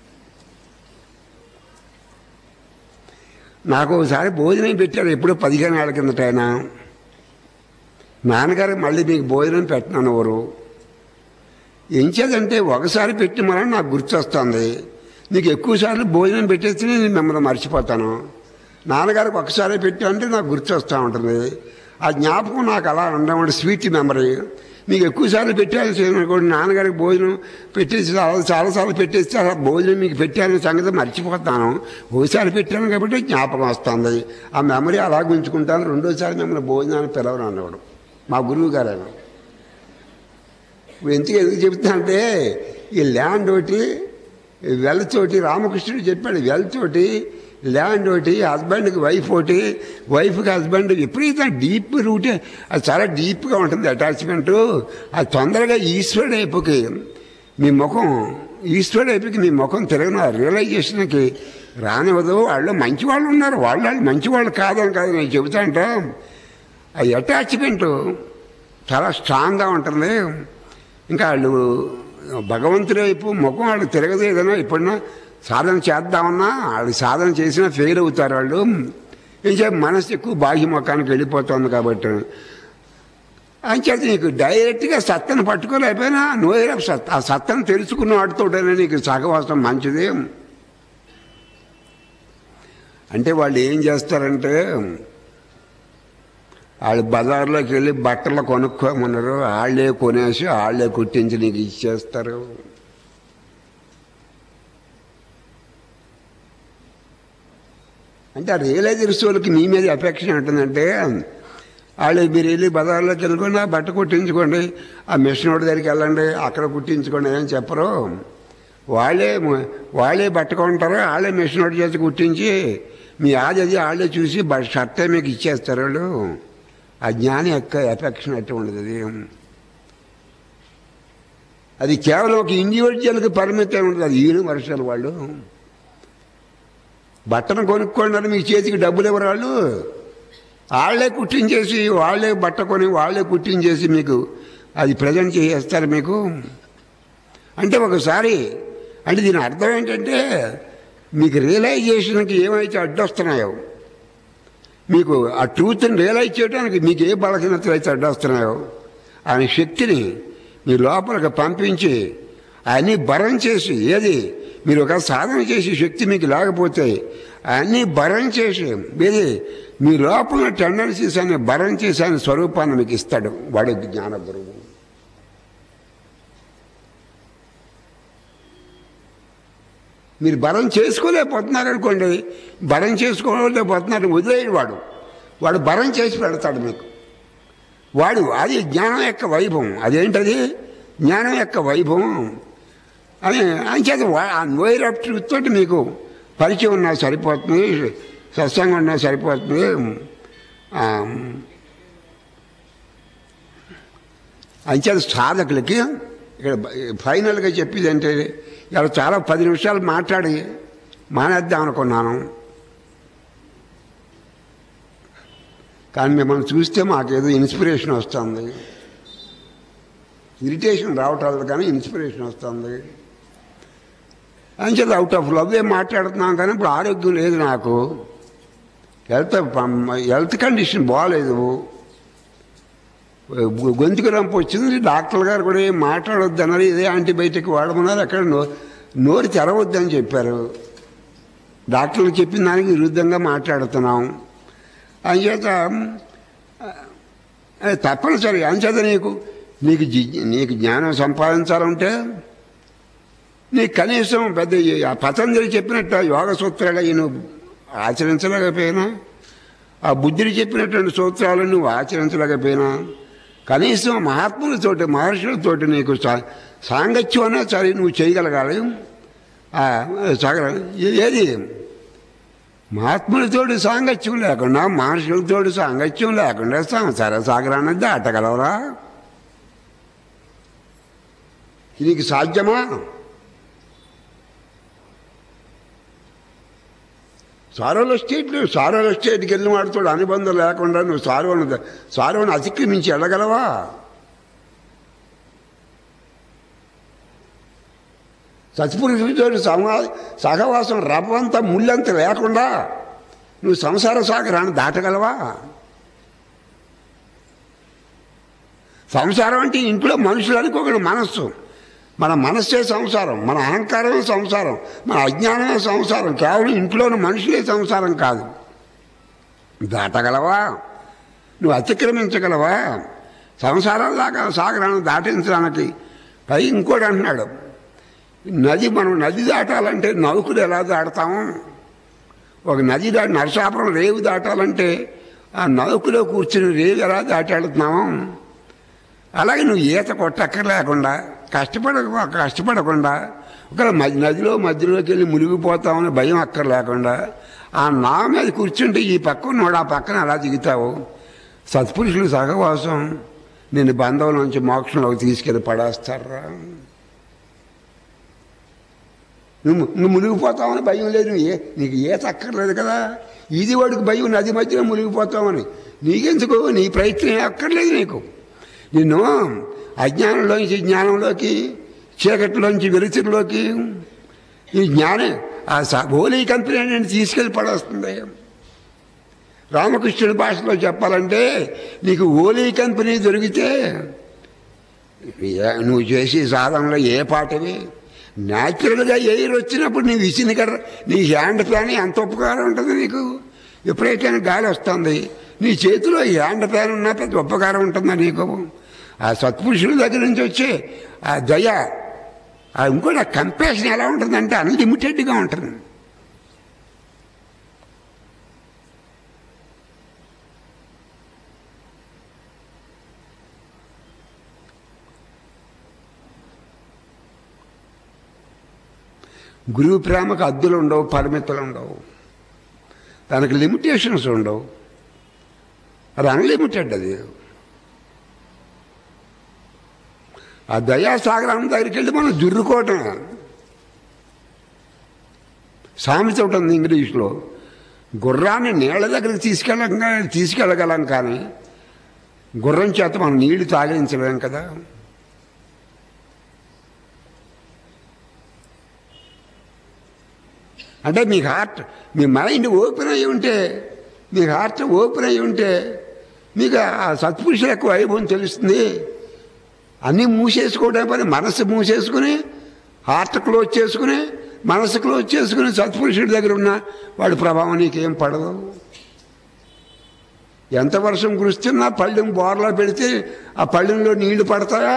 నాకు ఒకసారి భోజనం పెట్టారు ఎప్పుడో పదిహేను ఏళ్ళ కిందట ఆయన నాన్నగారు మళ్ళీ మీకు భోజనం పెట్టినాను ఎవరు ఏం చేదంటే ఒకసారి పెట్టి మనం నాకు గుర్తొస్తుంది నీకు ఎక్కువసార్లు భోజనం పెట్టేస్తే నేను మిమ్మల్ని మర్చిపోతాను నాన్నగారికి ఒకసారి పెట్టి అంటే నాకు గుర్తొస్తూ ఉంటుంది ఆ జ్ఞాపకం నాకు అలా ఉండమంటే స్వీట్ మెమరీ మీకు ఎక్కువసార్లు పెట్టాల్సి అనుకోండి నాన్నగారికి భోజనం పెట్టేసి చాలా చాలాసార్లు పెట్టేసి చాలా భోజనం మీకు పెట్టాను సంగతి మర్చిపోతాను ఒకసారి పెట్టాను కాబట్టి జ్ఞాపకం వస్తుంది ఆ మెమరీ అలా ఉంచుకుంటాను రెండోసారి మిమ్మల్ని భోజనాన్ని పిలవను అన్నవాడు మా గురువు గారు ఆయన ఇప్పుడు ఎందుకు ఎందుకు చెప్తానంటే ఈ ల్యాండ్ ఒకటి వెల్త్ ఒకటి రామకృష్ణుడు చెప్పాడు వెల్త్ ఒకటి ల్యాండ్ ఒకటి హస్బెండ్కి వైఫ్ ఒకటి వైఫ్కి హస్బెండ్ విపరీతం డీప్ రూట్ అది చాలా డీప్గా ఉంటుంది అటాచ్మెంటు అది తొందరగా ఈశ్వరుడు వైపుకి మీ ముఖం ఈశ్వరుడు వైపుకి మీ ముఖం తిరగన రియలైజేషన్కి రానివ్వదు వాళ్ళు మంచి వాళ్ళు ఉన్నారు వాళ్ళు వాళ్ళు మంచి వాళ్ళు కాదని కాదు నేను చెబుతా అంటే ఆ అటాచ్మెంట్ చాలా స్ట్రాంగ్గా ఉంటుంది ఇంకా వాళ్ళు భగవంతుడి వైపు ముఖం వాళ్ళు తిరగదు ఏదైనా ఎప్పుడన్నా సాధన చేద్దామన్నా వాళ్ళు సాధన చేసినా ఫెయిల్ అవుతారు వాళ్ళు ఏం చెప్పి మనసు ఎక్కువ బాహ్య ముఖానికి వెళ్ళిపోతుంది కాబట్టి అంచేత నీకు డైరెక్ట్గా సత్తను పట్టుకోలేకపోయినా నోయర సత్ ఆ సత్తను తెలుసుకున్న వాటితోటనే నీకు సహవాసం మంచిది అంటే వాళ్ళు ఏం చేస్తారంటే వాళ్ళు బజార్లోకి వెళ్ళి బట్టలు కొనుక్కోమన్నారు వాళ్ళే కొనేసి వాళ్ళే కుట్టించి నీకు ఇచ్చేస్తారు అంటే ఆ రియలైజర్స్ వాళ్ళకి మీ మీద అఫెక్షన్ ఉంటుందంటే వాళ్ళు మీరు వెళ్ళి బజార్లోకి వెళ్ళుకోండి ఆ బట్ట కుట్టించుకోండి ఆ మిషన్ వాడి దగ్గరికి వెళ్ళండి అక్కడ కుట్టించుకోండి ఏం చెప్పరు వాళ్ళే వాళ్ళే బట్ట కొంటారు వాళ్ళే మిషన్ వాడి చేసి కుట్టించి మీ ఆది అది వాళ్ళే చూసి బ షర్టే మీకు ఇచ్చేస్తారు వాళ్ళు ఆ జ్ఞాని యొక్క ఎఫెక్షన్ అట్టు ఉండదు అది అది కేవలం ఒక ఇండివిజువల్కి పరిమితం ఉండదు అది యూనివర్సల్ వాళ్ళు బట్టను కొనుక్కోండి మీ చేతికి డబ్బులు ఎవరు వాళ్ళు వాళ్ళే కుట్టించేసి వాళ్ళే బట్ట కొని వాళ్ళే కుట్టించేసి మీకు అది ప్రజెంట్ చేసేస్తారు మీకు అంటే ఒకసారి అంటే దీని అర్థం ఏంటంటే మీకు రియలైజేషన్కి ఏమైతే అడ్డొస్తున్నాయో మీకు ఆ ట్రూత్ని రియలైజ్ చేయడానికి మీకు ఏ బలహీనతలు అయితే అడ్డొస్తున్నాయో ఆయన శక్తిని మీ లోపలికి పంపించి అన్నీ భరం చేసి ఏది మీరు ఒక సాధన చేసి శక్తి మీకు లేకపోతే అన్నీ భరం చేసి ఏది మీ లోపల టెండెన్సీస్ అని భరం చేసి ఆయన స్వరూపాన్ని మీకు ఇస్తాడు వాడు జ్ఞాన గురువు మీరు భరం చేసుకోలేకపోతున్నారు అనుకోండి భరం చేసుకోలేకపోతున్నారు వదిలేడు వాడు వాడు భరం చేసి పెడతాడు మీకు వాడు అది జ్ఞానం యొక్క వైభవం అదేంటది జ్ఞానం యొక్క వైభవం అని అంచేత నోయర్ ఆఫ్ ట్రూత్ తోటి మీకు పరిచయం ఉన్నా సరిపోతుంది సత్సంగం ఉన్నా సరిపోతుంది అంచేత సాధకులకి ఇక్కడ ఫైనల్గా చెప్పేది అంటే ఇలా చాలా పది నిమిషాలు మాట్లాడి మానేద్దాం అనుకున్నాను కానీ మిమ్మల్ని చూస్తే మాకేదో ఇన్స్పిరేషన్ వస్తుంది ఇరిటేషన్ రావటం కానీ ఇన్స్పిరేషన్ వస్తుంది అంచేది అవుట్ ఆఫ్ లవ్వే మాట్లాడుతున్నాం కానీ ఇప్పుడు ఆరోగ్యం లేదు నాకు హెల్త్ హెల్త్ కండిషన్ బాగాలేదు గొంతుకు రంపు వచ్చింది డాక్టర్ గారు కూడా ఏం మాట్లాడొద్దు అన్నారు ఇదే యాంటీబయాటిక్ వాడమన్నారు అక్కడ నో నోరు తెరవద్దని చెప్పారు డాక్టర్లు చెప్పిన దానికి విరుద్ధంగా మాట్లాడుతున్నాం అంచేత తప్పనిసరి అంచేత నీకు నీకు నీకు జ్ఞానం సంపాదించాలంటే నీకు కనీసం పెద్ద ఆ పతంజలి చెప్పినట్టు యోగ సూత్రాలు నువ్వు ఆచరించలేకపోయినా ఆ బుద్ధుడు చెప్పినటువంటి సూత్రాలు నువ్వు ఆచరించలేకపోయినా కనీసం మహాత్ములతోటి మహర్షులతోటి నీకు సాంగత్యం అన్నా సరే నువ్వు చేయగలగాలి సగ ఏది మహాత్ములతోటి సాంగత్యం లేకుండా మహర్షులతోటి సాంగత్యం లేకుండా సంసార సాగరాన్ని దాటగలవరా నీకు సాధ్యమా సారోల స్టేట్లు సారోల స్టేట్కి వెళ్ళిన వాడితో అనుబంధం లేకుండా నువ్వు సారోను సారోను అతిక్రమించి వెళ్ళగలవా సత్పురుషుడితో సమా సహవాసం రవ్వంత ముళ్ళంత లేకుండా నువ్వు సంసార సాగరాన్ని దాటగలవా సంసారం అంటే ఇంట్లో మనుషులు అనుకోగలరు మనస్సు మన మనస్సే సంసారం మన అహంకారమే సంసారం మన అజ్ఞానమే సంసారం కేవలం ఇంట్లోని మనుషులే సంసారం కాదు దాటగలవా నువ్వు అతిక్రమించగలవా సంసారం దాకా సాగరాన్ని దాటించడానికి పై ఇంకోటి అంటున్నాడు నది మనం నది దాటాలంటే నౌకులు ఎలా దాడతాము ఒక నది దాటి నరసాపురం రేవు దాటాలంటే ఆ నౌకులో కూర్చుని రేవు ఎలా దాటాడుతున్నాము అలాగే నువ్వు ఈత కొట్టక్కర్లేకుండా కష్టపడ కష్టపడకుండా ఒక మధ్య నదిలో మధ్యలోకి వెళ్ళి మునిగిపోతామని భయం అక్కర్లేకుండా ఆ నా మీద కూర్చుంటే ఈ పక్కన ఉన్నాడు ఆ పక్కన అలా దిగుతావు సత్పురుషులు సహవాసం నిన్ను బంధం నుంచి మోక్షంలోకి తీసుకెళ్ళి పడేస్తారా నువ్వు నువ్వు మునిగిపోతావని భయం లేదు నువ్వు ఏ నీకు ఏ అక్కర్లేదు కదా ఇది వాడికి భయం నది మధ్యలో మునిగిపోతామని నీకెందుకు నీ ప్రయత్నం అక్కర్లేదు నీకు నిన్ను అజ్ఞానంలోంచి జ్ఞానంలోకి చీకటిలోంచి వెలుతురులోకి ఈ జ్ఞానం ఆ స- హోలీ కంపెనీ నేను తీసుకెళ్ళి పడేస్తుంది రామకృష్ణుడి భాషలో చెప్పాలంటే నీకు హోలీ కంపెనీ దొరికితే ఏ- నువ్వు చేసే సాధనలో ఏ పాటవి న్యాచురల్గా ఎయిర్ వచ్చినప్పుడు నీ విసిన కర్ర నీ హ్యాండ్ ఫ్యాన్ ఎంత ఉపకారం ఉంటుంది నీకు ఎప్పుడైతే గాలి వస్తుంది నీ చేతిలో ఈ హ్యాండ్ ఫ్యాన్ ఉన్నా పెద్ద ఉపకారం ఉంటుందా నీకు ఆ సత్పురుషుల దగ్గర నుంచి వచ్చే ఆ దయ ఆ ఇంకోటి ఆ కంపాషన్ ఎలా ఉంటుందంటే అన్లిమిటెడ్గా ఉంటుంది గురువు ప్రేమకు అద్దులు ఉండవు పరిమితులు ఉండవు దానికి లిమిటేషన్స్ ఉండవు అది అన్లిమిటెడ్ అది ఆ దయాసాగరం దగ్గరికి వెళ్ళి మనం జుర్రుకోవటం సామెత ఒకటి ఉంది ఇంగ్లీష్లో గుర్రాన్ని నీళ్ళ దగ్గరికి తీసుకెళ్ళగలం తీసుకెళ్ళగలం కానీ గుర్రం చేత మనం నీళ్లు తాగించలేం కదా అంటే మీకు హార్ట్ మీ మైండ్ ఓపెన్ అయి ఉంటే మీ హార్ట్ ఓపెన్ అయి ఉంటే మీకు ఆ సత్పురుషుల యొక్క వైభవం తెలుస్తుంది అన్నీ మూసేసుకోవడం పని మనసు మూసేసుకుని హార్ట్ క్లోజ్ చేసుకుని మనసు క్లోజ్ చేసుకుని సత్పురుషుడి దగ్గర ఉన్న వాడి ప్రభావం నీకేం పడదు ఎంత వర్షం కురుస్తున్నా పళ్ళెం బోర్లా పెడితే ఆ పళ్ళెంలో నీళ్లు పడతాయా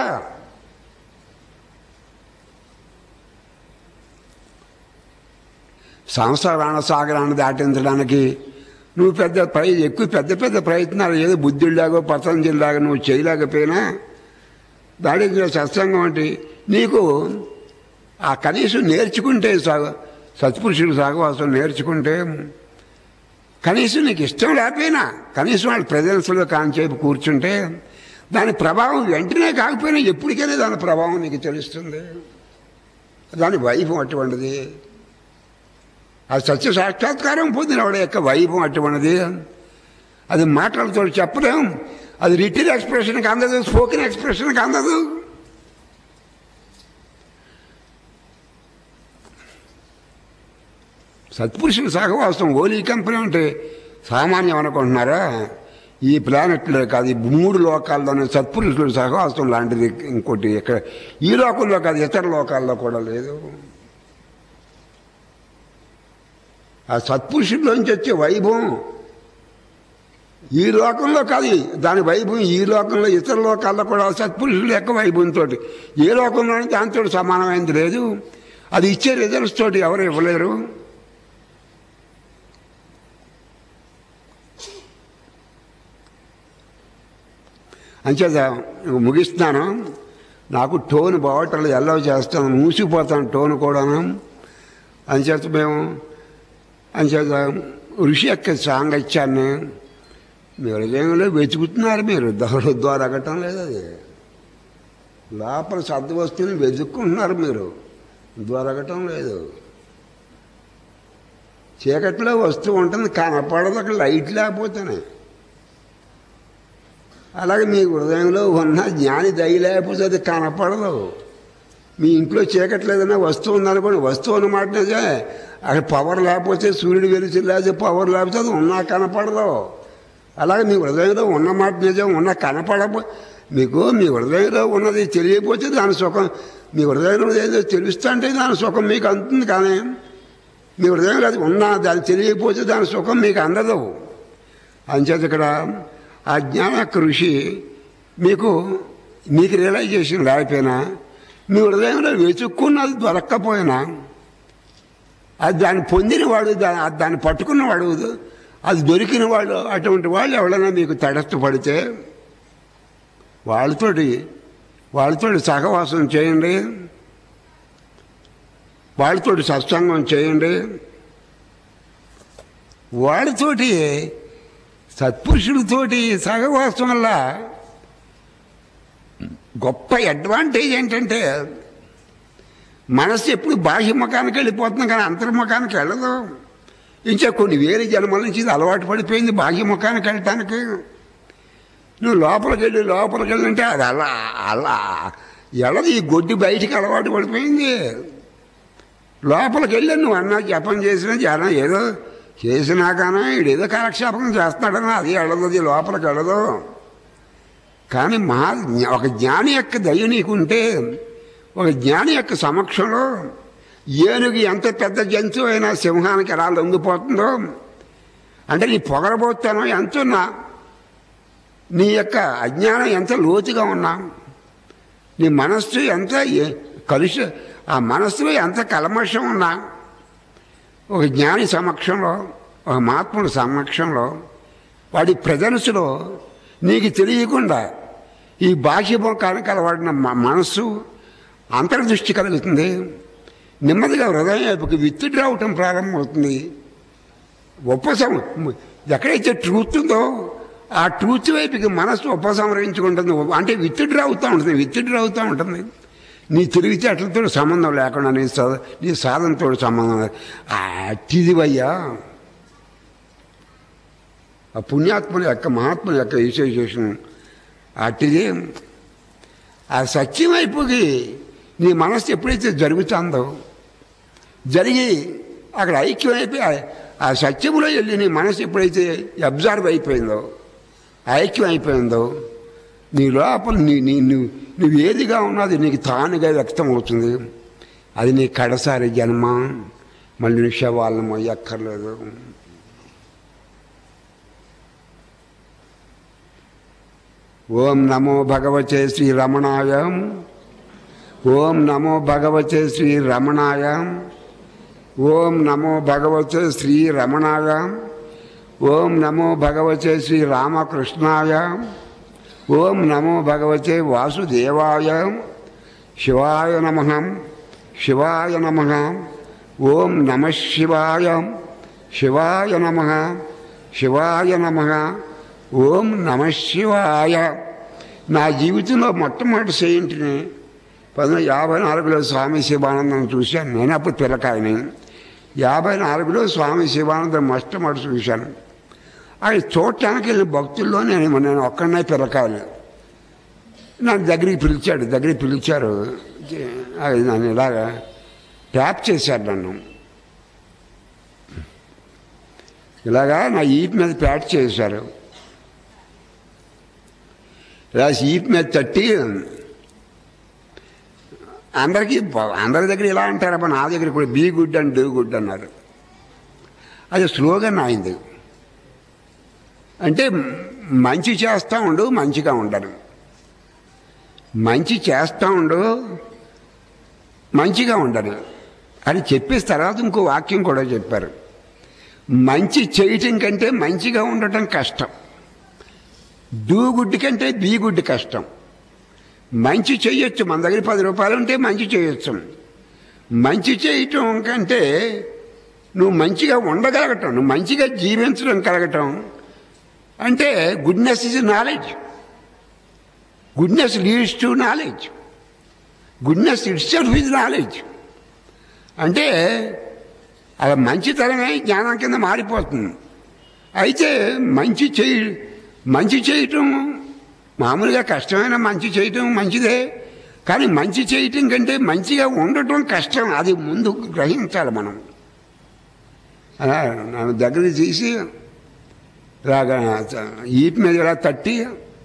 సంసారాన సాగరాన్ని దాటించడానికి నువ్వు పెద్ద ప్రయ ఎక్కువ పెద్ద పెద్ద ప్రయత్నాలు ఏదో బుద్ధుడిలాగో పతంజలిలాగా నువ్వు చేయలేకపోయినా దాడికి సత్సంగం అంటే నీకు ఆ కనీసం నేర్చుకుంటే సాగ సత్పురుషులు సాగవాసం నేర్చుకుంటే కనీసం నీకు ఇష్టం లేకపోయినా కనీసం వాళ్ళ ప్రజెన్స్లో కాంచేపు కూర్చుంటే దాని ప్రభావం వెంటనే కాకపోయినా ఎప్పటికైనా దాని ప్రభావం నీకు తెలుస్తుంది దాని వైభవం అటువంటిది ఆ సత్య సాక్షాత్కారం పొందిన వాడి యొక్క వైభవం అటువంటిది అది మాటలతో చెప్పలేం అది రిటర్న్ ఎక్స్ప్రెషన్కి అందదు స్పోకెన్ ఎక్స్ప్రెషన్కి అందదు సత్పురుషుల సహవాసం ఓలీ కంపెనీ అంటే సామాన్యం అనుకుంటున్నారా ఈ ప్లానెట్లో కాదు ఈ మూడు లోకాల్లోనే సత్పురుషుల సహవాసం లాంటిది ఇంకోటి ఇక్కడ ఈ లోకంలో కాదు ఇతర లోకాల్లో కూడా లేదు ఆ సత్పురుషుల్లోంచి వచ్చే వైభవం ఈ లోకంలో కాదు దాని వైభవం ఈ లోకంలో ఇతర లోకాల్లో కూడా సత్పురుషుల యొక్క వైభవంతో ఏ లోకంలోనే దాంతో సమానమైనది లేదు అది ఇచ్చే రిజల్ట్స్ తోటి ఎవరు ఇవ్వలేరు అంచేత ముగిస్తున్నాను నాకు టోన్ బావటలు ఎల్లవ చేస్తాను మూసిపోతాను టోన్ కూడాను అంచేత మేము అంచేత ఋషి యొక్క సాంగత్యాన్ని మీ హృదయంలో వెతుకుతున్నారు మీరు దొర దొరకటం లేదు అది లోపల సద్వస్తుని వెతుక్కుంటున్నారు మీరు దొరకటం లేదు చీకట్లో వస్తువు ఉంటుంది కనపడదు అక్కడ లైట్ లేకపోతేనే అలాగే మీ హృదయంలో ఉన్న జ్ఞాని దయ లేకపోతే అది కనపడదు మీ ఇంట్లో చీకట్లు ఏదైనా వస్తువు ఉందనుకోండి వస్తువు అన్నమాట నిజమే అక్కడ పవర్ లేకపోతే సూర్యుడు వెలిచి లేకపోతే పవర్ లేకపోతే అది ఉన్నా కనపడదు అలాగే మీ హృదయంలో ఉన్నమాట నిజం ఉన్న కనపడపో మీకు మీ హృదయంలో ఉన్నది తెలియకపోతే దాని సుఖం మీ హృదయంలో ఏదో తెలుస్తా అంటే దాని సుఖం మీకు అందుతుంది కానీ మీ హృదయంలో అది ఉన్నా దాన్ని తెలియకపోతే దాని సుఖం మీకు అందదు అంచేత ఇక్కడ ఆ జ్ఞాన కృషి మీకు మీకు రియలైజేషన్ లేకపోయినా మీ హృదయంలో వెతుక్కున్నది దొరక్కపోయినా అది దాన్ని పొందినవాడు దా దాన్ని పట్టుకున్నవాడు అది దొరికిన వాళ్ళు అటువంటి వాళ్ళు ఎవరైనా మీకు తటస్థపడితే వాళ్ళతోటి వాళ్ళతోటి సహవాసం చేయండి వాళ్ళతోటి సత్సంగం చేయండి వాళ్ళతోటి సత్పురుషులతోటి సహవాసం వల్ల గొప్ప అడ్వాంటేజ్ ఏంటంటే మనసు ఎప్పుడు బాహ్య ముఖానికి వెళ్ళిపోతుంది కానీ అంతర్ముఖానికి వెళ్ళదు ఇంకా కొన్ని వేరే జన్మల నుంచి ఇది అలవాటు పడిపోయింది బాహ్య ముఖానికి వెళ్ళటానికి నువ్వు లోపలికి వెళ్ళి లోపలికి వెళ్ళంటే అది అలా అలా ఎడది ఈ గొడ్డి బయటికి అలవాటు పడిపోయింది లోపలికి వెళ్ళి నువ్వు అన్నా జపం చేసినా జనం ఏదో చేసినా కానీ ఈడేదో కాలక్షేపం చేస్తున్నాడని అది వెళ్ళదు అది లోపలికి వెళ్ళదు కానీ మహా ఒక జ్ఞాని యొక్క దయ నీకుంటే ఒక జ్ఞాని యొక్క సమక్షంలో ఏనుగు ఎంత పెద్ద జంతువు అయినా సింహానికి ఎలా లొంగిపోతుందో అంటే నీ పొగరబోతానో ఎంత ఉన్నా నీ యొక్క అజ్ఞానం ఎంత లోతుగా ఉన్నా నీ మనస్సు ఎంత ఏ- కలుష ఆ మనస్సులో ఎంత కల్మషం ఉన్నా ఒక జ్ఞాని సమక్షంలో ఒక మహాత్ముడి సమక్షంలో వాడి ప్రజెన్స్లో నీకు తెలియకుండా ఈ బాహ్యముఖానికి అలవాడిన మ- మనస్సు అంతర్దృష్టి కలుగుతుంది నెమ్మదిగా హృదయం వైపుకి విత్తుడు రావటం ప్రారంభమవుతుంది ఉపశమ ఎక్కడైతే ట్రూత్ ఉందో ఆ ట్రూత్ వైపుకి మనస్సు ఉపసంహరించుకుంటుంది అంటే విత్తుడు అవుతూ ఉంటుంది విత్తుడు అవుతూ ఉంటుంది నీ తెలివితేటలతో సంబంధం లేకుండా నీ సా- నీ సాధనతో సంబంధం లేదు. ఆ అట్టిదివయ్యా ఆ పుణ్యాత్ముల యొక్క మహాత్ముల యొక్క విశేషం అట్టిది ఆ సత్యం వైపుకి నీ మనస్సు ఎప్పుడైతే జరుగుతుందో జరిగి అక్కడ ఐక్యం అయిపోయి ఆ- ఆ సత్యములో వెళ్ళి నీ మనసు ఎప్పుడైతే అబ్జర్వ్ అయిపోయిందో ఐక్యం అయిపోయిందో నీ లోపల నీ నీ నువ్వు నువ్వు ఏదిగా ఉన్నది నీకు తానుగా వ్యక్తం అవుతుంది అది నీ కడసారి జన్మ మళ్ళీ నీ శవాలను మొయ్యక్కర్లేదు ఓం నమో భగవతే శ్రీ రమణాయ ఓం నమో భగవతే శ్రీ రమణాయ ఓం నమో భగవతే శ్రీ రమణాయ ఓం నమో భగవతే శ్రీ రామకృష్ణాయ ఓం నమో భగవతే వాసుదేవాయ శివాయ నమ శివాయ నమ ఓం నమ శివాయ శివాయ నమ శివాయ నమ ఓం నమ శివాయ నా జీవితంలో మొట్టమొదటి సెయింట్ని పంతొమ్మిది యాభై నాలుగులో స్వామి శివానందం చూశాను నేను అప్పుడు పిల్లకాయని యాభై నాలుగులో స్వామి శివానందం మొట్టమొదటి చూశాను అది చూడటానికి వెళ్ళిన భక్తుల్లో నేను నేను ఒక్కడనే పిల్లకాయలు నన్ను దగ్గరికి పిలిచాడు దగ్గరికి పిలిచారు అది నన్ను ఇలాగా ట్యాప్ చేశారు నన్ను ఇలాగా నా ఈప్ మీద ప్యాట్ చేశారు ఇలా ఈప్ మీద తట్టి అందరికీ బ- అందరి దగ్గర ఇలా అంటారబ్బా నా దగ్గర కూడా be good and do good అన్నారు అది స్లోగన్ అయింది అంటే మంచి చేస్తూ ఉండు మంచిగా ఉండను మంచి చేస్తూ ఉండు మంచిగా ఉండను అని చెప్పేసి తర్వాత ఇంకో వాక్యం కూడా చెప్పారు మంచి చేయటం కంటే మంచిగా ఉండటం కష్టం డూ గుడ్ కంటే బీ గుడ్ కష్టం మంచి చేయొచ్చు మన దగ్గర పది రూపాయలు ఉంటే మంచి చేయొచ్చు మంచి చేయటం కంటే నువ్వు మంచిగా ఉండగలగటం నువ్వు మంచిగా జీవించడం కలగటం అంటే goodness is knowledge goodness leads to knowledge goodness itself is knowledge అంటే అలా మంచితనమే జ్ఞానం కింద మారిపోతుంది అయితే మంచి చేయ మంచి చేయటం మామూలుగా కష్టమైన మంచి చేయటం మంచిదే కానీ మంచి చేయటం కంటే మంచిగా ఉండటం కష్టం అది ముందు గ్రహించాలి మనం అలా నన్ను దగ్గర తీసి ఇలాగా ఈపు మీద ఇలా తట్టి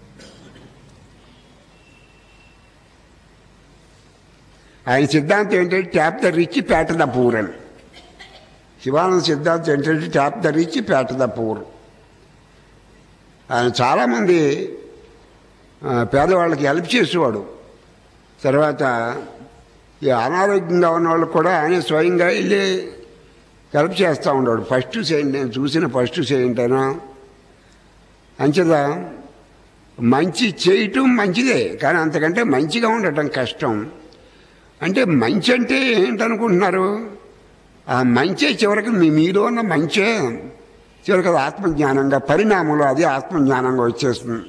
ఆయన సిద్ధాంతం ఏంటంటే tap the rich pat the poor అని శివానంద సిద్ధాంతం ఏంటంటే tap the rich pat the poor ఆయన చాలామంది ఆ, పేదవాళ్ళకి హెల్ప్ చేసేవాడు తర్వాత ఈ అనారోగ్యంగా ఉన్న వాళ్ళకి కూడా ఆయన స్వయంగా వెళ్ళి హెల్ప్ చేస్తూ ఉండేవాడు ఫస్ట్ చేయండి నేను చూసిన ఫస్ట్ చేయండి అయినా అంచేత మంచి చేయటం మంచిదే కానీ అంతకంటే మంచిగా ఉండటం కష్టం అంటే మంచి అంటే ఏంటనుకుంటున్నారు ఆ మంచే చివరికి మీ మీలో ఉన్న మంచే చివరికి అది ఆత్మజ్ఞానంగా పరిణామంలో అది ఆత్మజ్ఞానంగా వచ్చేస్తుంది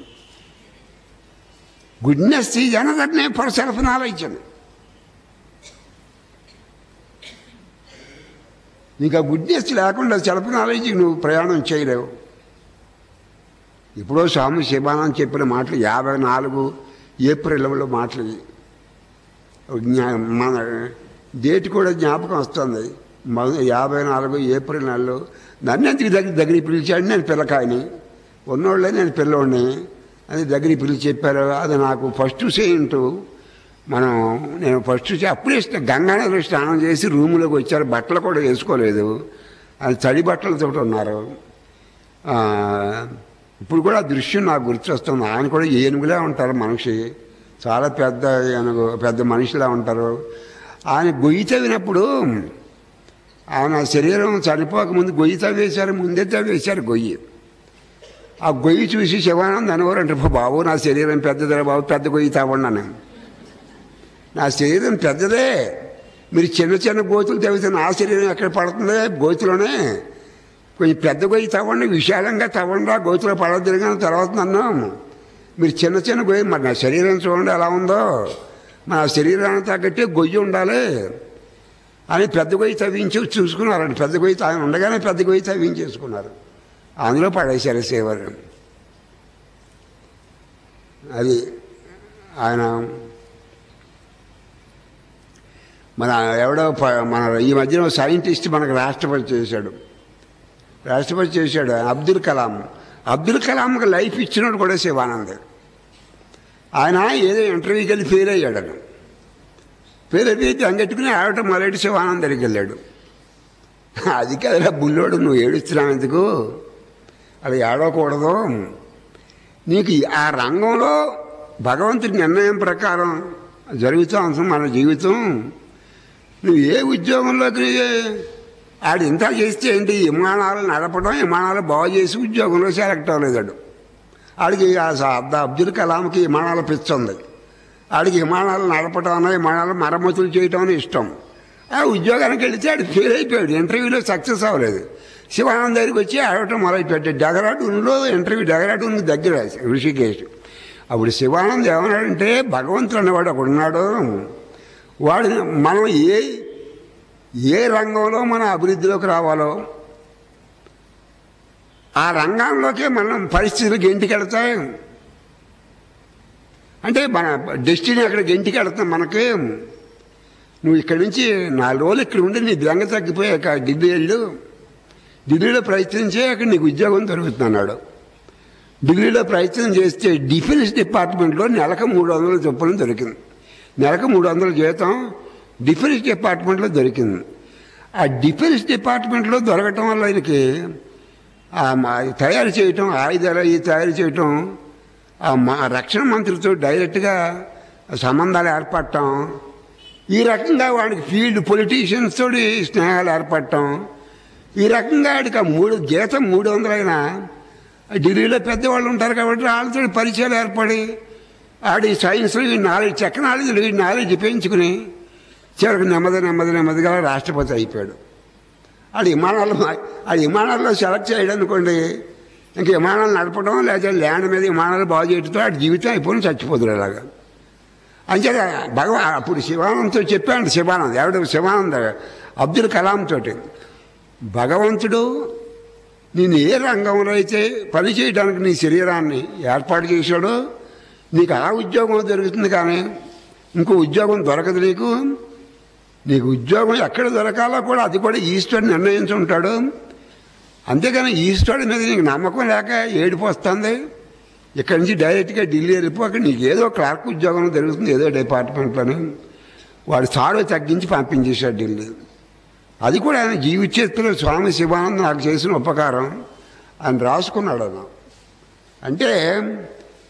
goodness is another name for self knowledge అని నీకు ఆ గుడ్నెస్ లేకుండా సెల్ఫ్ నాలెడ్జ్కి నువ్వు ప్రయాణం చేయలేవు ఇప్పుడో స్వామి శివానంద్ చెప్పిన మాటలు యాభై నాలుగు ఏప్రిల్లో మాటలు ఇవి. జ్ఞా- మన డేట్ కూడా జ్ఞాపకం వస్తుంది మొద- యాభై నాలుగు ఏప్రిల్ నెలలో నన్ను ఎందుకు దగ్గర దగ్గరికి పిలిచాడు నేను పిల్లకాయని ఉన్నోళ్ళే నేను పిల్లోడిని అది దగ్గరికి పిలిచి చెప్పారు అది నాకు ఫస్ట్ సెయింటు మనం నేను ఫస్ట్ చే- అప్పుడే స్నా- గంగానదిలో స్నానం చేసి రూములోకి వచ్చారు బట్టలు కూడా వేసుకోలేదు అది తడి బట్టలతో ఉన్నారు ఆ, ఇప్పుడు కూడా ఆ దృశ్యం నాకు గుర్తొస్తుంది ఆయన కూడా ఏనుగులే ఉంటారు మనిషి చాలా పెద్ద ఏనుగు పెద్ద మనిషిలా ఉంటారు ఆయన గొయ్యి తవ్వినప్పుడు ఆయన శరీరం చనిపోకముందు గొయ్యి తవ్వేశారు ముందే తవ్వేశారు గొయ్యి ఆ గొయ్యి చూసి శివానంద్ అనేవారు అంటే బాబు నా శరీరం పెద్దదిరా బాబు పెద్ద గొయ్యి తవ్వండి అని నా శరీరం పెద్దదే మీరు చిన్న చిన్న గోతులు తవ్వితే నా శరీరం ఎక్కడ పడుతుంది గోతులోనే కొంచెం పెద్ద గొయ్యి తవ్వండి విశాలంగా తవ్వండి ఆ గోతులో పడద్దు కానీ తర్వాత నన్ను మీరు చిన్న చిన్న గొయ్యి మరి నా శరీరం చూడండి ఎలా ఉందో మన శరీరానికి తగ్గట్టే గొయ్యి ఉండాలి అని పెద్ద గొయ్యి తవ్వించి చూసుకున్నారండి పెద్ద గొయ్యి ఆయన ఉండగానే పెద్ద గొయ్యి తవ్వించేసుకున్నారు అందులో పడేశారు సేవరు అది ఆయన మన ఎవడో ప- మన ఈ మధ్యన ఓ సైంటిస్ట్ మనకు రాష్ట్రపతి చేశాడు రాష్ట్రపతి చేశాడు ఆయన అబ్దుల్ కలాం అబ్దుల్ కలాంకి లైఫ్ ఇచ్చినాడు కూడా శివానంద్ ఆయన ఏదో ఇంటర్వ్యూకి వెళ్ళి ఫెయిల్ అయ్యాడు ఆయన ఫెయిల్ అయిపోయి అంగెట్టుకుని ఆడటం మొదలెట్టి శివానంద్ దగ్గరికి వెళ్ళాడు అది కదరా బుల్లోడు నువ్వు ఏడుస్తున్నావు ఎందుకు అది ఏడవకూడదు నీకు ఆ రంగంలో భగవంతుడి నిర్ణయం ప్రకారం జరుగుతూ ఉంటుంది మన జీవితం నువ్వు ఏ ఉద్యోగంలోకి ఆడు ఇంత చేస్తే ఏంటి విమానాలు నడపడం విమానాలు బాగు చేసి ఉద్యోగంలో సెలెక్ట్ అవ్వలేదాడు ఆడికి ఆ స- అబ్ద- అబ్దుల్ కలాంకి విమానాలు పిచ్చుంది ఆడికి విమానాలు నడపడం అన్న విమానాలు మరమ్మతులు చేయటం అని ఇష్టం ఆ ఉద్యోగానికి వెళితే ఆడు ఫెయిల్ అయిపోయాడు ఇంటర్వ్యూలో సక్సెస్ అవ్వలేదు శివానంద్ దగ్గరికి వచ్చి ఆడటం మొదలుపెట్టాడు డెగరాటూన్లో ఇంటర్వ్యూ డెగరాటూన్ దగ్గర ఋషికేశ్ అప్పుడు శివానంద్ ఏమన్నాడంటే భగవంతుడు అనేవాడు ఒకడు ఉన్నాడు వాడు మనం ఏ ఏ రంగంలో మన అభివృద్ధిలోకి రావాలో ఆ రంగంలోకే మనం పరిస్థితులు గెంటికి వెళ్తాయి అంటే మన డెస్టినీ అక్కడ గెంటికి వెళ్తాం మనకి నువ్వు ఇక్కడి నుంచి నాలుగు రోజులు ఇక్కడ ఉండి నీ బెంగ తగ్గిపోయాక ఢిల్లీ వెళ్ళు ఢిల్లీలో ప్రయత్నించే అక్కడ నీకు ఉద్యోగం దొరుకుతుంది అన్నాడు ఢిల్లీలో ప్రయత్నం చేస్తే డిఫెన్స్ డిపార్ట్మెంట్లో నెలకు మూడు వందల చొప్పున దొరికింది నెలకు మూడు వందల జీతం డిఫెన్స్ డిపార్ట్మెంట్లో దొరికింది ఆ డిఫెన్స్ డిపార్ట్మెంట్లో దొరకటం వల్ల ఆయనకి ఆ మా- తయారు చేయటం ఆయుధాలు అవి తయారు చేయటం ఆ మా రక్షణ మంత్రితో డైరెక్ట్గా సంబంధాలు ఏర్పడటం ఈ రకంగా వాడికి ఫీల్డ్ పొలిటీషియన్స్ తోటి స్నేహాలు ఏర్పడటం ఈ రకంగా వాడికి ఆ మూడు జీతం మూడు వందలైనా ఢిల్లీలో పెద్దవాళ్ళు ఉంటారు కాబట్టి వాళ్ళతో పరిచయాలు ఏర్పడి ఆడి సైన్స్లో ఈ నాలెడ్జ్ టెక్నాలజీలో ఈ నాలెడ్జ్ పెంచుకుని చివరికి నెమ్మది నెమ్మది నెమ్మదిగా రాష్ట్రపతి అయిపోయాడు ఆడు విమానాలు ఆ విమానాల్లో సెలెక్ట్ చేయడం అనుకోండి ఇంక విమానాలు నడపడం లేదా ల్యాండ్ మీద విమానాలు బాగు చేయడంతో ఆడి జీవితం అయిపోయి చచ్చిపోతుడు అలాగా అంచేత భగవా అప్పుడు శివానంద్తో చెప్పాడు శివానంద్ ఎవడు శివానంద్ అబ్దుల్ కలాం తోటి భగవంతుడు నేను ఏ రంగంలో అయితే పని చేయడానికి నీ శరీరాన్ని ఏర్పాటు చేశాడో నీకు ఆ ఉద్యోగం దొరుకుతుంది కానీ ఇంకో ఉద్యోగం దొరకదు నీకు నీకు ఉద్యోగం ఎక్కడ దొరకాలో కూడా అది కూడా ఈశ్వరుడు నిర్ణయించుంటాడు అంతేగాని ఈశ్వరుడి మీద నీకు నమ్మకం లేక ఏడుపు వస్తుంది ఇక్కడి నుంచి డైరెక్ట్గా ఢిల్లీ వెళ్ళిపో అక్కడ నీకు ఏదో క్లార్క్ ఉద్యోగం దొరుకుతుంది ఏదో డిపార్ట్మెంట్లోనే వాడు సారు తగ్గించి పంపించేశాడు ఢిల్లీ అది కూడా ఆయన జీవిచేతులు స్వామి శివానంద నాకు చేసిన ఉపకారం ఆయన రాసుకున్నాడు ఆయన అంటే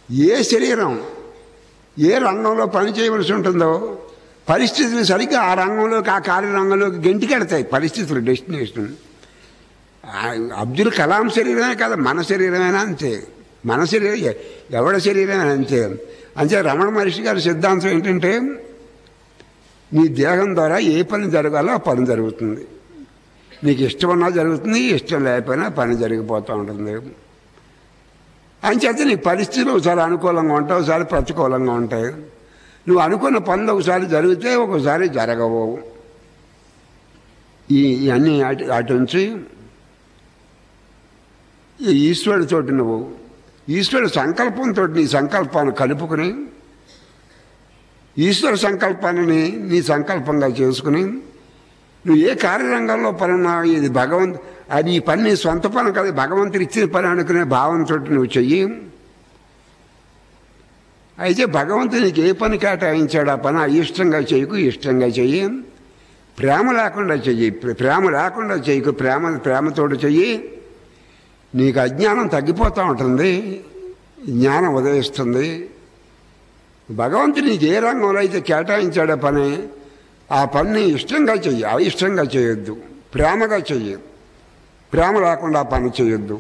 ఏ శరీరం ఏ రంగంలో పని చేయవలసి ఉంటుందో పరిస్థితులు సరిగ్గా ఆ రంగంలోకి ఆ కార్యరంగంలోకి గెంటికెడతాయి పరిస్థితులు డెస్టినేషన్ ఆ- అబ్దుల్ కలాం శరీరమే కాదు మన శరీరమైనా అంతే మన శరీరం ఎ- ఎవడ శరీరమైనా అంతే అంతే రమణ మహర్షి గారి సిద్ధాంతం ఏంటంటే నీ దేహం ద్వారా ఏ పని జరగాలో ఆ పని జరుగుతుంది నీకు ఇష్టం ఉన్నా జరుగుతుంది ఇష్టం లేకపోయినా పని జరిగిపోతూ ఉంటుంది అంచేత నీ పరిస్థితులు ఒకసారి అనుకూలంగా ఉంటాయి ఒకసారి ప్రతికూలంగా ఉంటాయి నువ్వు అనుకున్న పనులు ఒకసారి జరిగితే ఒకసారి జరగవు ఈ ఇవన్నీ అటు అటు నుంచి ఈ ఈశ్వరుడితోటి నువ్వు ఈశ్వరుడు సంకల్పంతో నీ సంకల్పాన్ని కలుపుకుని ఈశ్వర సంకల్పాన్ని నీ సంకల్పంగా చేసుకుని నువ్వు ఏ కార్యరంగంలో పని ఉన్నావు ఇది భగవంత్ అది ఈ పని నీ సొంత పని కాదు భగవంతుడు ఇచ్చిన పని అనుకునే భావంతో నువ్వు చెయ్యి అయితే భగవంతుడు నీకు ఏ పని కేటాయించాడు ఆ పని అయిష్టంగా చేయకు ఇష్టంగా చెయ్యి ప్రేమ లేకుండా చెయ్యి ప్ర- ప్రేమ లేకుండా చేయకు ప్రేమ ప్రేమతోటి చెయ్యి నీకు అజ్ఞానం తగ్గిపోతూ ఉంటుంది జ్ఞానం ఉదయిస్తుంది భగవంతుడు నీకు ఏ రంగంలో అయితే కేటాయించాడో పని ఆ పనిని ఇష్టంగా చెయ్యి అయిష్టంగా చేయొద్దు ప్రేమగా చెయ్యి ప్రేమ లేకుండా ఆ పని చేయొద్దు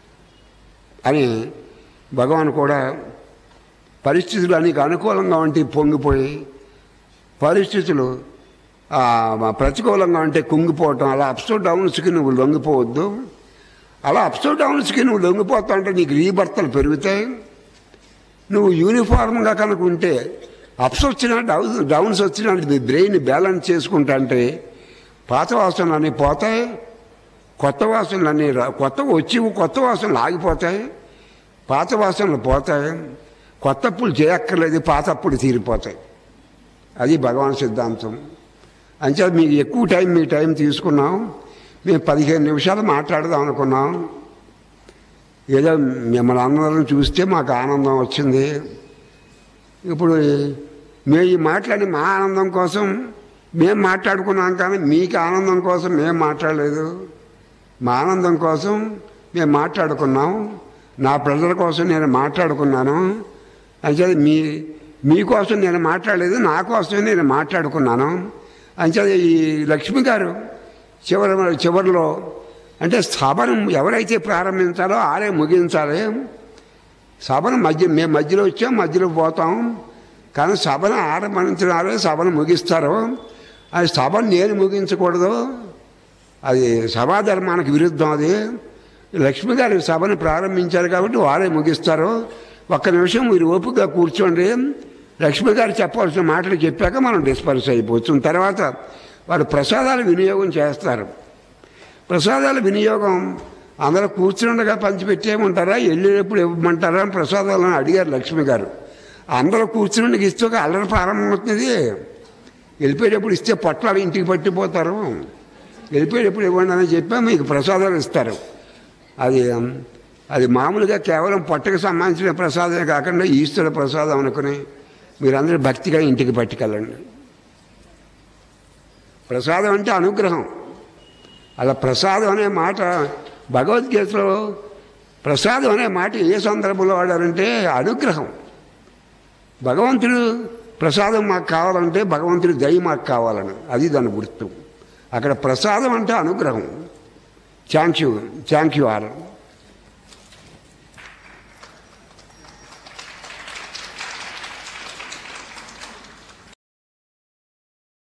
అని భగవాన్ కూడా పరిస్థితులు నీకు అనుకూలంగా ఉంటే పొంగిపోయి పరిస్థితులు ఆ, ప్రతికూలంగా ఉంటే కుంగిపోవటం అలా అప్సో డౌన్స్కి నువ్వు లొంగిపోవద్దు అలా అప్సో డౌన్స్కి నువ్వు లొంగిపోతా ఉంటే నీకు రీబర్తలు పెరుగుతాయి నువ్వు యూనిఫామ్గా కనుక ఉంటే అప్స్ వచ్చినా డౌన్ డౌన్స్ వచ్చినా నీ బ్రెయిన్ బ్యాలెన్స్ చేసుకుంటా అంటే పాత వాసనలు పోతాయి కొత్త వాసనలన్నీ రా కొత్త వచ్చి కొత్త వాసనలు ఆగిపోతాయి పాత వాసనలు పోతాయి కొత్త అప్పులు చేయక్కర్లేదు పాత అప్పులు తీరిపోతాయి అది భగవాన్ సిద్ధాంతం అంచేత మీకు ఎక్కువ టైం మీ టైం తీసుకున్నాం మేము పదిహేను నిమిషాలు మాట్లాడదాం అనుకున్నాం ఏదో మిమ్మల్ని అందరం చూస్తే మాకు ఆనందం వచ్చింది ఇప్పుడు మేము ఈ మాట్లాడి మా ఆనందం కోసం మేము మాట్లాడుకున్నాం కానీ మీకు ఆనందం కోసం మేము మాట్లాడలేదు మా ఆనందం కోసం మేము మాట్లాడుకున్నాం నా ప్రజల కోసం నేను మాట్లాడుకున్నాను అంచేది మీ మీకోసం నేను మాట్లాడలేదు నా కోసం నేను మాట్లాడుకున్నాను అంచేది ఈ లక్ష్మి గారు చివరి చివరిలో అంటే స్థాపనం ఎవరైతే ప్రారంభించాలో ఆరే ముగించాలి సభను మధ్య మేము మధ్యలో వచ్చాం మధ్యలో పోతాం కానీ సభను ఆరంభించినారు సభను ముగిస్తారు అది సభను నేను ముగించకూడదు అది సభాధర్మానికి విరుద్ధం అది లక్ష్మి గారి సభను ప్రారంభించారు కాబట్టి వారే ముగిస్తారు ఒక్క నిమిషం మీరు ఓపికగా కూర్చోండి లక్ష్మి గారు చెప్పవలసిన మాటలు చెప్పాక మనం డిస్పర్స్ అయిపోతుంది తర్వాత వారు ప్రసాదాలు వినియోగం చేస్తారు ప్రసాదాల వినియోగం అందరూ కూర్చుండగా పంచిపెట్టేయమంటారా వెళ్ళేటప్పుడు ఇవ్వమంటారా అని ప్రసాదాలను అడిగారు లక్ష్మి గారు అందరూ కూర్చుని ఇస్తే ఒక అల్లరి ప్రారంభమవుతుంది వెళ్ళిపోయేటప్పుడు ఇస్తే పొట్లాలు ఇంటికి పట్టిపోతారు వెళ్ళిపోయేటప్పుడు ఇవ్వండి అని చెప్పి మీకు ప్రసాదాలు ఇస్తారు అది అది మామూలుగా కేవలం పొట్టకు సంబంధించిన ప్రసాదమే కాకుండా ఈశ్వర ప్రసాదం అనుకుని మీరందరూ భక్తిగా ఇంటికి పట్టుకెళ్ళండి ప్రసాదం అంటే అనుగ్రహం అలా ప్రసాదం అనే మాట భగవద్గీతలో ప్రసాదం అనే మాట ఏ సందర్భంలో వాడారంటే అనుగ్రహం భగవంతుడు ప్రసాదం మాకు కావాలంటే భగవంతుడి దయ మాకు కావాలని అది దాని గుర్తు అక్కడ ప్రసాదం అంటే అనుగ్రహం thank you thank you are